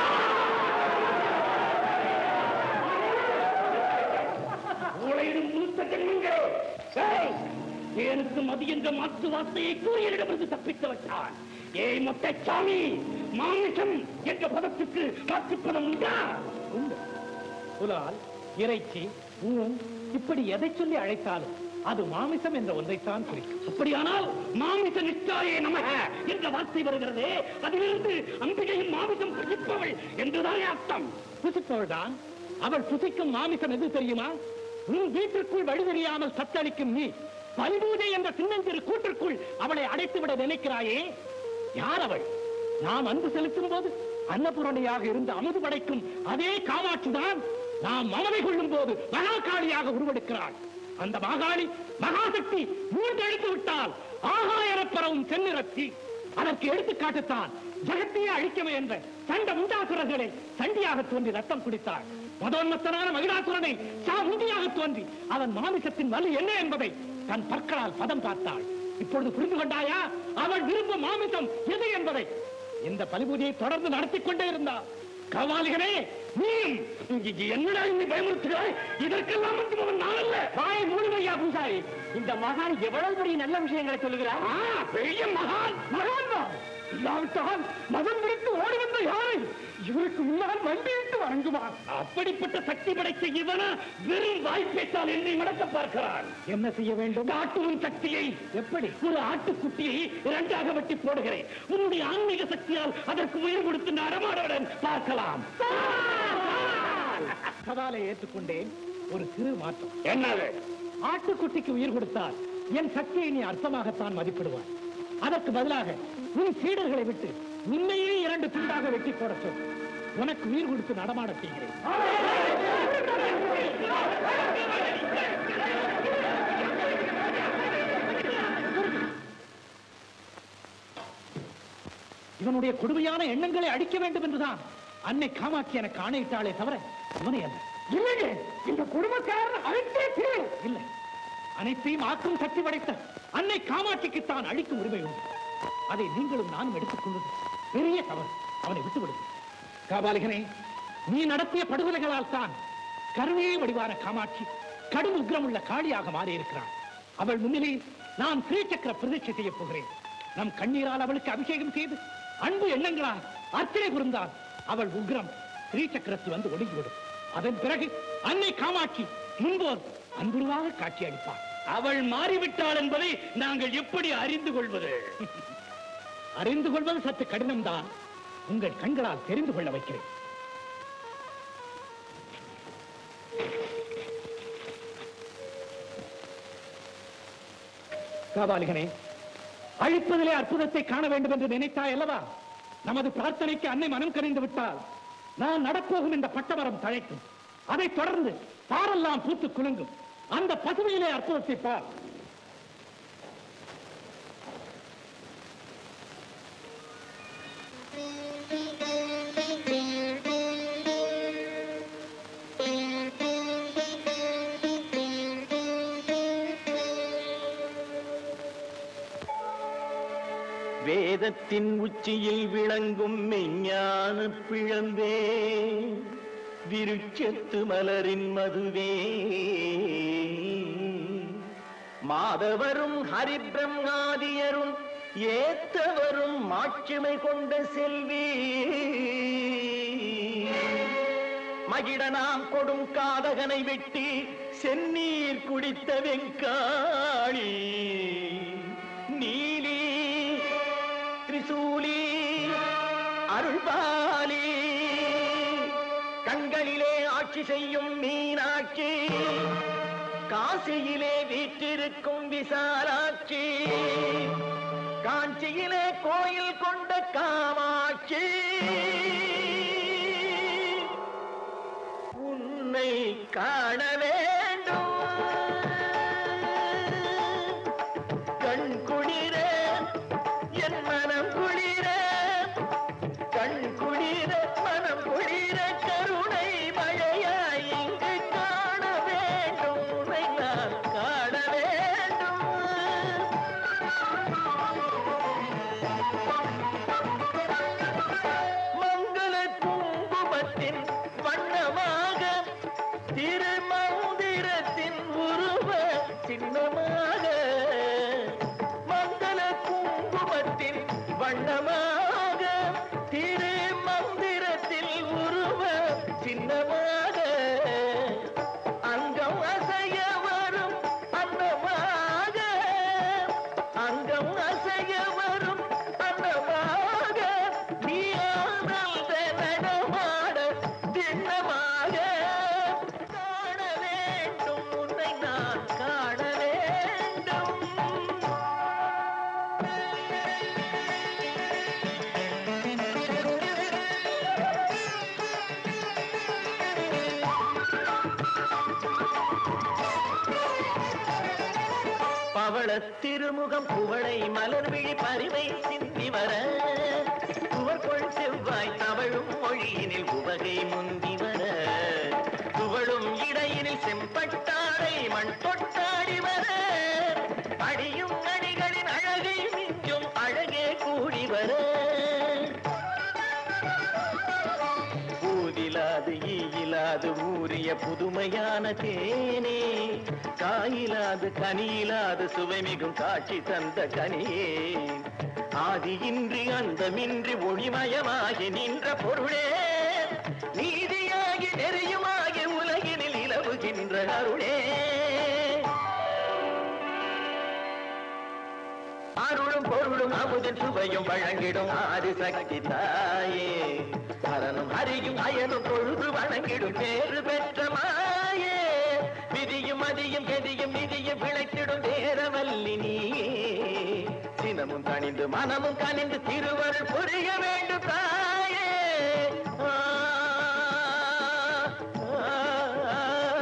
மூளையிடும் மூத்த ஜென்மங்களே ஏய், தேனுக்கு மது என்ற மாற்று வார்த்தையை கூறியரிடமிருந்து தப்பித்து விட்டான் ஏய் மொட்டைச்சாமி மாமிசம் என்ற பதத்துக்கு மாற்றுப்பதம் உண்டா உண்டு புலால் இறைச்சி ஊன் இப்படி எதை சொல்லி அழைத்தாலும் அது மாமிசம் என்ற ஒன்றைத்தான் குறிக்கும் அப்படியானால் மாமிச நிஷ்டாயே நமக என்ற வார்த்தை வருகிறதே அதிலிருந்து அம்பிகையின் மாமிசம் புசிப்பவள் என்றுதானே அர்த்தம் புசிப்பவள்தான் அவள் புசிக்கும் மாமிசம் எது தெரியுமா உன் வீட்டிற்குள் வழி தெரியாமல் சத்தளிக்கும் நீ பல்பூஜை என்ற சின்னஞ்சிறு கூட்டிற்குள் அவளை அடைத்து விட நினைக்கிறாயே யார் அவள் நாம் அன்பு செலுத்தும் போது அன்னபூரணியாக இருந்து அமுது படைக்கும் அதே காமாட்சிதான் நாம் மமதை கொள்ளும் போது மகாகாளியாக உருவெடுக்கிறாள் அந்த மாகாளி மகாசக்தி மூன்றழித்து விட்டால் ஆகாயரப் பரவும் செந்நிறத்தி அதற்கு எடுத்துக்காட்டுத்தான் ஜகத்தையே அழிக்க முயன்ற சண்ட முண்டாசுரர்களை சண்டியாக தோன்றி ரத்தம் குடித்தாள் மதோன்மத்தனான மகிழாசுரனை சா முண்டியாக தோன்றி அவன் மாமிசத்தின் வலு என்ன என்பதை தன் பற்களால் பதம் பார்த்தாள் இப்பொழுது புரிந்து கொண்டாயா அவள் விரும்பும் மாமிசம் எது என்பதை இந்த பலிபூஜையை தொடர்ந்து நடத்திக் கொண்டே இருந்தாள் கவாலிகளே நீயும் இங்கு என்னடா இன்னை பயமுறுத்துகிறாய் இதற்கெல்லாம் மட்டும் நான் அல்ல வாய் மூடுமையா பூசாரி இந்த மகான் எவ்வளவு பெரிய நல்ல விஷயங்களை சொல்லுகிறார் ஆ, பெரிய மகான் மகான் தான் இல்லாவிட்டால் மதம் பிடித்து ஓடி வந்த யாரை இவருக்கு முன்னால் மண்டியிட்டு வணங்குவான் அப்படிப்பட்ட சக்தி படைத்த இவன வெறும் வாய்ப்பேச்சால் என்னை மடக்க பார்க்கிறான் என்ன செய்ய வேண்டும் காட்டுவன் சக்தியை எப்படி ஒரு ஆட்டுக்குட்டியை இரண்டாக வெட்டி போடுகிறேன் உன்னுடைய ஆன்மீக சக்தியால் அதற்கு உயிர் கொடுத்து நடமாடவுடன் பார்க்கலாம் சவாலை ஏற்றுக்கொண்டேன் ஒரு சிறு மாற்றம் என்னது ஆட்டுக்குட்டிக்கு உயிர் கொடுத்தால் என் சக்தியை நீ அர்த்தமாகத்தான் மதிப்பிடுவாய் அதற்கு பதிலாக உன் சீடர்களை விட்டு உன்னையே இரண்டு துண்டாக வெட்டி போட சொல் உனக்கு உயிர் கொடுத்து நடமாட செய்கிறேன் இவனுடைய கொடுமையான எண்ணங்களை அடிக்க வேண்டும் என்றுதான் அன்னை காமாட்சி எனக்கு ஆணையிட்டாளே தவிர இவனை அல்ல இல்லைங்க இந்த குடும்பக்காரன் அழைத்தே தீரும் இல்லை அனைத்தையும் ஆக்கும் சக்தி படைத்த அன்னை காமாட்சிக்கு தான் அழிக்கும் உரிமை உண்டு அதை நீங்களும் நானும் எடுத்துக் கொள்வது பெரிய தவறு அவனை விட்டு விடுங்க காபாலிகனே நீ நடத்திய படுகொலைகளால் தான் கருவே வடிவான காமாட்சி கடும் உக்ரமுள்ள காளியாக மாறியிருக்கிறாள் அவள் முன்னிலையில் நான் ஸ்ரீசக்கர பிரதிஷ்டை செய்யப் போகிறேன் நம் கண்ணீரால் அவளுக்கு அபிஷேகம் செய்து அன்பு எண்ணங்களால் அர்ச்சனை புரிந்தால் அவள் உக்ரம் ஸ்ரீசக்கரத்தில் வந்து ஒடுங்கிவிடும் அதன் பிறகு அன்னை காமாட்சி முன்போர் அன்புருவாக காட்சி அளிப்பாள் அவள் மாறிவிட்டாள் என்பதை நாங்கள் எப்படி அறிந்து கொள்வது அறிந்து கொள்வது சற்று கடினம்தான் உங்கள் கண்களால் தெரிந்து கொள்ள வைக்கிறேன் காபாலிகனே அழிப்பதிலே அற்புதத்தை காண வேண்டும் என்று நினைத்தாய் அல்லவா நமது பிரார்த்தனைக்கு அன்னை மனம் கரிந்து விட்டால் நான் நடப்போகும் இந்த பட்டமரம் தழைக்கும் அதைத் தொடர்ந்து பாரெல்லாம் பூத்து குலுங்கும் அந்த பசுமையிலே அற்புதத்தை பார் வேதத்தின் உச்சியில் விளங்கும் மெஞ்ஞான பிழந்தே விருட்சத்து மலரின் மதுவே மாதவரும் ஹரிபிரம்மாதியரும் ஏத்தவரும் மாட்சிமை கொண்ட செல்வி மகிழனாம் கொடும் காதகனை வெட்டி செந்நீர் குடித்த வெங்காளி நீலி திரிசூலி அருள்பாலி கண்களிலே ஆட்சி செய்யும் மீனாட்சி காசியிலே வீற்றிருக்கும் விசாலாட்சி காஞ்சியிலே கோயில் கொண்ட காமாட்சி உன்னை காண வேண்டும் கண் குளிர என் மனம் குளிர கண் குளிர மனம் குளிர கருணை மழையாய் இங்கு காண வேண்டும் உன்னை நான் காண வேண்டும் மங்கள குங்குமத்தின் வண்ணமாக திருமந்திரத்தின் உருவ சின்னமாக மங்கள குங்குமத்தின் வண்ணமாக திருமந்திரத்தில் உருவ சின்னமாக அங்கம் அசைய வரும் அன்னமாக அங்கம் அசைய வரும் அன்னமாக நீ ஆனந்த நடமாட திண்ணமாக காண வேண்டும் உன்னை நான் காண வேண்டும் பவள திருமுகம் புவளை மலர் விழி பரிவை சிந்தி வர துவர்கொள் செவ்வாய் தவழும் மொழியினில் உவகை முந்தி வர துவளும் இடையினில் செம்பட்டாடை மண் தொட்டாடி வர அடியும் அடிகளின் அழகை மிஞ்சும் அழகே கூடி வர பூவிலாது ஈயிலாது ஊறிய புதுமையான தேனே காயிலாது கனியிலாது சுவைமிகும் காட்சி தந்த கனியே ஆதியின்றி அந்தமின்றி ஒளிமயமாகி நின்ற பொருளே நீதியாகி நெறியுமாகி உலகினில் இலவுகின்ற அருளே அருளும் பொருளும் அமுதின் சுவையும் வழங்கிடும் ஆறு சக்தி தாயே அரணும் அறியும் அயனும் பொழுது வணங்கிடும் பேறு பெற்ற மாயே விதியும் மதியும் கெதியும் நிதியும் விளைத்திடும் தேரவல்லி நீயே சினமும் கனிந்து மனமும் கனிந்து திருவருள் புரிய வேண்டும் தாயே ஆ, ஆ,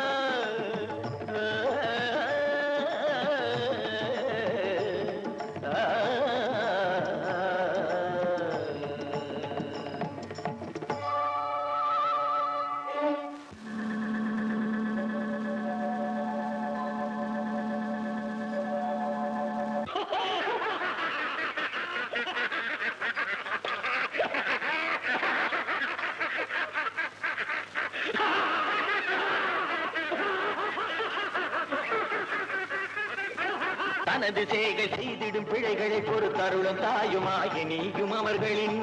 தனது செய்கை செய்திடும் பிழைகளை பொறுத்தருளும் தாயுமாகி நீயும் அவர்களின்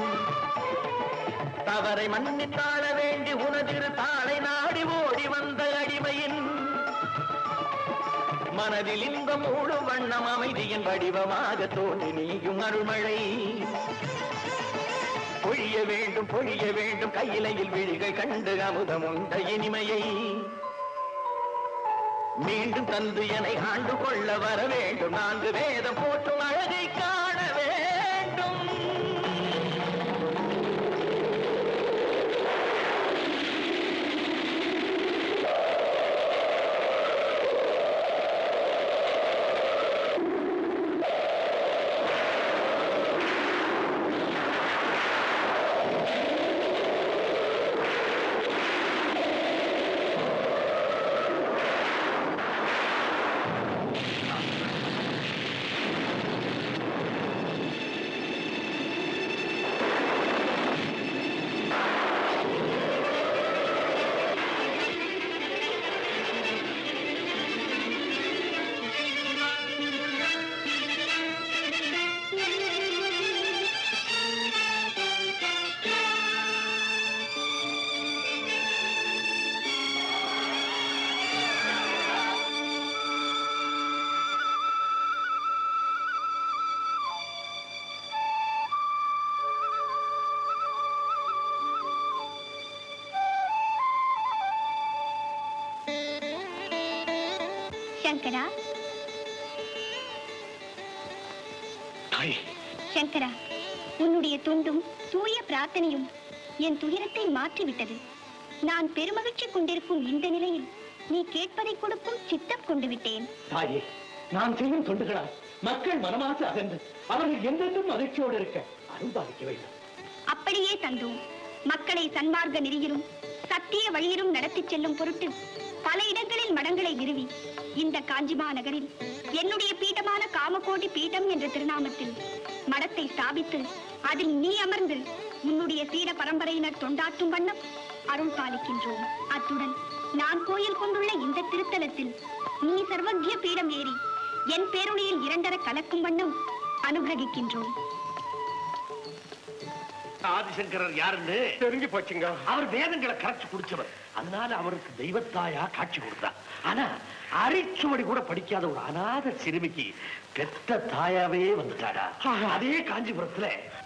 தவறை மன்னித்தாழ வேண்டி உனதிரு தாளை நாடி ஓடி வந்த அடிமையின் மனதில் இன்பம் மூடும் வண்ணம் அமைதியின் வடிவமாக தோன்றி நீயும் அருள்மழை பொழிய வேண்டும் பொழிய வேண்டும் கையிலையில் விழிகள் கண்டு அமுதம் உண்ட இனிமையை மீண்டும் தந்து என்னை ஆண்டு கொள்ள வர வேண்டும் நான்கு வேதம் போற்றும் அழகை காண வேண்டும் சங்கரா தாயே சங்கரா உன்னுடைய துண்டும் தூய பிரார்த்தனையும் என் துயரத்தை மாற்றிவிட்டது நான் பெருமகிழ்ச்சி கொண்டிருக்கும் இந்த நிலையில் நீ கேட்பதை கொடுக்கும் சித்தம் கொண்டு விட்டேன் தாயே நான் செய்யும் தொண்டுகளால் மக்கள் மனமாசு அகன்று அவர்கள் என்றென்றும் மகிழ்ச்சியோடு இருக்க அருள்பாலிக்க வேண்டும் அப்படியே தந்தோம் மக்களை சன்மார்க்க நெறியிலும் சத்திய வழியிலும் நடத்திச் செல்லும் பொருட்டு பல இடங்களில் மடங்களை நிறுவி இந்த காஞ்சிமா நகரில் என்னுடைய பீഠமான காமகோடி பீடம் என்ற திருநாமத்தில் மடத்தை ஸ்தாபித்து அதில் நீ அமர்ந்து உன்னுடைய சீட பரம்பரையினர் தொண்டாற்றும் வண்ணம் அருள் பாலிக்கின்றோம் அத்துடன் நான் கோயில் கொண்டுள்ள இந்த திருத்தலத்தில் நீ சர்வஜ்ய பீடம் ஏறி என் பேரொழியில் இரண்டர கலக்கும் வண்ணம் அனுகிரகிக்கின்றோம் ஆதிசங்கரர் யாருன்னு தெரிஞ்சு போச்சுங்க அவர் வேதங்களை கரைச்சு குடிச்சவர் அதனால அவருக்கு தெய்வத்தாயா காட்சி கொடுத்தார் ஆனா அரிச்சுவடி கூட படிக்காத ஒரு அநாத சிறுமிக்கு பெத்த தாயாவே வந்துட்டாடா அதே காஞ்சிபுரத்துல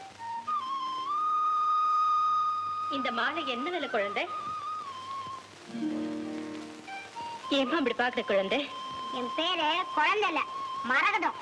இந்த மாலை என்ன விலை குழந்தை ஏமா அப்படி பாக்குற குழந்தை என் பேரு குழந்தை இல்ல மரகதம்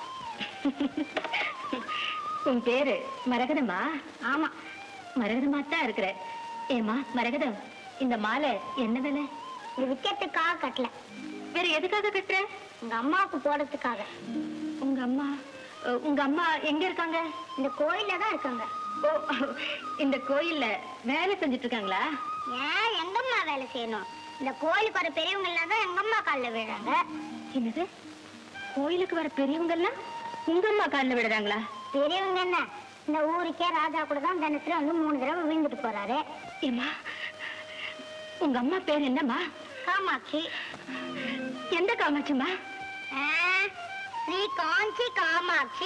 உன் பேரு மரகதமா ஆமா மரகதமா தான் இருக்கிற ஏமா மரகதம் இந்த மாலை என்ன விலை இது விக்கிறதுக்காக கட்டல வேற எதுக்காக கட்டுற உங்க அம்மாவுக்கு போடுறதுக்காக உங்க அம்மா அஹ், உங்க அம்மா எங்க இருக்காங்க இந்த கோயில்ல தான் இருக்காங்க ஓ இந்த கோயில்ல வேலை செஞ்சுட்டு இருக்காங்களா ஏன் எங்க அம்மா வேலை செய்யணும் இந்த கோயிலுக்கு வர பெரியவங்க எல்லாம் தான் எங்க அம்மா காலில் விழுறாங்க என்னது கோயிலுக்கு வர பெரியவங்க எல்லாம் உங்க அம்மா காலில் விடுறாங்களா பெரியவங்க என்ன இந்த ஊருக்கே ராஜா கூட தான் தினத்துல வந்து மூணு தடவை விழுந்துட்டு போறாரு ஏமா உங்க அம்மா பேர் என்னம்மா காமாட்சி எந்த காமாட்சிம்மா ஆ, ஸ்ரீ காஞ்சி காமாட்சி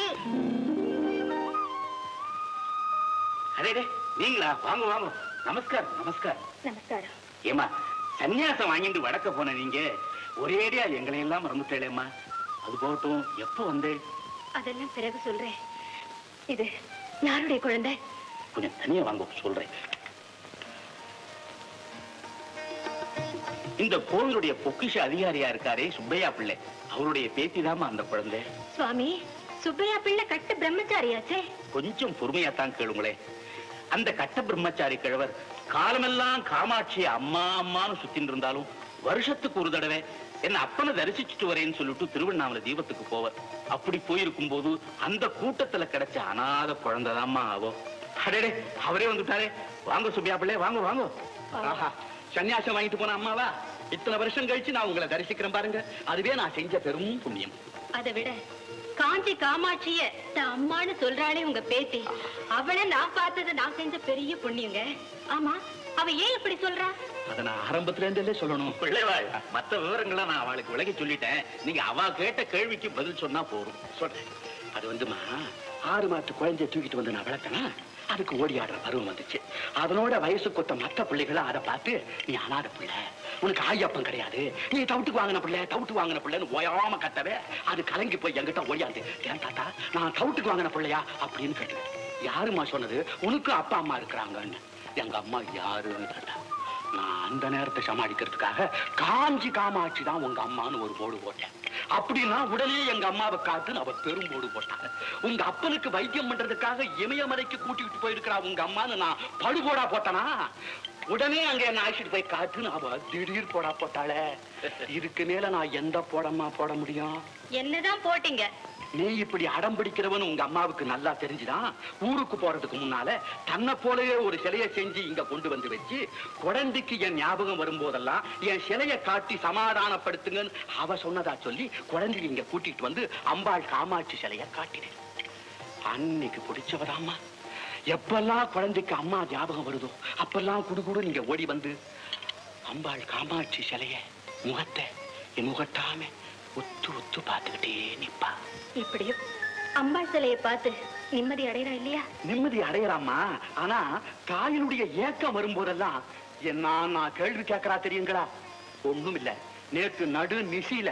அடே டே, நீங்களா வாங்க வாங்க நமஸ்காரம் நமஸ்காரம் நமஸ்காரம் ஏமா சன்னியாசம் வாங்கிட்டு வடக்க போன நீங்க ஒரேடியா எங்களை எல்லாம் மறந்துட்டேளேம்மா அது போகட்டும் எப்போ வந்தேன் அதெல்லாம் பிறகு சொல்றேன் இது யாருடைய குழந்தை கொஞ்சம் தனியா வாங்க சொல்றேன் இந்த கோவிலுடைய பொக்கிஷ அதிகாரியா இருக்காரே சுப்பையா பிள்ளை அவருடைய பேத்தி அந்த குழந்தை சுவாமி சுப்பையா பிள்ளை கட்டு பிரம்மச்சாரியாச்சே கொஞ்சம் பொறுமையா தான் கேளுங்களே அந்த கட்ட பிரம்மச்சாரி கிழவர் காலமெல்லாம் காமாட்சி அம்மா அம்மான்னு சுத்தின்னு இருந்தாலும் வருஷத்துக்கு ஒரு தடவை என்ன அப்பனை தரிசிச்சுட்டு வரேன்னு சொல்லிட்டு திருவண்ணாமலை தீபத்துக்கு போவர் அப்படி போயிருக்கும் போது அந்த கூட்டத்துல கிடைச்ச அனாதை குழந்தைதாம்மா ஆகும் அடடே அவரே வந்துட்டாரே வாங்க சுப்பியா பிள்ளை வாங்க வாங்க ஆஹா சன்னியாசம் வாங்கிட்டு போன அம்மாவா இத்தனை வருஷம் கழிச்சு நான் உங்களை தரிசிக்கிறேன் பாருங்க அதுவே நான் செஞ்ச பெரும் புண்ணியம் அதை விட காஞ்சி காமாட்சிய தான் அம்மான்னு சொல்றாளே உங்க பேத்தி அவளை நான் பார்த்தது நான் செஞ்ச பெரிய புண்ணியங்க ஆமா அவ ஏன் இப்படி சொல்றா அத நான் ஆரம்பத்துல இருந்தே சொல்லணும் பிள்ளைவாள் மத்த விவரங்களை நான் அவளுக்கு விலகி சொல்லிட்டேன் நீங்க அவ கேட்ட கேள்விக்கு பதில் சொன்னா போதும் சொல்றேன் அது வந்துமா ஆறு மாத்து குழந்தைய தூக்கிட்டு வந்து நான் வளர்த்தனா அதுக்கு ஓடி ஆடுற பருவம் வந்துச்சு அதனோட வயசு கொத்த மத்த பிள்ளைகளும் அதை பார்த்து நீ அனாத பிள்ளை உனக்கு ஆயப்பம் கிடையாது நீ தவிட்டுக்கு வாங்கின பிள்ளை தவிட்டு வாங்கின பிள்ளைன்னு ஓயாம கத்தவே அது கலங்கி போய் என்கிட்ட ஓடியாந்து ஏன் தாத்தா நான் தவிட்டுக்கு வாங்கின பிள்ளையா அப்படின்னு கேட்டேன் யாருமா சொன்னது உனக்கு அப்பா அம்மா இருக்கிறாங்கன்னு எங்க அம்மா யாருன்னு கேட்டா நான் அந்த நேரத்தை சமாளிக்கிறதுக்காக காஞ்சி காமாட்சி தான் உங்க அம்மான்னு ஒரு போடு போட்டேன் அப்படின்னா உடனே எங்க அம்மாவை காத்து அவ பெரும் போடு போட்டாங்க உங்க அப்பனுக்கு வைத்தியம் பண்றதுக்காக இமயமலைக்கு கூட்டிட்டு போயிருக்கிறா உங்க அம்மான்னு நான் படுகோடா போட்டனா உடனே அங்க என்ன அழைச்சிட்டு போய் காட்டுன்னு அவ திடீர் போடா போட்டாளே இதுக்கு மேல நான் எந்த போடமா போட முடியும் என்னதான் போட்டீங்க நீ இப்படி அடம் பிடிக்கிறவன் உங்க அம்மாவுக்கு நல்லா தெரிஞ்சுதான் ஊருக்கு போறதுக்கு முன்னால தன்னை போலவே ஒரு சிலையை செஞ்சு இங்க கொண்டு வந்து வச்சு குழந்தைக்கு என் ஞாபகம் வரும்போதெல்லாம் என் சிலையை காட்டி சமாதானப்படுத்துங்கன்னு அவ சொன்னதா சொல்லி குழந்தைய இங்க கூட்டிட்டு வந்து அம்பாள் காமாட்சி சிலையை காட்டினேன் அன்னைக்கு பிடிச்சவதாம்மா எப்பெல்லாம் குழந்தைக்கு அம்மா ஞாபகம் வருதோ அப்பெல்லாம் குடுகுடு நீங்க ஓடி வந்து அம்பாள் காமாட்சி சிலைய முகத்தை என் முகட்டாம ஒத்து ஒத்து பார்த்துக்கிட்டே நிப்பா இப்படியும் அம்பாள் சிலையை பார்த்து நிம்மதி அடையறா இல்லையா நிம்மதி அடையறாம்மா ஆனா தாயினுடைய ஏக்கம் வரும்போதெல்லாம் என்ன நான் கேள்வி கேட்கறா தெரியுங்களா ஒண்ணும் இல்ல நேத்து நடு நிசியில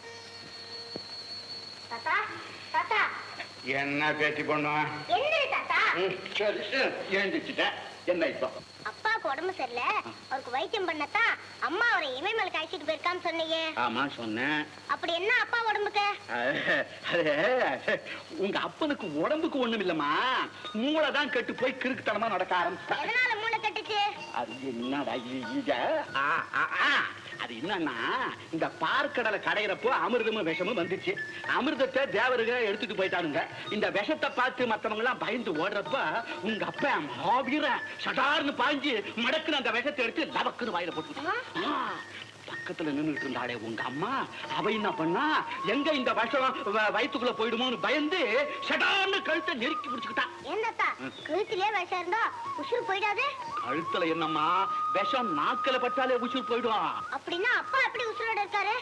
தாத்தா தாத்தா என்ன பேச்சு பண்ணுவேன் என்ன தாத்தா சரி சரி எழுந்திரிச்சுட்டேன் என்ன இப்போ அப்பாவுக்கு உடம்பு சரியில்லை அவருக்கு வயிற்று வைத்தியம் பண்ணத்தான் அம்மா அவரை இமயமலைக்கு அழைச்சிட்டு போயிருக்கான்னு சொன்னீங்க ஆமா சொன்னேன் அப்படி என்ன அப்பா உடம்புக்கு அஹ், அது, உங்க அப்பனுக்கு உடம்புக்கு ஒண்ணும் இல்லம்மா மூளை தான் கெட்டு போய் கிறுக்குத்தனமா நடக்க ஆரம்பிச்சிட்டான் எதனால மூளை கட்டுச்சு அது என்னடா இது இது? ஆ, ஆ, ஆ. அது என்னன்னா இந்த பார்க்கடலை கடையிறப்போ அமிர்தமும் விஷமும் வந்துச்சு அமிர்தத்தை தேவருக எடுத்துட்டு போயிட்டானுங்க இந்த விஷத்தை பார்த்து மத்தவங்க எல்லாம் பயந்து ஓடுறப்ப உங்க அப்பா மாவீரன் சடார்னு பாஞ்சு மடக்குன்னு அந்த விஷத்தை எடுத்து லவக்குன்னு வாயில போட்டு பக்கத்துல நின்னுட்டு இருந்தாளே உங்க அம்மா அவ என்ன பண்ணா எங்க இந்த விஷம் வ- வயித்துக்குள்ள போயிடுமோன்னு பயந்து சடார்னு கழுத்தை நெருக்கி பிடிச்சுக்கிட்டா என்னத்தா கழுத்திலே விஷம் இருந்தா உசுறு போயிடாது கழுத்துல என்னம்மா விஷம் நாக்கில பட்டாலே உசுர் போயிடும் அப்படின்னா அப்பா எப்படி உசுரோட இருக்காரு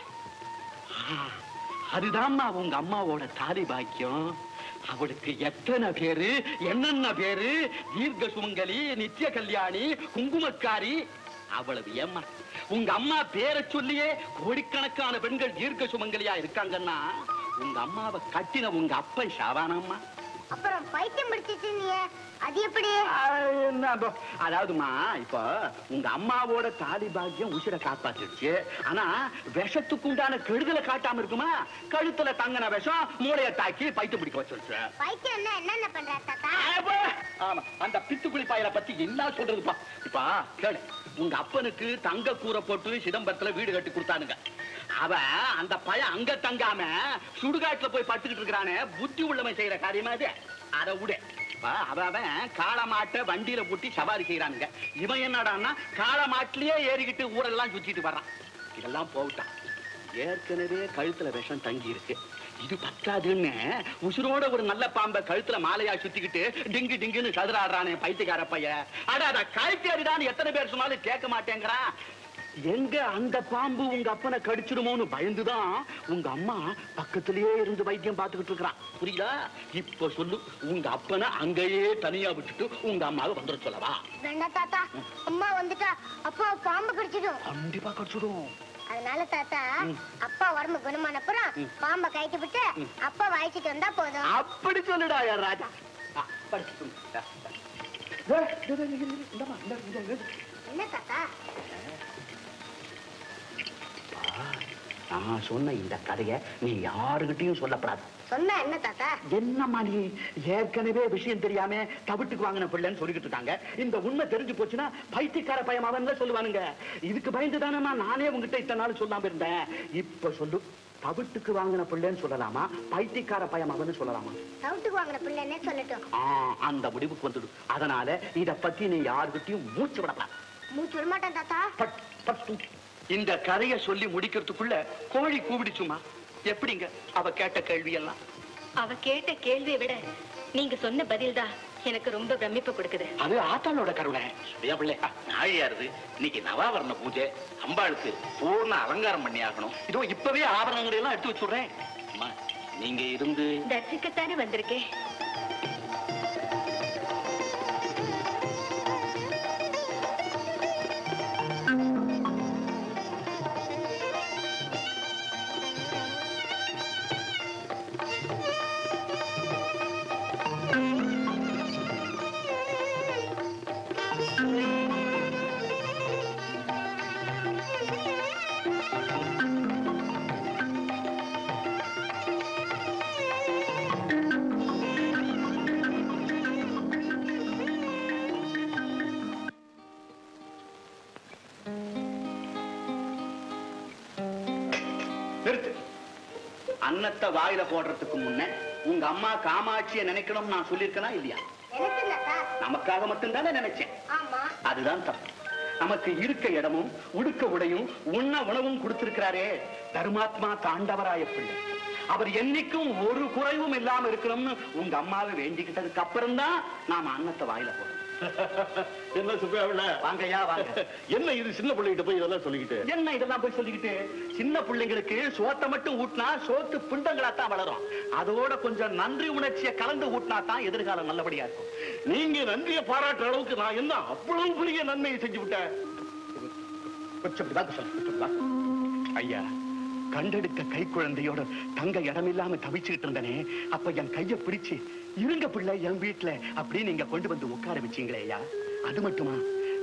அதுதாம்மா உங்க அம்மாவோட தாலி பாக்கியம் அவளுக்கு எத்தனை பேரு என்னென்ன பேரு தீர்க்க சுமங்கலி நித்திய கல்யாணி குங்குமக்காரி அவ்வளவு ஏம்மா உங்க அம்மா பேரை சொல்லியே கோடிக்கணக்கான பெண்கள் தீர்க்க சுமங்கலியா இருக்காங்கன்னா உங்க அம்மாவை கட்டின உங்க அப்பன் ஷாவானம்மா அப்புறம் பைத்தியம் பிடிச்சிச்சு நீ அது எப்படி என்ன போ- அதாவதுமா இப்போ உங்க அம்மாவோட தாலி பாக்கியம் உசிரை காப்பாத்திடுச்சு ஆனா விஷத்துக்கு உண்டான கெடுதலை காட்டாம இருக்குமா கழுத்துல தங்கின விஷம் மூளைய தாக்கி பைத்து பிடிக்க வச்சிருச்சு பைத்தியம் என்ன என்னென்ன பண்ற தாத்தா அப்பா! ஆமா அந்த பித்துக்குளி பாயல பத்தி என்ன சொல்றதுப்பா இப்பா கேளு உங்க அப்பனுக்கு தங்க கூரை போட்டு சிதம்பரத்துல வீடு கட்டி கொடுத்தானுங்க அவன் அந்த பையன் அங்க தங்காம சுடுகாட்டுல போய் படுத்துக்கிட்டு இருக்கிறானே புத்தி உள்ளவன் செய்யற காரியமா இது அதை விடு இப்ப அவன் அவன் காளமாட்டை வண்டியில பூட்டி சவாரி செய்யறானுங்க இவன் என்னடான்னா காளமாட்டிலேயே ஏறிக்கிட்டு ஊரெல்லாம் சுத்திட்டு வர்றான் இதெல்லாம் போகட்டான் ஏற்கனவே கழுத்துல விஷம் தங்கி இருக்கு இது பத்தாதுன்னு உசுரோட ஒரு நல்ல பாம்பை கழுத்துல மாலையா சுத்திக்கிட்டு டிங்கு டிங்குன்னு சதுராடுறானே பைத்தியக்கார பையன் அட அத கழுத்தேறிதான் எத்தனை பேர் சொன்னாலும் கேட்க மாட்டேங்கிறான் எங்க அந்த பாம்பு உங்க அப்பனை கடிச்சிடுமோன்னு பயந்துதான் உங்க அம்மா பக்கத்திலேயே இருந்து வைத்தியம் பார்த்துக்கிட்டு இருக்கிறான் புரியுதா இப்ப சொல்லு உங்க அப்பனை அங்கேயே தனியா விட்டுட்டு உங்க அம்மாவை வந்துட சொல்லவா வேண்டாம் தாத்தா அம்மா வந்துட்டா அப்பா பாம்பு கடிச்சிடும் கண்டிப்பா கடிச்சிடும் அதனால தாத்தா அப்பா உடம்பு குணமானப்புறம் பாம்பை கைட்டு விட்டு அப்பா வாய்ச்சிட்டு வந்தா போதும் அப்படி சொல்லுடா யார் ராஜா ஆ, படிச்சு சொல்லு. ஆ, ஆ. டேய், டேய், டேய், டேய், டேய், இந்தாம்மா, இந்தா, இந்தா, இந்தா. என்ன தாத்தா நான் சொன்ன இந்த கதையை நீ யாருகிட்டயும் சொல்லப்படாது சொன்னா என்ன தாத்தா என்னம்மா நீ ஏற்கனவே விஷயம் தெரியாம தவிட்டுக்கு வாங்கின பிள்ளைன்னு சொல்லிக்கிட்டு இருக்காங்க இந்த உண்மை தெரிஞ்சு போச்சுன்னா பைத்தியக்கார பயம் அவன் சொல்லுவானுங்க இதுக்கு பயந்து தானேம்மா நானே உங்ககிட்ட இத்தனை நாள் சொல்லாம இருந்தேன் இப்ப சொல்லு தவிட்டுக்கு வாங்கின பிள்ளைன்னு சொல்லலாமா பைத்தியக்கார பயம் அவன்னு சொல்லலாமா சவுட்டுக்கு வாங்கின பிள்ளைன்னே சொல்லட்டும் ஆ, அந்த முடிவுக்கு வந்துடு அதனால இத பத்தி நீ யாருகிட்டயும் மூச்சு விடலாம் மூச்சு விட மாட்டேன் தாத்தா பட், பட், தூ. இந்த கதையை சொல்லி முடிக்கிறதுக்குள்ள கோழி கூவிடுச்சுமா எப்படிங்க அவ கேட்ட கேள்வி எல்லாம் அவ கேட்ட கேள்வியை விட நீங்க சொன்ன பதில் தான் எனக்கு ரொம்ப பிரமிப்பு கொடுக்குது அது ஆத்தாளோட கருணை சுயா பிள்ளை நாழியாருது இன்னைக்கு நவாவரண பூஜை அம்பாளுக்கு பூர்ண அலங்காரம் பண்ணி ஆகணும் இதோ இப்பவே ஆபரணங்களை எல்லாம் எடுத்து வச்சுடுறேன் அம்மா நீங்க இருந்து தரிசிக்கத்தானே வந்திருக்கேன் நிறுத்து அன்னத்தை வாயில போடுறதுக்கு முன்ன உங்க அம்மா காமாட்சியை நினைக்கணும்னு நான் சொல்லியிருக்கனா இல்லையா எனக்கு தாத்தா நமக்காக மட்டும்தானே நினைச்சேன் ஆமா அதுதான் தப்பு நமக்கு இருக்க இடமும் உடுக்க உடையும் உண்ண உணவும் கொடுத்திருக்கிறாரே தர்மாத்மா தாண்டவராய பிள்ளை அவர் என்னைக்கும் ஒரு குறைவும் இல்லாம இருக்கணும்னு உங்க அம்மாவை வேண்டிக்கிட்டதுக்கு அப்புறம் தான் நாம அன்னத்தை வாயில போடணும் என்ன சுப்பையா வாங்கய்யா வாங்க என்ன இது சின்ன பிள்ளைகிட்ட போய் இதெல்லாம் சொல்லிக்கிட்டு என்ன இதெல்லாம் போய் சொல்லிக்கிட்டு சின்ன பிள்ளைங்களுக்கு சோத்தை மட்டும் ஊட்டினா சோத்து பிண்டங்களா தான் வளரும் அதோட கொஞ்சம் நன்றி உணர்ச்சியை கலந்து ஊட்டினா தான் எதிர்காலம் நல்லபடியா இருக்கும் நீங்க நன்றியை பாராட்டுற அளவுக்கு நான் என்ன அவ்வளவு பெரிய நன்மையை செஞ்சு விட்டேன் கொஞ்சம் இப்படி வாங்க சொல்லு, கொஞ்சம் வாங்க. ஐயா கண்டெடுத்த கை குழந்தையோட தங்க இடம் இல்லாம தவிச்சுக்கிட்டு இருந்தனே அப்ப என் கைய பிடிச்சு இருங்க பிள்ளை என் வீட்டுல அப்படின்னு நீங்க கொண்டு வந்து உட்கார வச்சீங்களே ஐயா அது மட்டுமா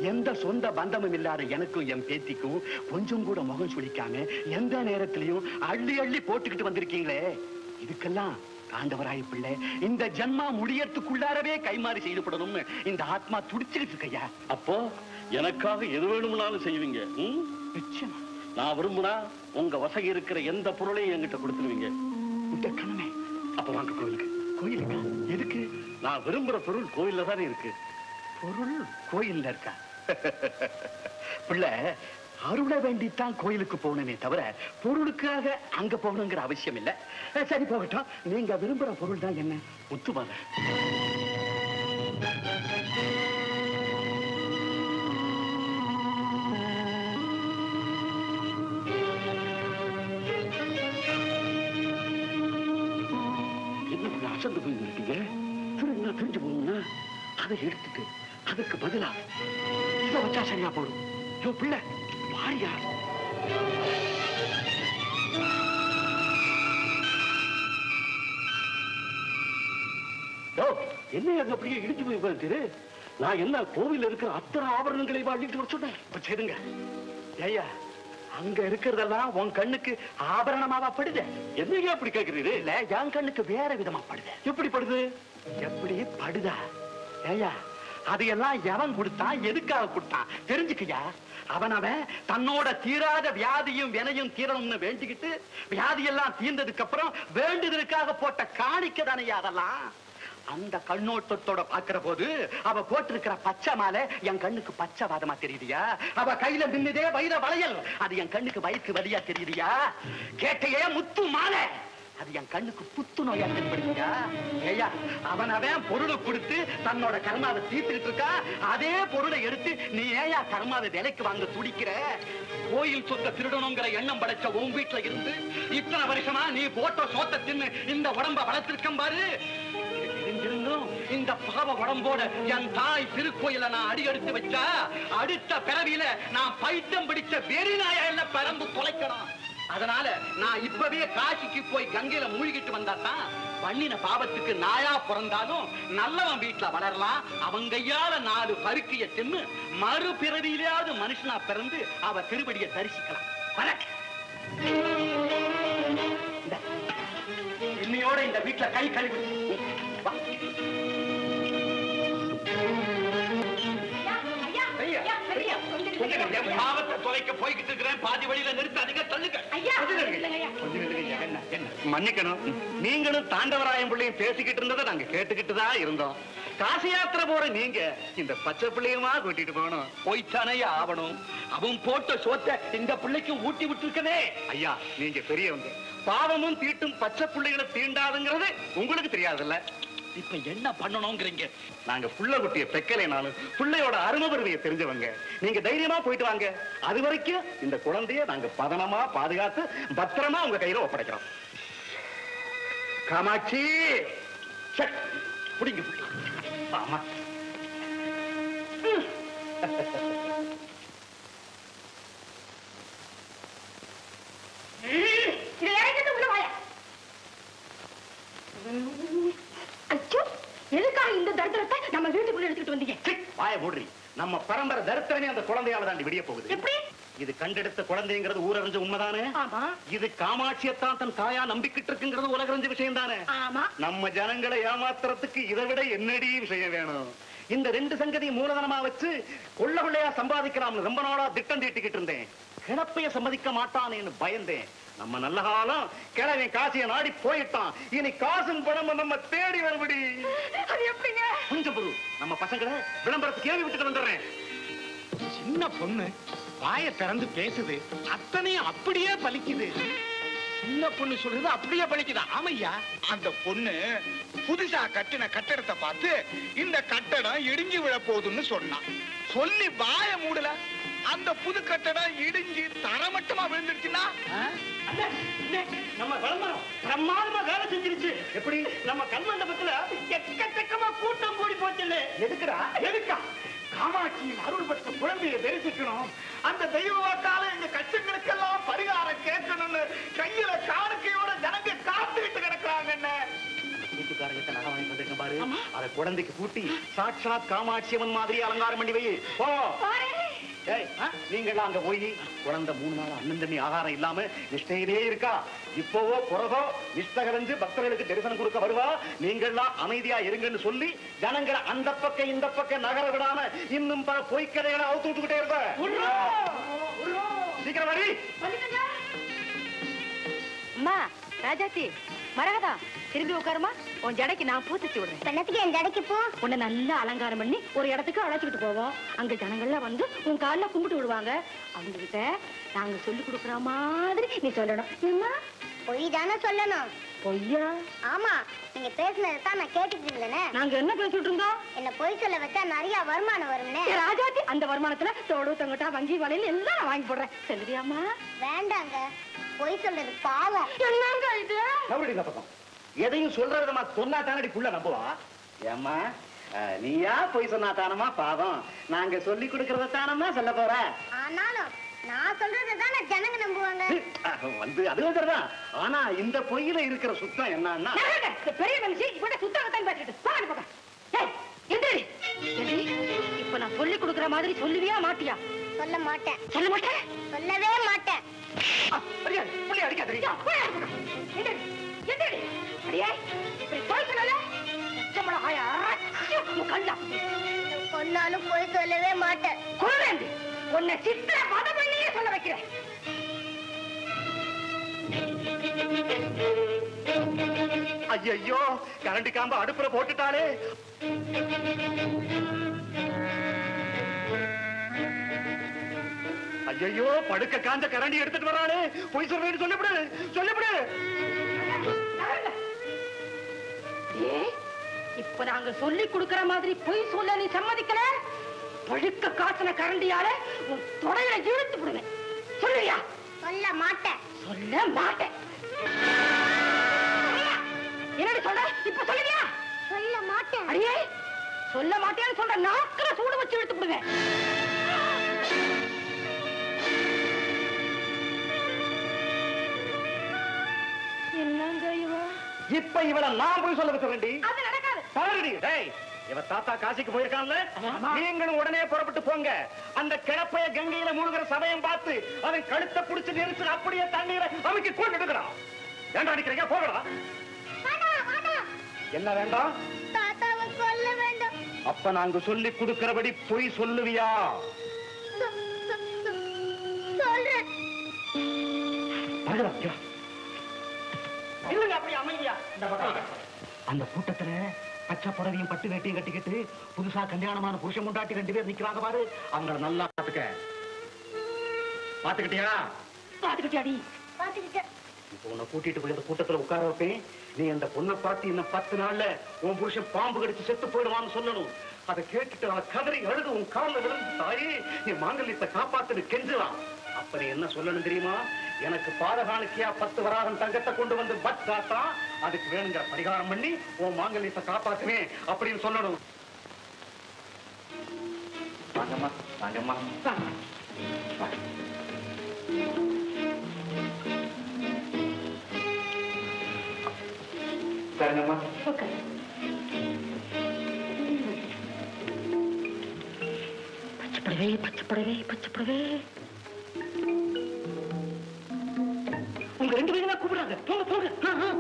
எந்த சொந்த பந்தமும் இல்லாத எனக்கும் என் பேத்திக்கும் கொஞ்சம் கூட முகம் சுளிக்காம எந்த நேரத்திலையும் அள்ளி அள்ளி போட்டுக்கிட்டு வந்திருக்கீங்களே இதுக்கெல்லாம் ஆண்டவராய பிள்ளை இந்த ஜன்மா முடியறதுக்குள்ளாரவே கைமாறி செய்யப்படணும்னு இந்த ஆத்மா துடிச்சுக்கிட்டு இருக்கையா அப்போ எனக்காக எது வேணும்னாலும் செய்வீங்க ம்? நான் விரும்புனா உங்க வசதி இருக்கிற எந்த பொருளையும் என்கிட்ட கொடுத்துருவீங்க இந்த கண்ணே அப்ப வாங்க கோயிலுக்கு கோயிலுக்கா எதுக்கு நான் விரும்புற பொருள் கோயில்ல தானே இருக்கு பொருள் கோயில்ல இருக்கா பிள்ளை அருளை வேண்டித்தான் கோயிலுக்கு போகணுமே தவிர பொருளுக்காக அங்க போகணுங்கிற அவசியம் இல்ல அஹ் சரி போகட்டும் நீங்க விரும்புற பொருள் தான் என்ன முத்துமாலை என்ன இப்படி அசந்து போய் இருக்கீங்க திருநா பிரிஞ்சு போகணும்னா அதை எடுத்துட்டு அதுக்கு பதிலா இதை வச்சா சரியா போடும் யோ பிள்ளை வாரியா யோ, என்ன அங்க அப்படியே இடிச்சு போய் உட்கார்ந்துரு? நான் என்ன கோவில் இருக்கிற அத்தனை ஆபரணங்களை வாங்கிட்டு வர சொன்னேன் இப்ப சரிங்க ஐயா அங்க இருக்கிறதெல்லாம் உன் கண்ணுக்கு ஆபரணமாவா படுது என்னங்க அப்படி கேக்குறீரு இல்ல என் கண்ணுக்கு வேற விதமா படுது எப்படி படுது எப்படி படுதா ஏய்யா அதையெல்லாம் எவன் கொடுத்தான் எதுக்காக கொடுத்தான் தெரிஞ்சுக்கயா அவன் அவன் தன்னோட தீராத வியாதியும் வினையும் தீரணும்னு வேண்டிக்கிட்டு வியாதியெல்லாம் தீர்ந்ததுக்கு அப்புறம் வேண்டுதலுக்காக போட்ட காணிக்க தானையா அதெல்லாம் அந்த கண்ணோட்டத்தோட பாக்குற போது அவ போட்டிருக்கிற பச்சை மாலை என் கண்ணுக்கு பச்சை வாதமா தெரியுதியா அவ கையில நின்னுதே வைர வளையல் அது என் கண்ணுக்கு வயிற்று வலியா தெரியுதியா கேட்டையே முத்து மாலை அது என் கண்ணுக்கு புத்து நோயா தென்படுதியா ஏயா அவன் அவன் பொருளை கொடுத்து தன்னோட கர்மாவை தீர்த்துக்கிட்டு இருக்கா அதே பொருளை எடுத்து நீ ஏயா கர்மாவை விலைக்கு வாங்க துடிக்கிற கோயில் சொத்த திருடணுங்கிற எண்ணம் படைச்ச உன் வீட்டுல இருந்து இத்தனை வருஷமா நீ போட்ட சோத்த தின்னு இந்த உடம்ப வளர்த்திருக்கம் பாரு இது தெரிஞ்சிருந்தும் இந்த பாவ உடம்போட என் தாய் திருக்கோயில நான் அடி எடுத்து வச்சா அடுத்த பிறவியில நான் பைத்தியம் பிடிச்ச வெறி நாயா இல்ல பரம்பு தொலைக்கணும் அதனால நான் இப்பவே காசிக்கு போய் கங்கையில மூழ்கிட்டு வந்தா தான் பண்ணின பாவத்துக்கு நாயா பிறந்தாலும் நல்லவன் வீட்டுல வளரலாம் அவன் கையால நாலு பருக்கிய தின்னு மறுபிறவியிலாவது மனுஷனா பிறந்து அவ திருவடியை தரிசிக்கலாம் வணக்கம் இந்தா. இன்னையோட இந்த வீட்டுல கை கழுவி வா. ஐயா, ஐயா, கொஞ்சம் என் பாவத்தை தொலைக்க போய்கிட்டு இருக்கிறேன் பாதி வழியில நிறுத்தாதீங்க தள்ளுங்க கொஞ்சம் நில்லுங்க. கொஞ்சம் நில்லுங்க. என்ன, என்ன? மன்னிக்கணும் நீங்களும் தாண்டவராயன் பிள்ளையும் பேசிக்கிட்டு இருந்ததை நாங்க கேட்டுக்கிட்டு தான் இருந்தோம் காசி யாத்திரை போற நீங்க இந்த பச்சை பிள்ளையுமா கூட்டிட்டு போகணும் போய்த்தானே ஆகணும் அவன் போட்ட சோத்தை இந்த பிள்ளைக்கு ஊட்டி விட்டுருக்கனே ஐயா நீங்க பெரியவங்க பாவமும் தீட்டும் பச்சை பிள்ளைகளை தீண்டாதுங்கிறது உங்களுக்கு தெரியாதுல்ல இப்ப என்ன பண்ணணுங்கிறீங்க நாங்க புள்ள குட்டிய பெக்கலைனாலும் பிள்ளையோட அருமை பெருமையை தெரிஞ்சவங்க நீங்க தைரியமா போயிட்டு வாங்க அது வரைக்கும் இந்த குழந்தைய நாங்க பதனமா பாதுகாத்து பத்திரமா உங்க கையில ஒப்படைக்கிறோம் காமாட்சி சட், பிடிங்க ஆமா இதை இறங்கிட்டு உள்ள வாயா ஐயோ எதுக்காக இந்த தரித்திரத்தை நம்ம வீட்டுக்குள்ள எடுத்துட்டு வந்தீங்க வாய மூடுறி நம்ம பரம்பரை தரித்திரமே அந்த குழந்தையால தாண்டி விடிய போகுது எப்படி இது கண்டெடுத்த குழந்தைங்கிறது ஊரறிஞ்ச உண்மைதானே ஆமா இது காமாட்சியத்தான் தன் தாயா நம்பிக்கிட்டு இருக்குங்கிறது உலகறிஞ்ச விஷயம் தானே ஆமா நம்ம ஜனங்களை ஏமாத்துறதுக்கு இதை விட என்னடி விஷயம் வேணும் இந்த ரெண்டு சங்கதி மூலதனமா வச்சு கொள்ள கொள்ளையா சம்பாதிக்கலாம்னு ரொம்ப நாளா திட்டம் தீட்டிக்கிட்டு இருந்தேன் கிளப்பைய சம்மதிக்க மாட்டானேன்னு பயந்தேன் நம்ம நல்ல காலம் கிழமை காசிய நாடி போயிட்டான் இனி காசும் பணமும் நம்ம தேடி வருபடி அது எப்படிங்க கொஞ்சம் பொறு நம்ம பசங்களை விளம்பரத்துக்கு ஏவி விட்டுட்டு வந்துடுறேன் சின்ன பொண்ணு வாய திறந்து பேசுது அத்தனையும் அப்படியே பலிக்குது சின்ன பொண்ணு சொல்றது அப்படியே பலிக்குதா ஆமையா அந்த பொண்ணு புதுசா கட்டின கட்டடத்தை பார்த்து இந்த கட்டடம் இடிஞ்சு விழ போகுதுன்னு சொன்னான் சொல்லி வாய மூடல அந்த புது கட்டடம் இடிஞ்சு தரமட்டமா விழுந்துருச்சுன்னா அண்ணே, அண்ணே, நம்ம விளம்பரம் பிரமாதமா வேலை செஞ்சிருச்சு எப்படி நம்ம கண்மண்டபத்துல எக்கச்சக்கமா கூட்டம் கூடி போச்சுல்ல எதுக்குடா எதுக்கா காமாட்சியின் அருள் பெற்ற குழந்தையை தரிசிக்கணும் அந்த தெய்வ வாக்கால எங்க கஷ்டங்களுக்கெல்லாம் பரிகாரம் கேட்கணும்னு கையில காணிக்கையோட ஜனங்க காத்துக்கிட்டு கிடக்குறாங்க என்ன வீட்டுக்காரங்கிட்ட நகை வாங்கி வந்திருக்கேன் பாரு பாரு அத குழந்தைக்கு கூட்டி சாட்சாத் காமாட்சியம்மன் மாதிரி அலங்காரம் பண்ணி வை போ ஏய், ஆ, நீங்கெல்லாம் அங்க போய் குழந்தை மூணு நாள் அண்ணன் தண்ணி ஆகாரம் இல்லாம நிஷ்டையிலே இருக்கா இப்போவோ பிறகோ நிஷ்டகரஞ்சு பக்தர்களுக்கு தரிசனம் கொடுக்க வருவா நீங்கெல்லாம் அமைதியா இருங்கன்னு சொல்லி ஜனங்களை அந்த பக்கம் இந்த பக்கம் நகர விடாம இன்னும் பல பொய்க்கதைகளை அவுத்து விட்டுக்கிட்டே இருப்ப சீக்கிரம் வரி அம்மா ராஜாச்சி மரகதா திரும்பி உட்காருமா உன் ஜடைக்கு நான் பூத்துச்சு விடுறேன் பெண்ணத்துக்கு என் ஜடைக்கு போ உன்னை நல்லா அலங்காரம் பண்ணி ஒரு இடத்துக்கு அழைச்சிக்கிட்டு போவோம் அங்க ஜனங்கள்லாம் வந்து உன் காலில் கும்பிட்டு விடுவாங்க அவங்க கிட்ட நாங்க சொல்லி கொடுக்குற மாதிரி நீ சொல்லணும் ஏம்மா பொய் தானே சொல்லணும் பொய்யா ஆமா நீங்க பேசுனதை தான் நான் கேட்டுட்டு இருந்தேனே நாங்க என்ன பேசிட்டு இருந்தோம் என்ன பொய் சொல்ல வச்சா நிறைய வருமானம் வரும்னே ஏ, ராஜாச்சி அந்த வருமானத்துல தோடு தங்கட்டா வங்கி வலையில எல்லாம் நான் வாங்கி போடுறேன் செல்லுறியாம்மா வேண்டாங்க பொய் சொல்றது பாவம் என்னங்க இது மறுபடியும் இந்த பக்கம் எதையும் சொல்ற விதமா சொன்னா தானடி புள்ள நம்புவா ஏம்மா அஹ், நீயா போய் சொன்னா தானமா பாவம் நாங்க சொல்லி கொடுக்கறத தானமா சொல்ல போற ஆனாலும் நான் சொல்றதை தானே ஜனங்க நம்புவாங்க அஹ், வந்து அது வந்துடுதான் ஆனா இந்த பொய்யில இருக்கிற சுத்தம் என்னன்னா நகருங்க. இந்த பெரிய மனுஷன் இவட சுத்தகத்தான் பேசிட்டு போங்க பக்கம் ஏய் எந்திரி எந்திரி இப்ப நான் சொல்லி கொடுக்குற மாதிரி சொல்லுவியா மாட்டியா சொல்ல மாட்டேன் சொல்ல மாட்டேன் சொல்லவே மாட்டேன் புள்ளி அடிக்காதீங்க கொன்னாலும் பொய் சொல்லவே மாட்டேன் உன்னை சித்திர பத பண்ணியே சொல்ல வைக்கிறேன் ஐயோ கரண்டி காம்ப அடுப்புல போட்டுட்டாலே ஐயோ படுக்க காஞ்ச கரண்டி எடுத்துட்டு வரானே பொய் சொல்றேன்னு சொல்லிவிடு சொல்லிவிடு ஏய், இப்ப நாங்க சொல்லி கொடுக்கிற மாதிரி பொய் சொல்ல நீ சம்மதிக்கல பழுக்க காய்ச்சன கரண்டியால உன் தொடையில இழுத்து விடுவேன் சொல்லுவியா சொல்ல மாட்டேன் சொல்ல மாட்டேன் என்னடி சொல்ற இப்ப சொல்லுவியா சொல்ல மாட்டேன் அடியே சொல்ல மாட்டேன்னு சொல்ற நாக்குல சூடு வச்சு இழுத்து விடுவேன் என்னங்க இவா இப்ப இவள நான் போய் சொல்ல வச்சுறேன்டி அது நடக்காது பாருடி டேய் இவ தாத்தா காசிக்கு போயிருக்கான்ல நீங்களும் உடனே புறப்பட்டு போங்க அந்த கிளப்பைய கங்கையில மூழ்கிற சமயம் பார்த்து அவன் கழுத்தை புடிச்சு நெரிச்சு அப்படியே தண்ணீரை அவனுக்கு கொண்டு எடுக்கிறான் ஏன்டா அடிக்கிறீங்க போகலாம் என்ன வேண்டாம் தாத்தாவை கொல்ல வேண்டாம் அப்ப நாங்க சொல்லி கொடுக்கிறபடி பொய் சொல்லுவியா சொ- சொ- சொ- சொல்றேன் பகவா, இங்க வா. இல்லங்க அப்படி அமைதியா இந்த பக்கம் அந்த கூட்டத்துல பச்சை புடவையும் பட்டு வேட்டியும் கட்டிக்கிட்டு புதுசா கல்யாணமான புருஷன் முண்டாட்டி ரெண்டு பேர் நிக்கிறாங்க பாரு அவங்கள நல்லா பாத்துக்க பாத்துக்கிட்டியா பாத்துக்கிட்டியாடி பாத்துக்கிட்டேன் இப்போ உன்னை கூட்டிட்டு போய் அந்த கூட்டத்துல உட்கார வைப்பேன் நீ அந்த பொண்ணை பார்த்து இன்னும் பத்து நாள்ல உன் புருஷன் பாம்பு கடிச்சு செத்து போயிடுவான்னு சொல்லணும் அதை கேட்டுட்டு அவ கதறி அழுது உன் காலில் விழுந்து தாயே நீ மாங்கல்யத்தை காப்பாத்துன்னு கெஞ்சலாம் அப்ப நீ என்ன சொல்லணும் தெரியுமா எனக்கு பாதகாணிக்கையா பத்து வராகம் தங்கத்தை கொண்டு வந்து பட் காத்தா அதுக்கு வேணுங்கிற பரிகாரம் பண்ணி உன் மாங்கல்யத்தை காப்பாத்துவேன் அப்படின்னு சொல்லணும் வாங்கம்மா வாங்கம்மா வா. உட்காருங்கம்மா பச்சைப்படவே பச்சைப்படவே பச்சைப்படவே உங்க ரெண்டு பேரும் தான் கூப்பிடுறாங்க போங்க போங்க ஆ, ஆ.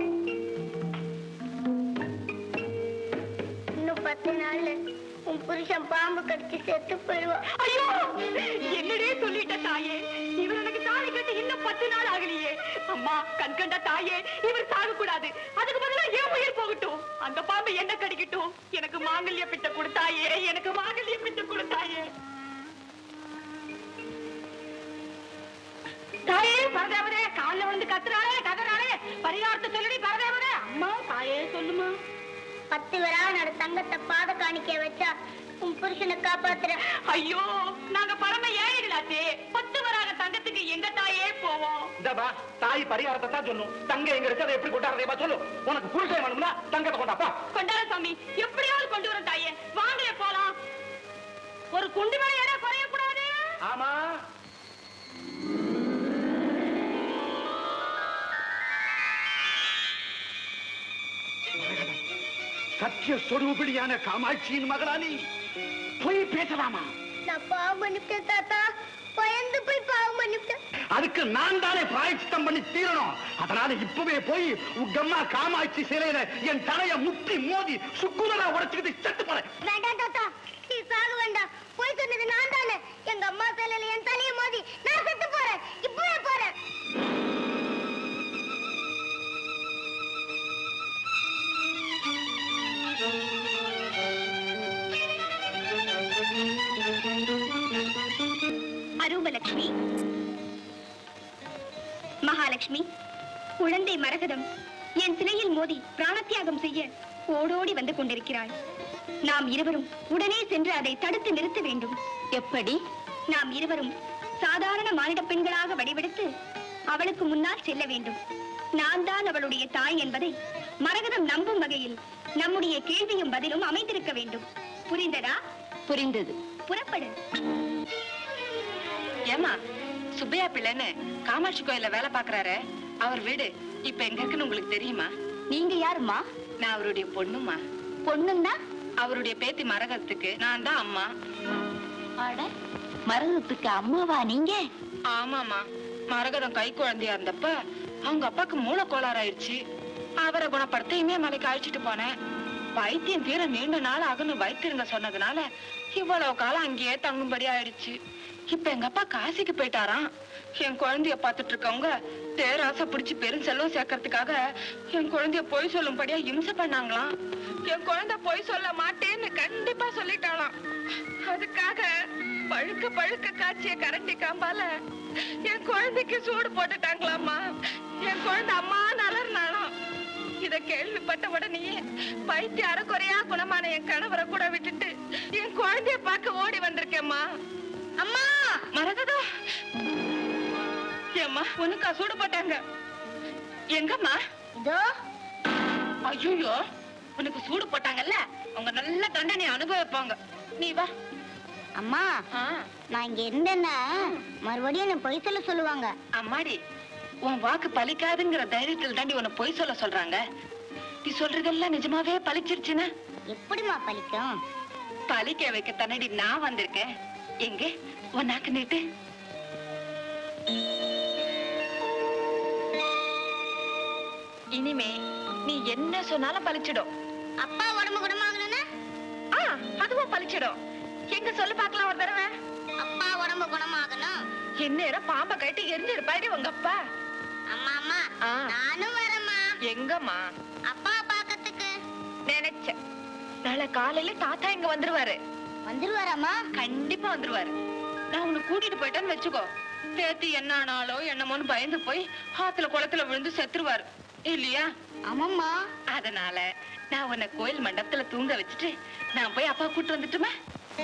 இன்னும் பத்து நாள்ல உன் புருஷன் பாம்பு கடிச்சு செத்து போயிடுவான் ஐயோ என்னடே சொல்லிட்ட தாயே இவர் எனக்கு தாலி கட்டி இன்னும் பத்து நாள் ஆகலையே அம்மா கண்கண்ட தாயே இவர் சாக கூடாது அதுக்கு பதிலா என் உயிர் போகட்டும் அந்த பாம்பு என்ன கடிக்கட்டும் எனக்கு மாங்கல்ய பிட்ட கொடுத்தாயே எனக்கு மாங்கல்ய பிட்ட கொடுத்தாயே தாயே பரதேவதே கால்ல வந்து கத்துறாளே கதறாளே பரிகாரத்தை சொல்லி பரதேவதே அம்மா தாயே சொல்லுமா பத்து விரானோட தங்கத்தை பாத காணிக்க வச்சா உன் புருஷனை காப்பாத்துற ஐயோ நாங்க பரம ஏழைகளாச்சே பத்து வராக தங்கத்துக்கு எங்க தாயே போவோம் இந்தாப்பா தாய் பரிகாரத்தை தான் சொல்லும் தங்க எங்க இருக்கு அதை எப்படி கொண்டாடுறதா சொல்லு உனக்கு புருஷன் வேணும்னா தங்கத்தை கொண்டாப்பா கொண்டார சாமி எப்படியாவது கொண்டு வர தாயே வாங்களே போலாம் ஒரு குண்டு மணி இடம் குறையக்கூடாது ஆமா சத்திய சொரூபிடியான காமாட்சியின் மகளா நீ பொய் பேசலாமா நான் பாவம் பண்ணிவிட்டேன் தாத்தா பயந்து போய் பாவம் பண்ணிவிட்டேன் அதுக்கு நான் தானே பிராயச்சித்தம் பண்ணி தீரணும் அதனால இப்பவே போய் உங்கம்மா காமாட்சி சிலையில என் தலைய முட்டி மோதி சுக்குனரா உடைச்சுக்கிட்டு செத்து போறேன் வேண்டாம் தாத்தா நீ சாக வேண்டாம் போய் சொன்னது நான் தானே எங்க அம்மா தலையில என் தலையை மோதி நான் செத்து போறேன் இப்பவே போறேன் அரூபலட்சுமி மகாலட்சுமி குழந்தை மரகதம் என் சிலையில் மோதி பிராணத்தியாகம் செய்ய ஓடோடி வந்து கொண்டிருக்கிறாள் நாம் இருவரும் உடனே சென்று அதை தடுத்து நிறுத்த வேண்டும் எப்படி நாம் இருவரும் சாதாரண மானிட பெண்களாக வடிவெடுத்து அவளுக்கு முன்னால் செல்ல வேண்டும் நான் தான் அவளுடைய தாய் என்பதை மரகதம் நம்பும் வகையில் நம்முடைய கேள்வியும் பதிலும் அமைந்திருக்க வேண்டும் புரிந்ததா புரிந்தது புறப்படு ஏமா சுப்பையா பிள்ளைன்னு காமாட்சி கோயில்ல வேலை பாக்குறாரு அவர் வீடு இப்ப எங்க இருக்குன்னு உங்களுக்கு தெரியுமா நீங்க யாருமா நான் அவருடைய பொண்ணுமா பொண்ணுன்னா அவருடைய பேத்தி மரகத்துக்கு நான் தான் அம்மா அட மருதத்துக்கு அம்மாவா நீங்க ஆமாமா மரகதம் கை குழந்தையா இருந்தப்ப அவங்க அப்பாக்கு மூளை கோளாறு ஆயிடுச்சு அவரை குணப்படுத்த மலைக்கு அழைச்சிட்டு போனேன் வைத்தியம் தீர நீண்ட நாள் ஆகுன்னு வைத்திருங்க சொன்னதுனால இவ்வளவு காலம் அங்கேயே தங்கும்படி ஆயிடுச்சு இப்ப எங்க அப்பா காசிக்கு போயிட்டாராம் என் குழந்தைய பார்த்துட்டு இருக்கவங்க தேராசை பிடிச்சு பெரும் செல்வம் சேர்க்கறதுக்காக என் குழந்தைய பொய் சொல்லும்படியா இம்சை பண்ணாங்களாம் என் குழந்தை பொய் சொல்ல மாட்டேன்னு கண்டிப்பா சொல்லிட்டாளாம் அதுக்காக பழுக்க பழுக்க காய்ச்சிய கரண்டி காம்பால என் குழந்தைக்கு சூடு போட்டுட்டாங்களாம்மா என் குழந்தை அம்மா நலர்னாலும் இத கேள்விப்பட்ட உடனேயே பைத்திய அறக்குறையா குணமான என் கணவரை கூட விட்டுட்டு என் குழந்தைய பார்க்க ஓடி வந்திருக்கேம்மா அம்மா மரகதா ஏம்மா உனக்கா சூடு போட்டாங்க எங்கம்மா இதோ ஐயோ உனக்கு சூடு போட்டாங்கல்ல அவங்க நல்ல தண்டனை அனுபவிப்பாங்க நீ வா அம்மா ஆ, நான் இங்க இருந்தேன்னா மறுபடியும் என்ன பொய் சொல்ல சொல்லுவாங்க அம்மாடி உன் வாக்கு பலிக்காதுங்கிற தைரியத்தில் தாண்டி உன்னை பொய் சொல்ல சொல்றாங்க நீ சொல்றதெல்லாம் நிஜமாவே பலிச்சிருச்சுன்னா எப்படிம்மா பலிக்கும் பலிக்க வைக்க தன்னடி நான் வந்திருக்கேன் எங்க உன் நாக்கு நீட்டு இனிமே நீ என்ன சொன்னாலும் பலிச்சிடும் அப்பா உடம்பு குணமாகணும்னா ஆ அதுவும் பலிச்சிடும் எங்க சொல்லு பார்க்கலாம் ஒரு தடவை அப்பா உடம்பு குணமாகணும் இந்நேரம் பாம்பை கட்டி எரிஞ்சு இருப்பாடி உங்க அப்பா அம்மா அம்மா ஆ. நானும் வரேம்மா எங்கம்மா அப்பா பார்க்கறதுக்கு நினைச்சேன் நாளை காலையில தாத்தா இங்க வந்துருவாரு வந்துருவாராம்மா கண்டிப்பா வந்துருவாரு நான் உன்னை கூட்டிட்டு போயிட்டேன்னு வச்சுக்கோ பேத்தி என்ன ஆனாலோ என்னமோன்னு பயந்து போய் ஆத்துல குளத்துல விழுந்து செத்துருவாரு இல்லையா ஆமாம்மா அதனால நான் உன்னை கோயில் மண்டபத்துல தூங்க வச்சுட்டு நான் போய் அப்பா கூட்டு வந்துட்டுமா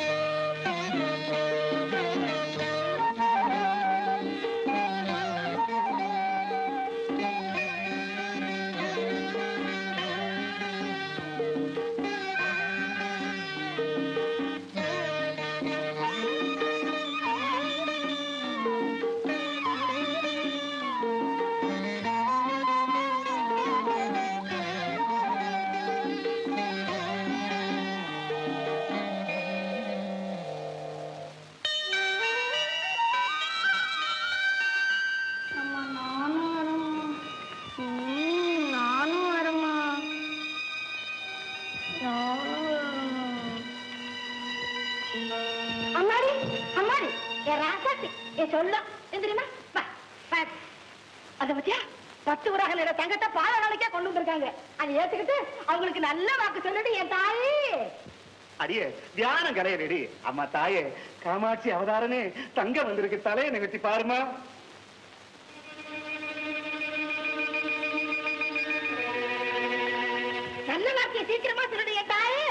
அம்மா நானும் வரேம்மா ம், நானும் வரேம்மா நானும் வரேம்மா. அம்மாடி அம்மாடி என் ராசாத்தி என் சொல்லம் எந்திரிமா வா வா அத பத்தியா பத்து ஊராக நிற தங்கத்தை பால நாளைக்கே கொண்டு வந்திருக்காங்க அதை ஏத்துக்கிட்டு அவங்களுக்கு நல்ல வாக்கு சொல்லிட்டு என் தாயே அடியே தியானம் கலையடி அம்மா தாயே காமாட்சி அவதாரனே தங்க வந்திருக்கு தலையை நிகழ்த்தி பாருமா நல்ல வாக்கிய சீக்கிரமா சொல்லிடு என் தாயே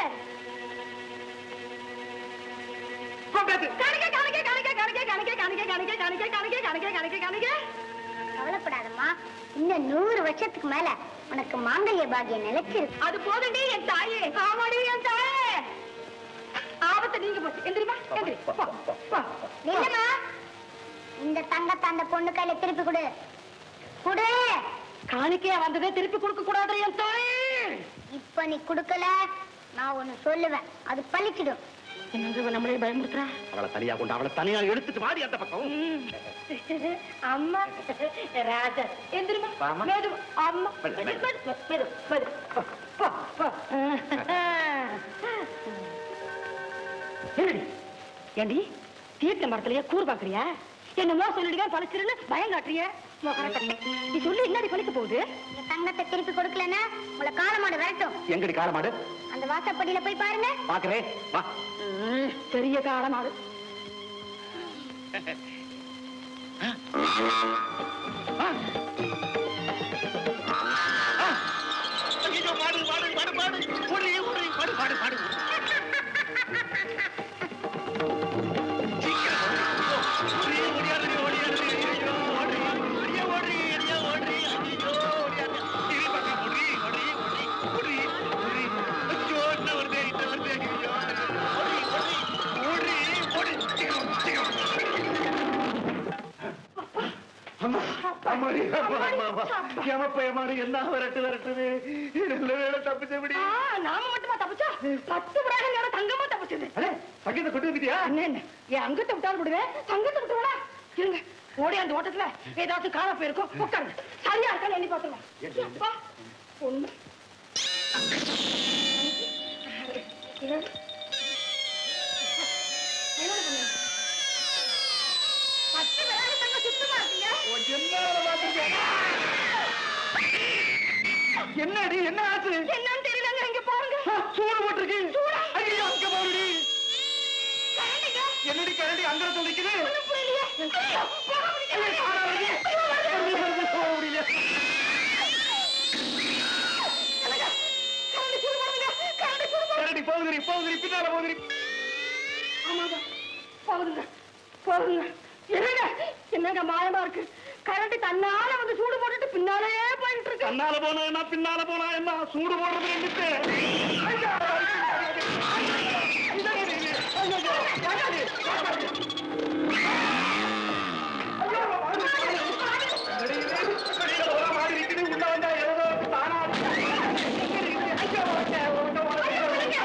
காணிக்க காணிக்க காணிக்க காணிக்க காணிக்க காணிக்க காணிக்க காணிக்க காணிக்க காணிக்க காணிக்க காணிக்க கவலைப்படாதம்மா இன்னும் நூறு வருஷத்துக்கு மேல உனக்கு மாங்கல்ய பாக்கியம் நிலைச்சிருக்கு அது போதுண்டி என் தாயே ஆமாடி என் தாயே ஆபத்து நீங்க போச்சு எந்திரிமா எந்திரி போ, போ. என்னம்மா இந்த தங்கத்தை அந்த பொண்ணு கையில திருப்பி கொடு கொடு காணிக்கையா வந்ததே திருப்பி கொடுக்க கூடாது என் தாயே இப்ப நீ குடுக்கல நான் ஒண்ணு சொல்லுவேன் அது பழிச்சிடும் என்னங்க நம்மளே பயமுறுத்துறா அவளை தனியா கொண்டு அவளை தனியா எடுத்துட்டு வாடி அந்த பக்கம் அம்மா ராஜா எந்திரிமா வாம்மா. மேது அம்மா மெது, மெது, மெது. மெது, மெது, மெது. போ, போ, போ. என்னடி ஏண்டி தீர்த்த மரத்திலேயே கூறு பாக்குறியா என்னமோ சொல்லிடுங்க பழச்சிருன்னு பயம் காட்டுறிய மோகர கட்டை. நீ சொல்லி என்னடி பழிக்க போகுது நீங்க தங்கத்தை திருப்பி கொடுக்கலன்னா உங்களை காலமாடு விரட்டும் எங்கடி காலமாடு அந்த வாசப்படியில போய் பாருங்க பாக்குறேன் வா ம், பெரிய காலமாடு ஐயோ பாடு பாடு பாடு பாடு ஓடி ஓடி பாடு பாடு பாடு என்ன விரட்டு விரட்டுது நல்ல வேலை தப்பிச்சபடி ஆ, நாம மட்டுமா தப்பிச்சா பத்து பிராக நேரம் தங்கமா தப்பிச்சது பக்கத்தை கொண்டு வந்துட்டியா என்ன என்ன என் அங்கத்தை விட்டாலும் விடுவேன் தங்கத்தை விட்டு விடா இருங்க ஓடி அந்த ஓட்டத்துல ஏதாச்சும் காண போயிருக்கும் உட்காருங்க சரியா இருக்கான்னு எண்ணி பார்த்துக்கலாம் அப்பா, ஒண்ணு இது. என்னோட பொண்ணு. பத்து விரல் தங்க சுத்தமா இருக்கீங்க என்னடி என்ன ஆச்சு என்னன்னு தெரியலங்க இங்க பாருங்க சூடு போட்டிருக்கு சூடா? ஐயோ அங்க போடுடி கரண்டிங்க. என்னடி கரண்டி அங்க துடிக்குது ஒண்ணும் புரியலையே. ஐயோ, போக முடியல. ஐயோ, வருது. போக முடியல கரண்டி சூடு பண்ணுங்க. கரண்டி சூடு பண்ணுங்க. கரண்டி போகுதுடி போகுதுடி பின்னால போகுதுடி ஆமாங்க போகுதுங்க போகுதுங்க என்னங்க என்னங்க மாயமா இருக்கு கரண்ட் தன்னால வந்து சூடு போட்டுட்டு பின்னாலே போயிட்டு இருக்கு கண்ணால போனா என்ன பின்னால போனா என்ன சூடு போடுறது ரெண்டுக்கு ஐயா, இதாங்க இது. ஐயோ, வாடாடி, வாடாடி. ஐயோ, வாடி, வாடி. வெளியில, வெளியில ஒரு மாடு இருக்குது, உள்ள வந்தா ஏதோ தானா ஐயோ, ஓகே, ஓகே, ஓகே.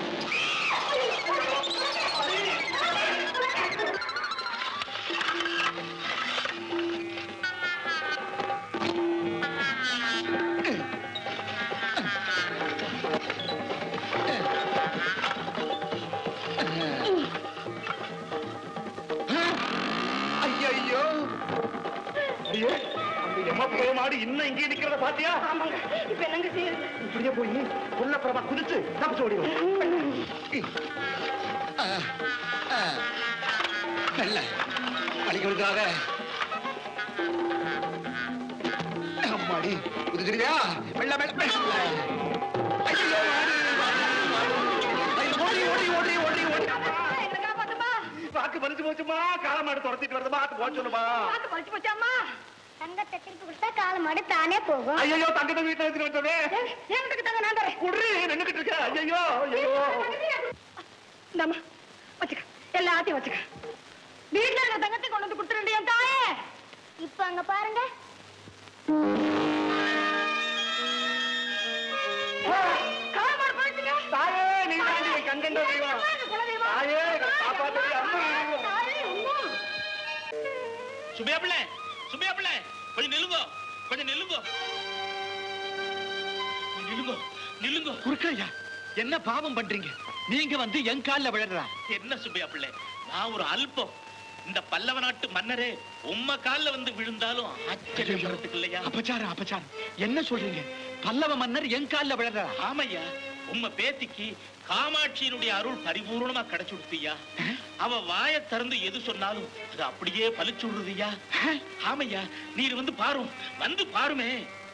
ஐயையோ. ஐயே, அந்த எமப்பைய மாடு இன்னும் இங்கே நிக்கிறத பாத்தியா ஆமாங்க இப்ப என்னங்க செய்யுது இப்படியே போய் உள்ள பிரபா குதிச்சு தப்பிச்சு ஓடிடும் நல்ல அடிக்கிறதுக்காக அம்மாடி குதிக்கிறியா வெள்ள வெள்ள வெள்ள ஐயோ மாடு, மாடு, மாடு. ஐயோ, ஓடி ஓடி ஓடி ஓடி ஓடி என்ன காப்பாத்துமா வாக்கு பறிச்சு போச்சுமா காலமாடு துரத்திட்டு வருதுமா அது போக சொல்லுமா பாத்து பறிச்சு போச்சாமா தங்கத்தை திருப்பி கொடுத்தா காலமாடு தானே போகும் ஐயோ தங்கத்தை வீட்டுல எடுத்துட்டு வந்தோமே என்கிட்ட தாங்க நான் தரேன் குடுறி நின்னுகிட்டு இருக்க ஐயோ ஐயோ இந்தாம்மா வச்சுக்க எல்லாத்தையும் வச்சுக்க வீட்டுல இருக்க தங்கத்தை கொண்டு வந்து கொடுத்துருண்டு என் தாயே இப்ப அங்க பாருங்க காலமாடு போயிடுச்சுங்க தாயே நீ தாண்டி என் கண்கண்ட தெய்வம் தாயே காப்பாத்து அம்மா சுபியா பிள்ளை சுபியா பிள்ளை கொஞ்சம் நில்லுங்க கொஞ்சம் நில்லுங்க கொஞ்சம் நில்லுங்க நில்லுங்க குறுக்கையா என்ன பாவம் பண்றீங்க நீங்க வந்து என் கால்ல விழறா என்ன சுபியா பிள்ளை நான் ஒரு அல்பம் இந்த பல்லவ நாட்டு மன்னரே உம்ம கால்ல வந்து விழுந்தாலும் ஆச்சரியப்படுறதுக்கு இல்லையா அபச்சாரம் அபச்சாரம் என்ன சொல்றீங்க பல்லவ மன்னர் என் கால்ல விழறா ஆமையா உம்ம பேத்திக்கு காமாட்சியினுடைய அருள் பரிபூர்ணமா கிடைச்சுடுத்தியா அவ வாய திறந்து எது சொன்னாலும் அது அப்படியே பலிச்சு விடுறதுயா ஆமையா நீர் வந்து பாரும் வந்து பாருமே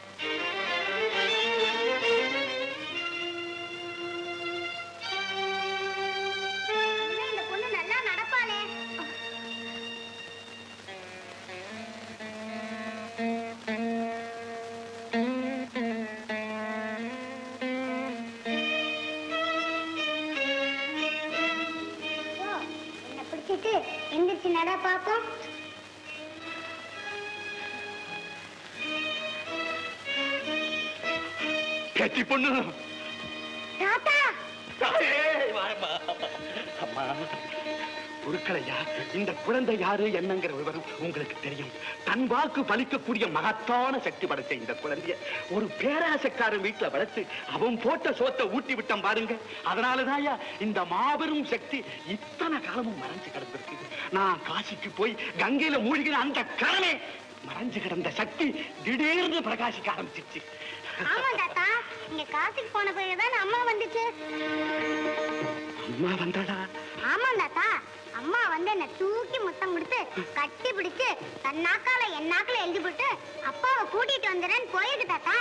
இந்த பொண்ணு நல்லா நடப்பாளே ஓ, என்னை பிடிச்சிட்டு எந்திரிச்சு நட பாப்போம் கட்டி பொண்ணு அம்மா குருக்களையா இந்த குழந்தை யாரு என்னங்கிற விவரம் உங்களுக்கு தெரியும் தன் வாக்கு பலிக்கக்கூடிய மகத்தான சக்தி படைச்ச இந்த குழந்தைய ஒரு பேராசக்காரன் வீட்டுல வளர்த்து அவன் போட்ட சோத்தை ஊட்டி விட்டான் பாருங்க அதனாலதான்யா இந்த மாபெரும் சக்தி இத்தனை காலமும் மறைஞ்சு கிடந்திருக்கு நான் காசிக்கு போய் கங்கையில மூழ்கின அந்த காலமே மறைஞ்சு கிடந்த சக்தி திடீர்னு பிரகாசிக்க ஆரம்பிச்சிருச்சு ஆமா தாத்தா இங்க காசிக்கு போன பிறகுதான் அம்மா வந்துச்சு அம்மா வந்தாடா ஆமா தாத்தா அம்மா வந்து என்ன தூக்கி முத்தம் கொடுத்து கட்டி பிடிச்சு தன் நாக்கால என் நாக்குல எழுதி போட்டு அப்பாவை கூட்டிட்டு வந்துடுறேன்னு போயிட்டு தாத்தா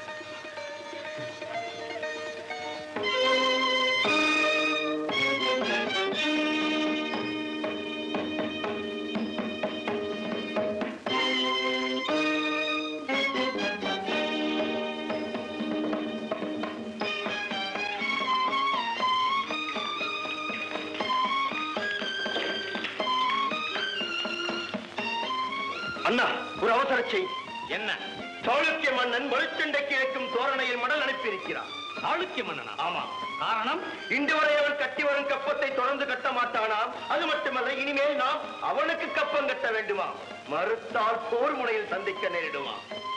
அண்ணா ஒரு அவசர செய்தி என்ன சாளுக்கிய மன்னன் வலுச்சண்டைக்கு இழைக்கும் தோரணையில் மடல் அனுப்பியிருக்கிறார் சாளுக்கிய மன்னனா ஆமா காரணம் இன்று வரை அவன் கட்டி வரும் கப்பத்தை தொடர்ந்து கட்ட மாட்டானாம் அது மட்டுமல்ல இனிமேல் நாம் அவனுக்கு கப்பம் கட்ட வேண்டுமா மறுத்தால் போர் முனையில் சந்திக்க நேரிடுமா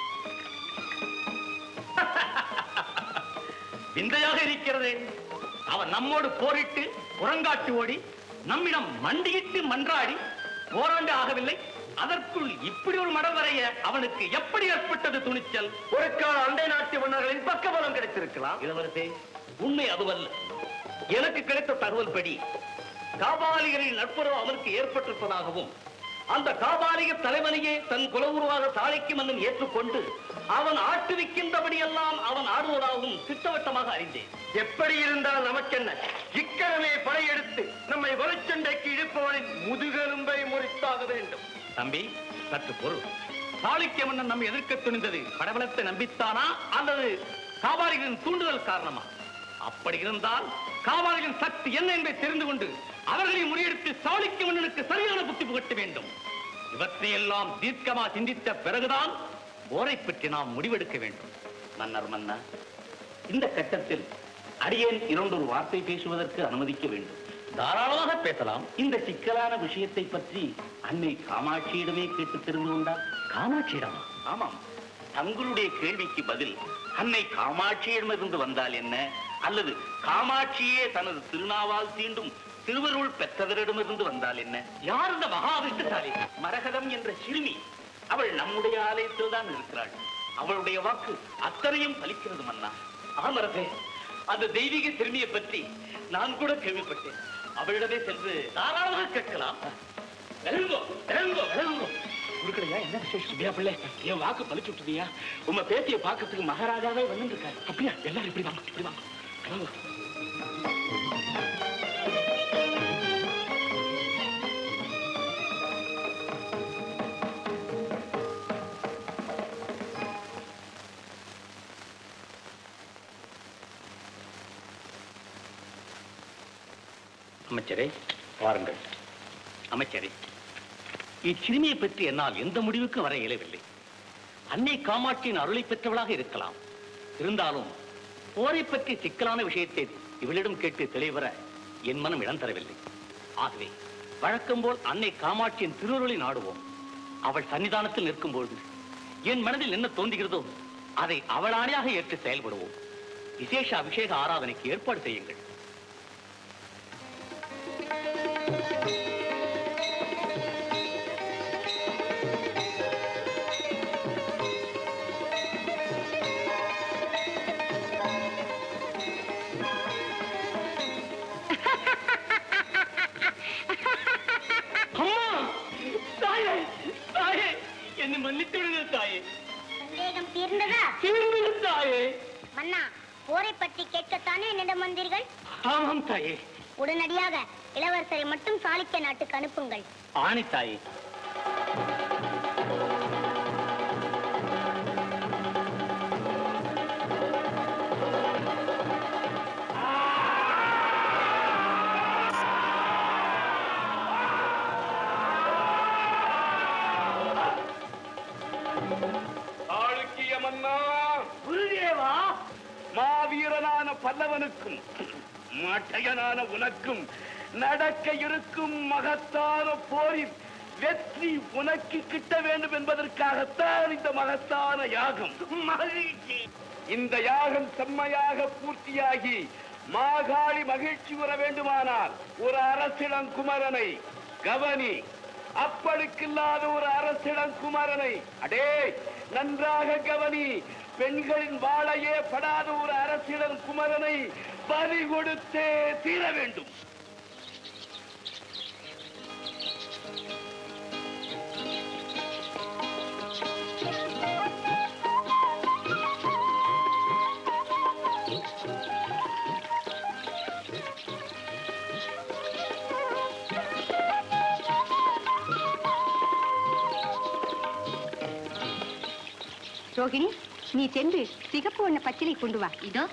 விந்தையாக இருக்கிறது அவன் நம்மோடு போரிட்டு புறங்காட்டு ஓடி நம்மிடம் மண்டியிட்டு மன்றாடி போராண்டு ஆகவில்லை அதற்குள் இப்படி ஒரு மடம் வரைய அவனுக்கு எப்படி ஏற்பட்டது துணிச்சல் ஒரு கால அண்டை நாட்டு மன்னர்களின் பக்கபலம் கிடைத்திருக்கலாம் இளவரசே உண்மை அதுவல்ல எனக்கு கிடைத்த தகவல் படி காபாலிகரின் நட்புறவு அவனுக்கு ஏற்பட்டிருப்பதாகவும் அந்த காபாலிக தலைவனையே தன் குலவுருவாக சாலைக்கு மன்னன் ஏற்றுக்கொண்டு அவன் ஆட்டுவிக்கின்றபடியெல்லாம் அவன் ஆடுவதாகவும் திட்டவட்டமாக அறிந்தேன் எப்படி இருந்தால் நமக்கென்ன இக்கணமே படையெடுத்து நம்மை வலுச்சண்டைக்கு இழுப்பவனின் முதுகெலும்பை முறித்தாக வேண்டும் தம்பி சற்று பொருள் சாளுக்கிய மன்னன் நம்மை எதிர்க்க துணிந்தது படபலத்தை நம்பித்தானா அல்லது காபாலிகளின் தூண்டுதல் காரணமா அப்படி இருந்தால் காபாலிகளின் சக்தி என்ன என்பதை தெரிந்து கொண்டு அவர்களை முறியடித்து சாளுக்கிய மன்னனுக்கு சரியான புத்தி புகட்ட வேண்டும் இவற்றையெல்லாம் தீர்க்கமா சிந்தித்த பிறகுதான் போரை பற்றி நாம் முடிவெடுக்க வேண்டும் மன்னர் மன்னா இந்த கட்டத்தில் அடியேன் இரண்டொரு வார்த்தை பேசுவதற்கு அனுமதிக்க வேண்டும் தாராளமாக பேசலாம் இந்த சிக்கலான விஷயத்தை பற்றி அன்னை காமாட்சியிடமே கேட்டு தெரிந்து கொண்டார் காமாட்சியிடமா ஆமாம் தங்களுடைய கேள்விக்கு பதில் அன்னை காமாட்சியிடமிருந்து வந்தால் என்ன அல்லது காமாட்சியே தனது திருநாவால் தீண்டும் திருவருள் பெற்றவரிடமிருந்து வந்தால் என்ன யார் இந்த மகாவிஷ்ணுசாலி மரகதம் என்ற சிறுமி அவள் நம்முடைய ஆலயத்தில் தான் இருக்கிறாள் அவளுடைய வாக்கு அத்தனையும் பலிக்கிறது மன்னா ஆமரசே அந்த தெய்வீக சிறுமியை பற்றி நான் கூட கேள்விப்பட்டேன் அவளிடமே சென்று தாராளமாக கேட்கலாம் விளங்கோ விளங்கோ விளங்கோ குருக்கடையா என்ன விசேஷம் சுபியா பிள்ளை என் வாக்கு பழிச்சு விட்டுதியா உங்க பேத்திய பாக்கிறதுக்கு மகாராஜாவே வந்து இருக்காரு அப்படியா எல்லாரும் இப்படி வாங்க இப்படி வாங்க வாங்க. அமைச்சரே வாருங்கள் அமைச்சரே இச்சிறுமியை பற்றி என்னால் எந்த முடிவுக்கு வர இயலவில்லை அன்னை காமாட்சியின் அருளை பெற்றவளாக இருக்கலாம் இருந்தாலும் போரை பற்றி சிக்கலான விஷயத்தை இவளிடம் கேட்டு தெளிவர என் மனம் இடம் தரவில்லை ஆகவே வழக்கம் போல் அன்னை காமாட்சியின் திருவருளை நாடுவோம் அவள் சன்னிதானத்தில் நிற்கும்போது என் மனதில் என்ன தோன்றுகிறதோ அதை அவளானையாக ஏற்று செயல்படுவோம் விசேஷ அபிஷேக ஆராதனைக்கு ஏற்பாடு செய்யுங்கள் அம்மா தாயே தாயே என்னை மன்னித்து விடுங்கள் தாயே சந்தேகம் தீர்ந்ததா தீர்ந்தது தாயே மன்னா போரை பற்றி கேட்கத்தானே என்னிடம் வந்தீர்கள் ஆமாம் தாயே உடனடியாக இளவரசரை மட்டும் சாளுக்கிய நாட்டுக்கு அனுப்புங்கள் ஆணி தாயே சாளுக்கிய மன்னா குருதேவா மாவீரனான பல்லவனுக்கும் மட்டையனான உனக்கும் நடக்க இருக்கும் மகத்தான போரில் வெற்றி உனக்கு கிட்ட வேண்டும் என்பதற்காகத்தான் இந்த மகத்தான யாகம் மகிழ்ச்சி இந்த யாகம் செம்மையாக பூர்த்தியாகி மாகாளி மகிழ்ச்சி உற வேண்டுமானால் ஒரு அரசிடம் குமரனை கவனி அப்பழுக்கில்லாத ஒரு அரசிடம் குமரனை அடே நன்றாக கவனி பெண்களின் வாழையே படாத ஒரு அரசிடம் குமரனை பலி கொடுத்தே தீர வேண்டும் ரோகிணி நீ சென்று சிகப்பு வண்ண பச்சிலை கொண்டு வா இதோ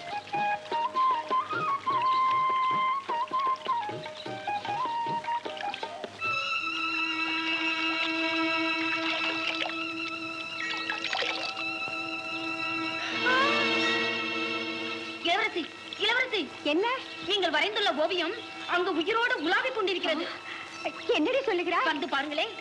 இளவரசி இளவரசி என்ன நீங்கள் வரைந்துள்ள ஓவியம் அங்கு உயிரோடு உலாவிக் கொண்டிருக்கிறது என்னடி சொல்லுகிறாய் வந்து பாருங்களேன்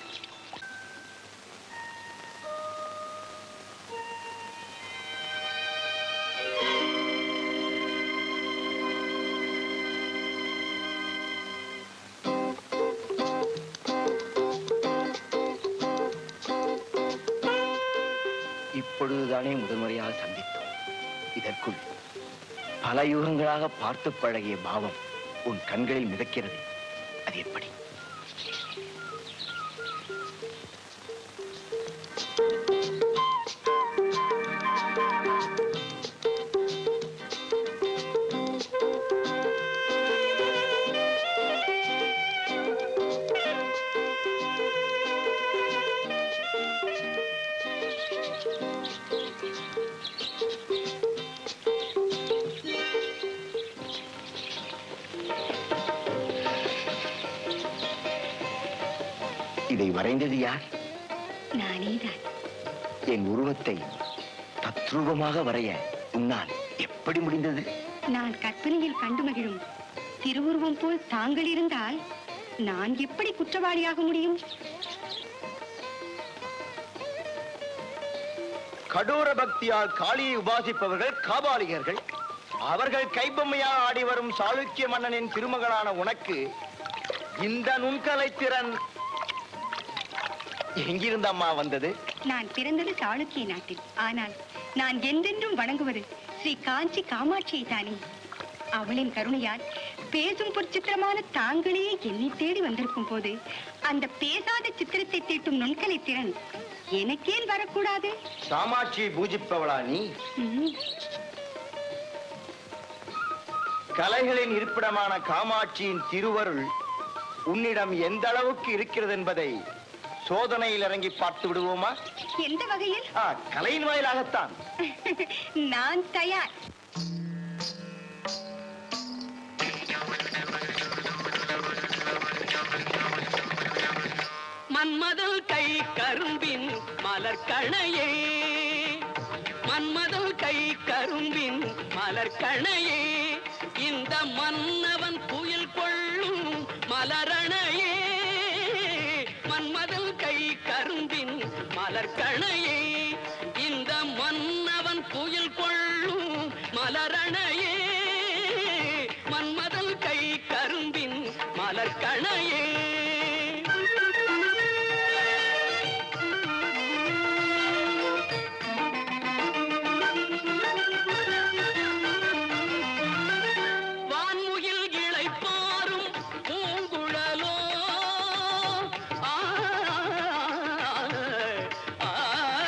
இப்பொழுதுதானே முதன்முறையாக சந்தித்தோம் இதற்குள் பல யுகங்களாக பார்த்து பழகிய பாவம் உன் கண்களில் மிதக்கிறது அது எப்படி இதை வரைந்தது யார் நானேதான் என் உருவத்தை தத்ரூபமாக வரைய உன்னால் எப்படி முடிந்தது நான் கற்பனையில் கண்டு மகிழும் திருவுருவம் போல் தாங்கள் இருந்தால் நான் எப்படி குற்றவாளியாக முடியும் கடூர பக்தியால் காளியை உபாசிப்பவர்கள் காபாலிகர்கள் அவர்கள் கைபொம்மையாக ஆடி வரும் சாளுக்கிய மன்னனின் திருமகளான உனக்கு இந்த நுண்கலை திறன் எங்கிருந்து அம்மா வந்தது நான் பிறந்தது சாளுக்கிய நாட்டில் ஆனால் நான் என்றென்றும் வணங்குவது ஸ்ரீ காஞ்சி காமாட்சியை தானே அவளின் கருணையால் பேசும் பொற்சித்திரமான தாங்களே என்னை தேடி வந்திருக்கும் போது அந்த பேசாத சித்திரத்தை தீட்டும் நுண்கலை திறன் எனக்கேன் வரக்கூடாது காமாட்சியை பூஜிப்பவளா நீ ம், கலைகளின் இருப்பிடமான காமாட்சியின் திருவருள் உன்னிடம் எந்த அளவுக்கு இருக்கிறது என்பதை சோதனையில் இறங்கி பார்த்து விடுவோமா எந்த வகையில் ஆ, கலையின் வாயிலாகத்தான் நான் தயார் மன்மதல் கை கரும்பின் மலர்கணையே மன்மதல் கை கரும்பின் மலர்கணையே இந்த மன்னவன் குயில் கொள்ளும் மலரணையே மன்மதல் கை கரும்பின் மலர்கணையே இந்த மன்னவன் குயில் கொள்ளும் மலரணையே மன்மதல் கை கரும்பின் மலர்கணையே வான்முகில் இளைப்பாரும் பூங்குழலோ ஆ, ஆ, ஆ,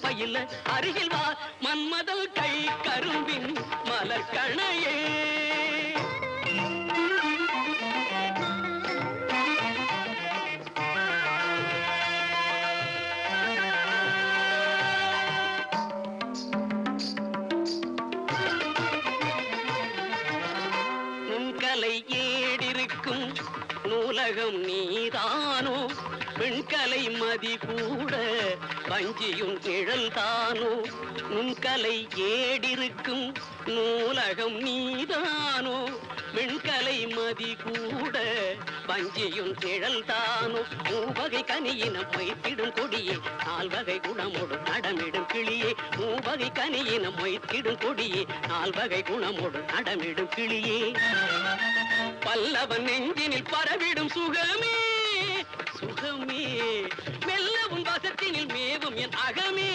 பயில அருகில் வா மன்மதல் கை கரும்பின் மலர் கணையே நுண்கலை ஏடிருக்கும் நூலகம் நீதானோ பெண்கலை மதி கூட வஞ்சியும் நிழல் தானோ நுண்கலை ஏடிருக்கும் நூலகம் நீதானோ பெண்கலை மதி கூட வஞ்சியும் நிழல் தானோ மூவகை கனியினம் மொய்த்திடும் கொடியே நால்வகை குணமோடு நடமிடும் கிளியே மூவகை கனியினம் மொய்த்திடும் கொடியே நால்வகை குணமோடு நடமிடும் கிளியே பல்லவன் நெஞ்சினில் பரவிடும் சுகமே சுகமே மெல்லவும் வசத்தினில் மேவும் என் அகமே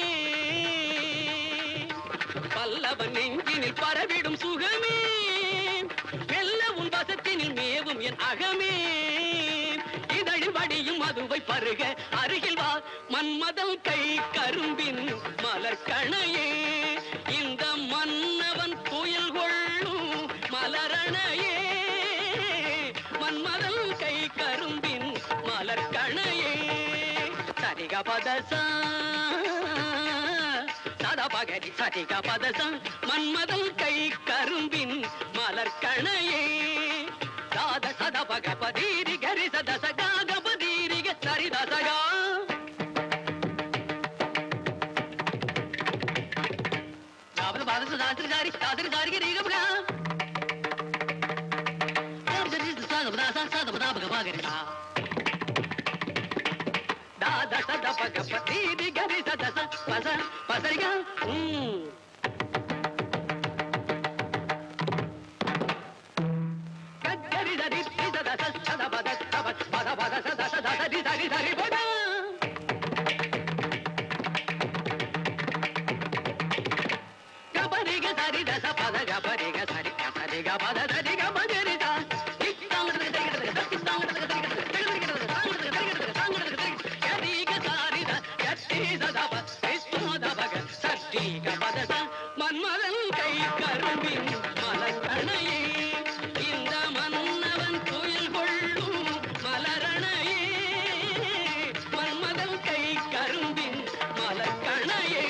பல்லவன் நெஞ்சினில் பரவிடும் சுகமே மெல்லவும் வசத்தினில் மேவும் என் அகமே இதழில் வடியும் மதுவை பருக அருகில் வா மன்மதம் கை கரும்பின் மலர் கணையே இந்த மன்னவன் புயல் கொள்ளும் மலரணையே மன்மதல் கை கரும்பின் மலர் கணையே சரிக பதசா சதா பகரி சரிக பதசா மன்மதல் கை கரும்பின் மலர் கணையே சாத சத பக பதீரி கரி சத சகாக பதீரிக சரித சகா தாவது பாதச சாத்திரி சாரி சாத்திரி சாரி ரீக பகா గపరిగ సరి దశ పద గపరిగ సరి సరి గ పద సరి గ పదరి ద மன்மதன் கை கரும்பின் மலக்கணையே இந்த மன்னவன் துயில் கொள்ளும் மலரணையே மன்மதன் கை கரும்பின் மலக்கணையே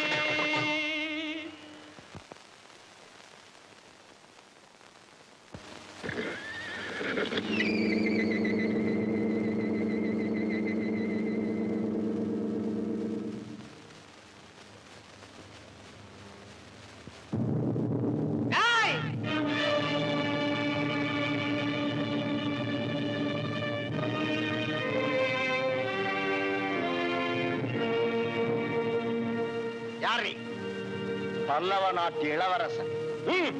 யார் நீ பல்லவ நாட்டு இளவரசன் ம்.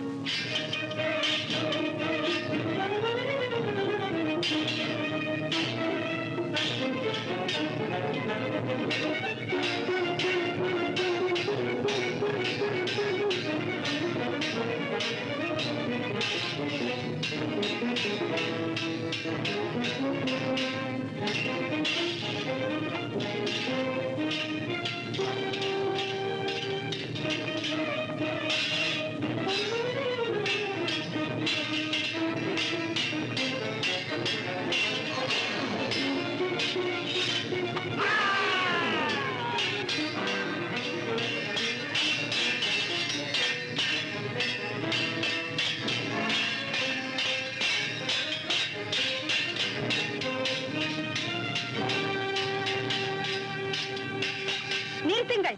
நிறுத்துங்கள்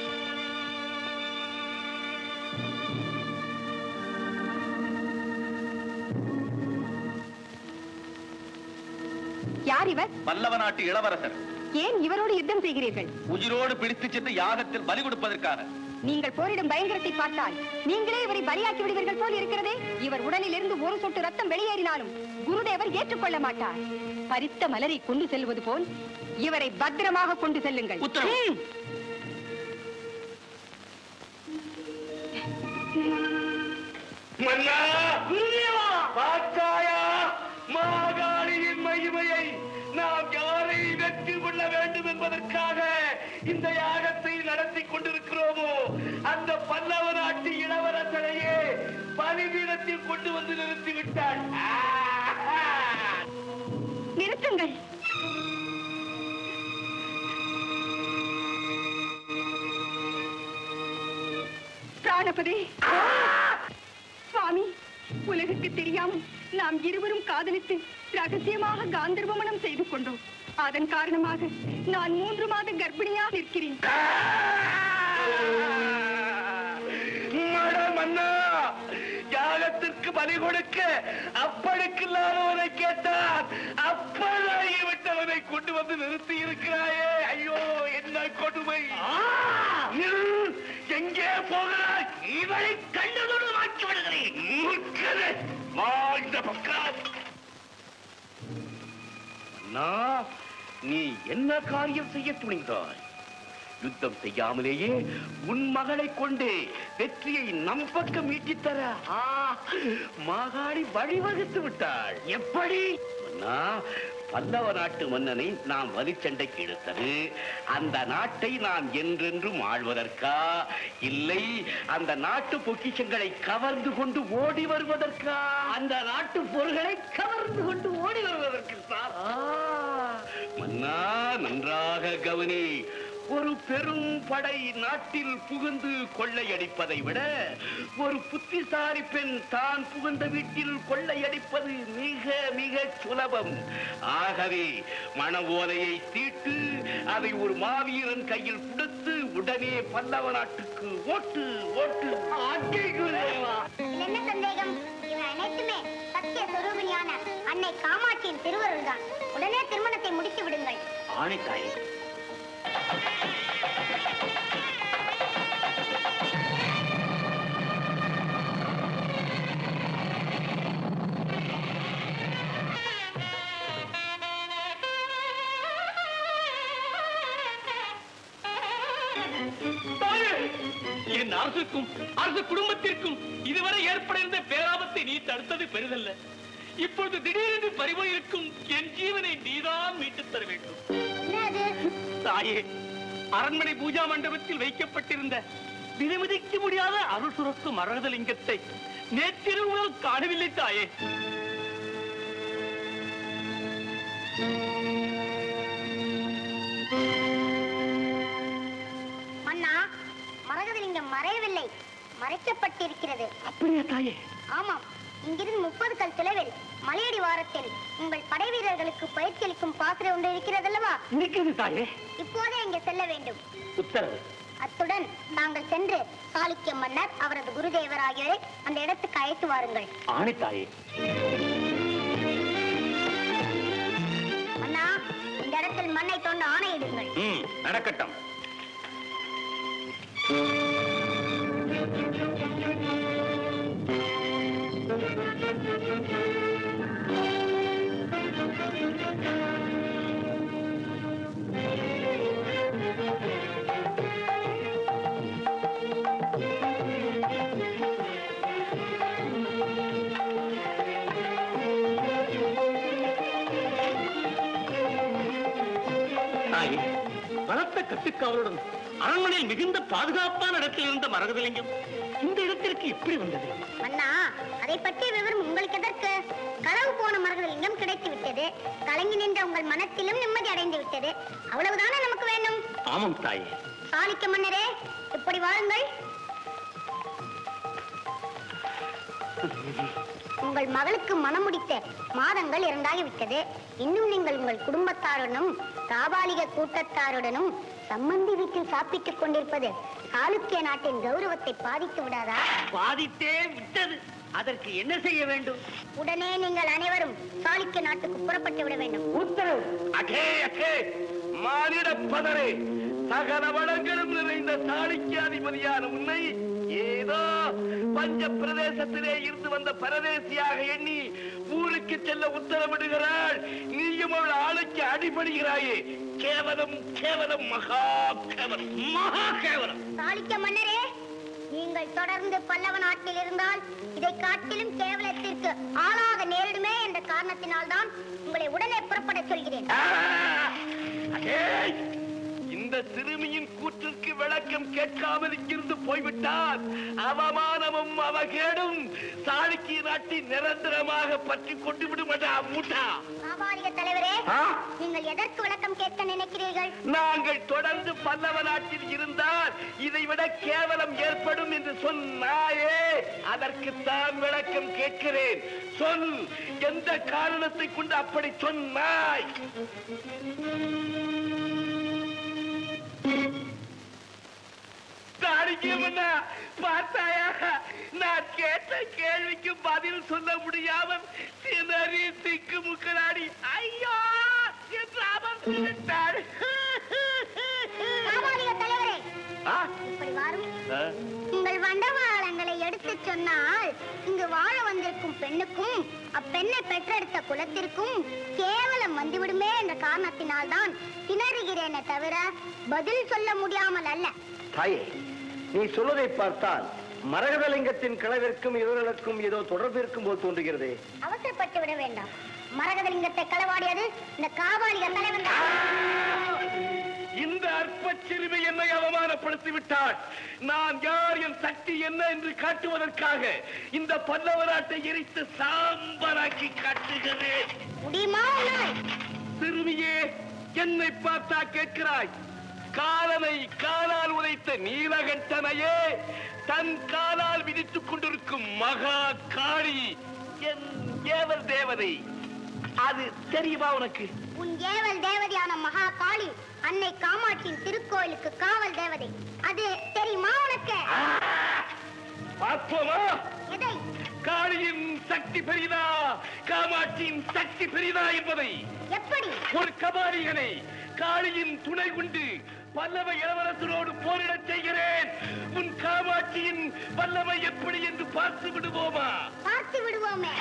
யார் இவர் பல்லவ நாட்டு இளவரசர் ஏன் இவரோடு யுத்தம் செய்கிறீர்கள் உயிரோடு பிடித்துச் சென்று யாகத்தில் பலி கொடுப்பதற்காக நீங்கள் போரிடும் பயங்கரத்தை பார்த்தால் நீங்களே இவரை பலியாக்கி விடுவீர்கள் போல் இருக்கிறதே இவர் உடலில் இருந்து ஒரு சொட்டு ரத்தம் வெளியேறினாலும் குருதேவர் ஏற்றுக்கொள்ள மாட்டார் பறித்த மலரை கொண்டு செல்வது போல் இவரை பத்திரமாக கொண்டு செல்லுங்கள் ம். மன்னா பார்த்தாயா மாகாளியின் மகிமையை நாம் யாரை வெற்றி கொள்ள வேண்டும் என்பதற்காக இந்த யாகத்தை நடத்தி கொண்டு அந்த பல்லவ நாட்டு இளவரசனையே பலிபீடத்தில் கொண்டு வந்து நிறுத்தி விட்டாள் நிறுத்துங்கள் பிராணபதி சுவாமி உலகுக்கு தெரியாமல் நாம் இருவரும் காதலித்து ரகசியமாக காந்தர்வ மணம் செய்து கொண்டோம் அதன் காரணமாக நான் மூன்று மாத கர்ப்பிணியாக இருக்கிறேன் மன்னா யாகத்திற்கு பலி கொடுக்க அப்பனுக்கு இல்லாதவனை கேட்டான் அப்பனாகி விட்டவனை கொண்டு வந்து நிறுத்தி இருக்கிறாயே ஐயோ என்ன கொடுமை நில், எங்கே போகிறாய் இவனை கண்டதோடு மாற்றி விடுகிறேன் மூர்க்கனே, வா இந்த பக்கம் அண்ணா நீ என்ன காரியம் செய்ய துணிந்தாய் யுத்தம் செய்யாமலேயே உன் மகளை கொண்டு வெற்றியை நம் பக்கம் ஈட்டித் தர ஆ, மாகாணி வழிவகுத்து விட்டாள் எப்படி அண்ணா, பல்லவ நாட்டு மன்னனை நாம் வலிச்சண்டைக்கு இழுத்தது அந்த நாட்டை நாம் என்றென்றும் ஆழ்வதற்கா இல்லை அந்த நாட்டு பொக்கிஷங்களை கவர்ந்து கொண்டு ஓடி வருவதற்கா அந்த நாட்டு பொருள்களை கவர்ந்து கொண்டு ஓடி வருவதற்கு சார் மன்னா நன்றாக கவனி ஒரு பெரும் படை நாட்டில் புகுந்து கொள்ளையடிப்பதை விட ஒரு புத்திசாலி பெண் தான் புகுந்த வீட்டில் கொள்ளையடிப்பது மிக மிக சுலபம் ஆகவே மன ஓலையை தீட்டு அதை ஒரு மாவீரன் கையில் கொடுத்து உடனே பல்லவ நாட்டுக்கு ஓட்டு ஓட்டு ஆட்கை குருதேவா இதுல என்ன சந்தேகம் இவை அனைத்துமே சத்திய சொரூபிணியான அன்னை காமாட்சியின் திருவருள் தான் உடனே திருமணத்தை முடித்து விடுங்கள் ஆணைக்காயே தாயே, என் அரசுக்கும் அரசு குடும்பத்திற்கும் இதுவரை ஏற்பட இருந்த பேராபத்தை நீ தடுத்தது பெரிதல்ல இப்பொழுது திடீரென்று பறிபோயிருக்கும் என் ஜீவனை நீதான் மீட்டுத் தர வேண்டும் தாயே அரண்மனை பூஜா மண்டபத்தில் வைக்கப்பட்டிருந்த விதிமதிக்க முடியாத அருள் சுரக்கும் மரகதலிங்கத்தை நேற்றிரவு முதல் காணவில்லை தாயே மன்னா மரகதலிங்கம் மறையவில்லை மறைக்கப்பட்டிருக்கிறது அப்படியா தாயே ஆமாம் இங்கிருந்து முப்பது கல் தொலைவில் மலையடி வாரத்தில் உங்கள் படை வீரர்களுக்கு பயிற்சி அளிக்கும் பாத்திரம் ஒன்று இருக்கிறதல்லவா இருக்கிறது தாயே இப்போதே இங்கே செல்ல வேண்டும் உத்தரவு அத்துடன் தாங்கள் சென்று சாளுக்கிய மன்னர் அவரது குருதேவர் ஆகியோரை அந்த இடத்துக்கு அழைத்து வாருங்கள் ஆணை தாயே அண்ணா இந்த இடத்தில் மண்ணை தோண்ட ஆணையிடுங்கள் ம் நடக்கட்டும் தாயே பலத்த கட்டுக்காவலுடன் அரண்மனையில் மிகுந்த பாதுகாப்பான இடத்தில் இருந்த மரகதலிங்கம் இந்த இடத்திற்கு எப்படி வந்தது அண்ணா அதை பற்றிய விவரம் உங்களுக்கு எதற்கு களவு போன மரகதலிங்கம் கிடைத்து விட்டது கலங்கி நின்ற உங்கள் மனத்திலும் நிம்மதி அடைந்து விட்டது அவ்வளவுதானே நமக்கு வேண்டும் ஆமாம் தாயே சாளுக்கிய மன்னரே இப்படி வாருங்கள் உங்கள் மகளுக்கு மனமுடித்த மாதங்கள் இரண்டாகிவிட்டது இன்னும் நீங்கள் உங்கள் குடும்பத்தாருடனும் காபாலிக கூட்டத்தாருடனும் சம்பந்தி வீட்டில் சாப்பிட்டுக் கொண்டிருப்பது சாளுக்கிய நாட்டின் கௌரவத்தை பாதித்து விடாதா பாதித்தே விட்டது அதற்கு என்ன செய்ய வேண்டும் உடனே நீங்கள் அனைவரும் சாளுக்கிய நாட்டுக்கு புறப்பட்டு விட வேண்டும் உத்தரவு அகே அகே மானிட பதரே சகல வளங்களும் நிறைந்த சாளுக்கியாதிபதியான உன்னை ஏதோ பஞ்ச பிரதேசத்திலே இருந்து வந்த பரதேசியாக எண்ணி ஊருக்கு செல்ல உத்தரவிடுகிறாள் நீயும் அவள் ஆளுக்கு அடிபடுகிறாயே கேவலம் கேவலம் மகா கேவலம் மகா கேவலம் சாளுக்கிய மன்னரே நீங்கள் தொடர்ந்து பல்லவ நாட்டில் இருந்தால் இதை காட்டிலும் கேவலத்திற்கு ஆளாக நேரிடுமே என்ற காரணத்தினால்தான் உங்களை உடனே புறப்பட சொல்கிறேன் அடே, இந்த இந்த சிறுமியின் கூற்றிற்கு விளக்கம் கேட்காமல் இங்கிருந்து போய்விட்டால் அவமானமும் அவகேடும் சாளுக்கிய நாட்டை நிரந்தரமாக பற்றி கொண்டு விடுமடா மூட்டா காபாலிக தலைவரே நீங்கள் எதற்கு விளக்கம் கேட்க நினைக்கிறீர்கள் நாங்கள் தொடர்ந்து பல்லவ நாட்டில் இருந்தால் இதைவிட கேவலம் ஏற்படும் என்று சொன்னாயே அதற்குத்தான் விளக்கம் கேட்கிறேன் சொல் எந்த காரணத்தை கொண்டு அப்படி சொன்னாய் தாடிக்கமண்ணா பார்த்தாயா நான் கேட்ட கேள்விக்கு பதில் சொல்ல முடியாமல் திணறி திக்கு முக்கலாடி ஐயோ என்று அவர் சொல்லிட்டார் காபாலிக தலைவரே இப்படி வாரும் உங்கள் வண்டவாளங்களை எடுத்துச் சொன்னால் இங்கு வாழ வந்திருக்கும் பெண்ணுக்கும் அப்பெண்ணை பெற்றெடுத்த குலத்திற்கும் கேவலம் வந்துவிடுமே என்ற காரணத்தினால்தான் திணறுகிறேனே தவிர பதில் சொல்ல முடியாமல் அல்ல தாயே நீ சொல்வதை பார்த்தால் மரகதலிங்கத்தின் கிளவிற்கும் இவர்களுக்கும் ஏதோ தொடர்பு இருக்கும் போல் தோன்றுகிறது அவசரப்பட்டு விட வேண்டாம் மரகதலிங்கத்தை களவாடியது இந்த காபாலிக தலைவன் இந்த அற்ப சிறுமி என்னை அவமானப்படுத்தி விட்டாள் நான் யார் என் சக்தி என்ன என்று காட்டுவதற்காக இந்த பல்லவ நாட்டை எரித்து சாம்பராக்கி காட்டுகிறேன் முடியுமா சிறுமியே என்னை பார்த்தா கேட்கிறாய் காலனை காலால் உதைத்த நீலகண்டனையே தன் காலால் விதித்துக் கொண்டிருக்கும் மகா காளி என் ஏவல் தேவதை அது தெரியுமா உனக்கு உன் ஏவல் தேவதையான மகா காளி அன்னை காமாட்சியின் திருக்கோயிலுக்கு காவல் தேவதை அது தெரியுமா உனக்கு பார்ப்போமா எதை காளியின் சக்தி பெரிதா காமாட்சியின் சக்தி பெரிதா என்பதை எப்படி ஒரு கபாலிகனை காளியின் துணை கொண்டு பல்லவ இளவரசரோடு போரிடச் செய்கிறேன் உன் காமாட்சியின் வல்லமை எப்படி என்று பார்த்து விடுவோமா பார்த்து விடுவோமே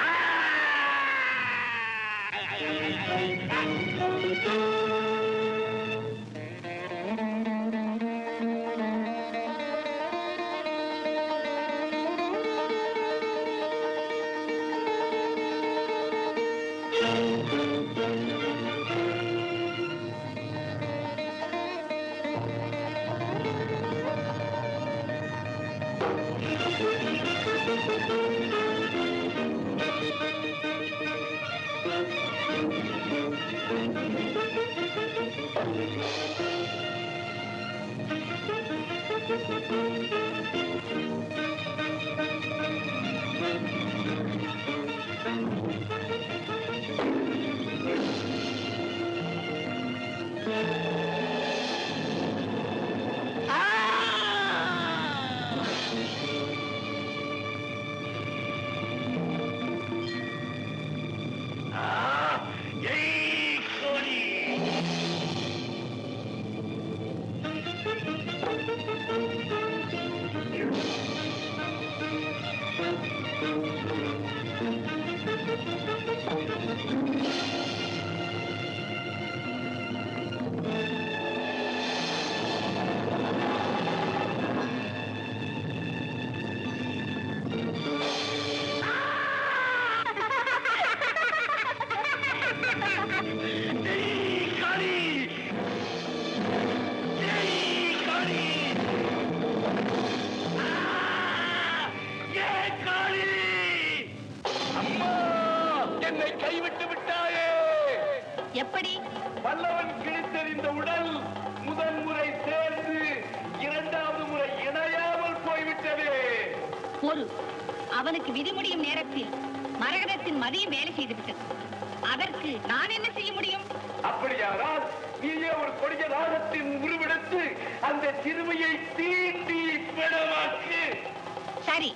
என்னை கைவிட்டு விட்டாயே எப்படி வல்லவன் கிழித்தெறிந்த உடல் முதல் முறை சேர்ந்து இரண்டாவது முறை இணையாமல் போய்விட்டதே ஒரு அவனுக்கு விதிமுடியும் நேரத்தில் மரகதத்தின் மதியம் வேலை செய்துவிட்டது அதற்கு நான் என்ன செய்ய முடியும் அப்படியானால் நீயே ஒரு கொடிய நாகத்தின் உருவெடுத்து அந்த சிறுமியை தீண்டி பிடமாக்கு சரி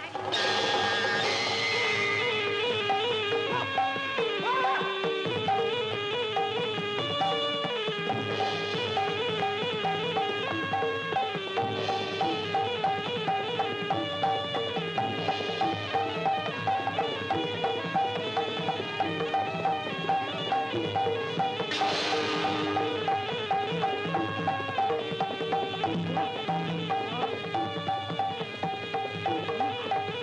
ஆ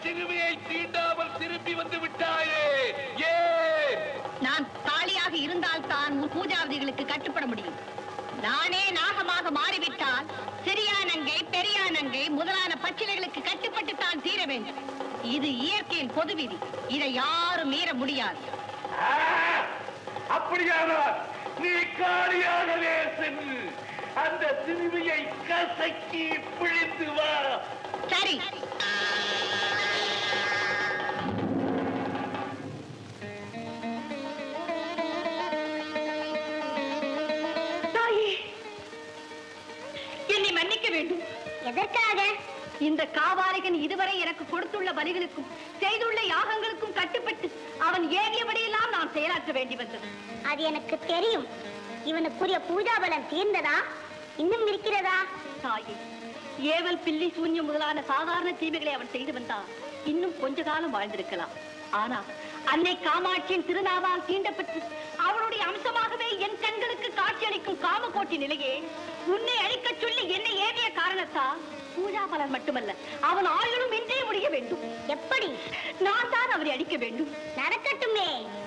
சிறுமியை தீண்டாமல் திரும்பி வந்து விட்டாயே ஏன் நான் தாலியாக இருந்தால்தான் உன் பூஜாவதிகளுக்கு கட்டுப்பட முடியும் நானே நாகமாக மாறிவிட்டால் சிறியானங்கை பெரியானங்கை முதலான பச்சிலைகளுக்கு கட்டுப்பட்டு தான் தீர வேண்டும் இது இயற்கையின் பொது விதி இதை யாரும் மீற முடியாது அப்படியானால் நீ காலியாகவே சென்று அந்த சிறுமியை கசக்கி பிழிந்து வா சரி தாயே என்னை மன்னிக்க வேண்டும் எதற்காக இந்த காவாலிகன் இதுவரை எனக்கு கொடுத்துள்ள பலிகளுக்கும் செய்துள்ள யாகங்களுக்கும் கட்டுப்பட்டு அவன் ஏவியபடியெல்லாம் நான் செயலாற்ற வேண்டி வந்தது அது எனக்கு தெரியும் இவனுக்குரிய பூஜா பலம் தீர்ந்ததா இன்னும் இருக்கிறதா தாயே ஏவல் பில்லி சூன்யம் முதலான சாதாரண தீமைகளை அவன் செய்து வந்தான் இன்னும் கொஞ்ச காலம் வாழ்ந்திருக்கலாம் ஆனா அன்னை காமாட்சியின் திருநாவால் தீண்டப்பட்டு அவளுடைய அம்சமாகவே என் கண்களுக்கு காட்சியளிக்கும் காமகோட்டி நிலையே உன்னை அழிக்கச் சொல்லி என்னை ஏவிய காரணத்தால் பூஜா பலன் மட்டுமல்ல அவன் ஆயுளும் இன்றே முடிய வேண்டும் எப்படி நான் தான் அவரை அழிக்க வேண்டும் நடக்கட்டுமே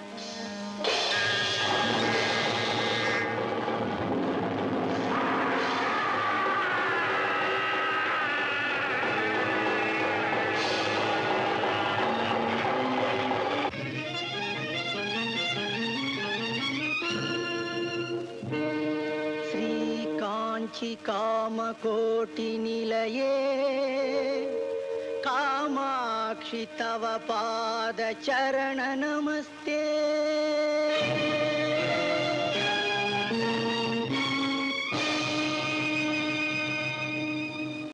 श्रीकाञ्चि कामकोटिनिलये कामाक्षि तव पादचरणनमस्ते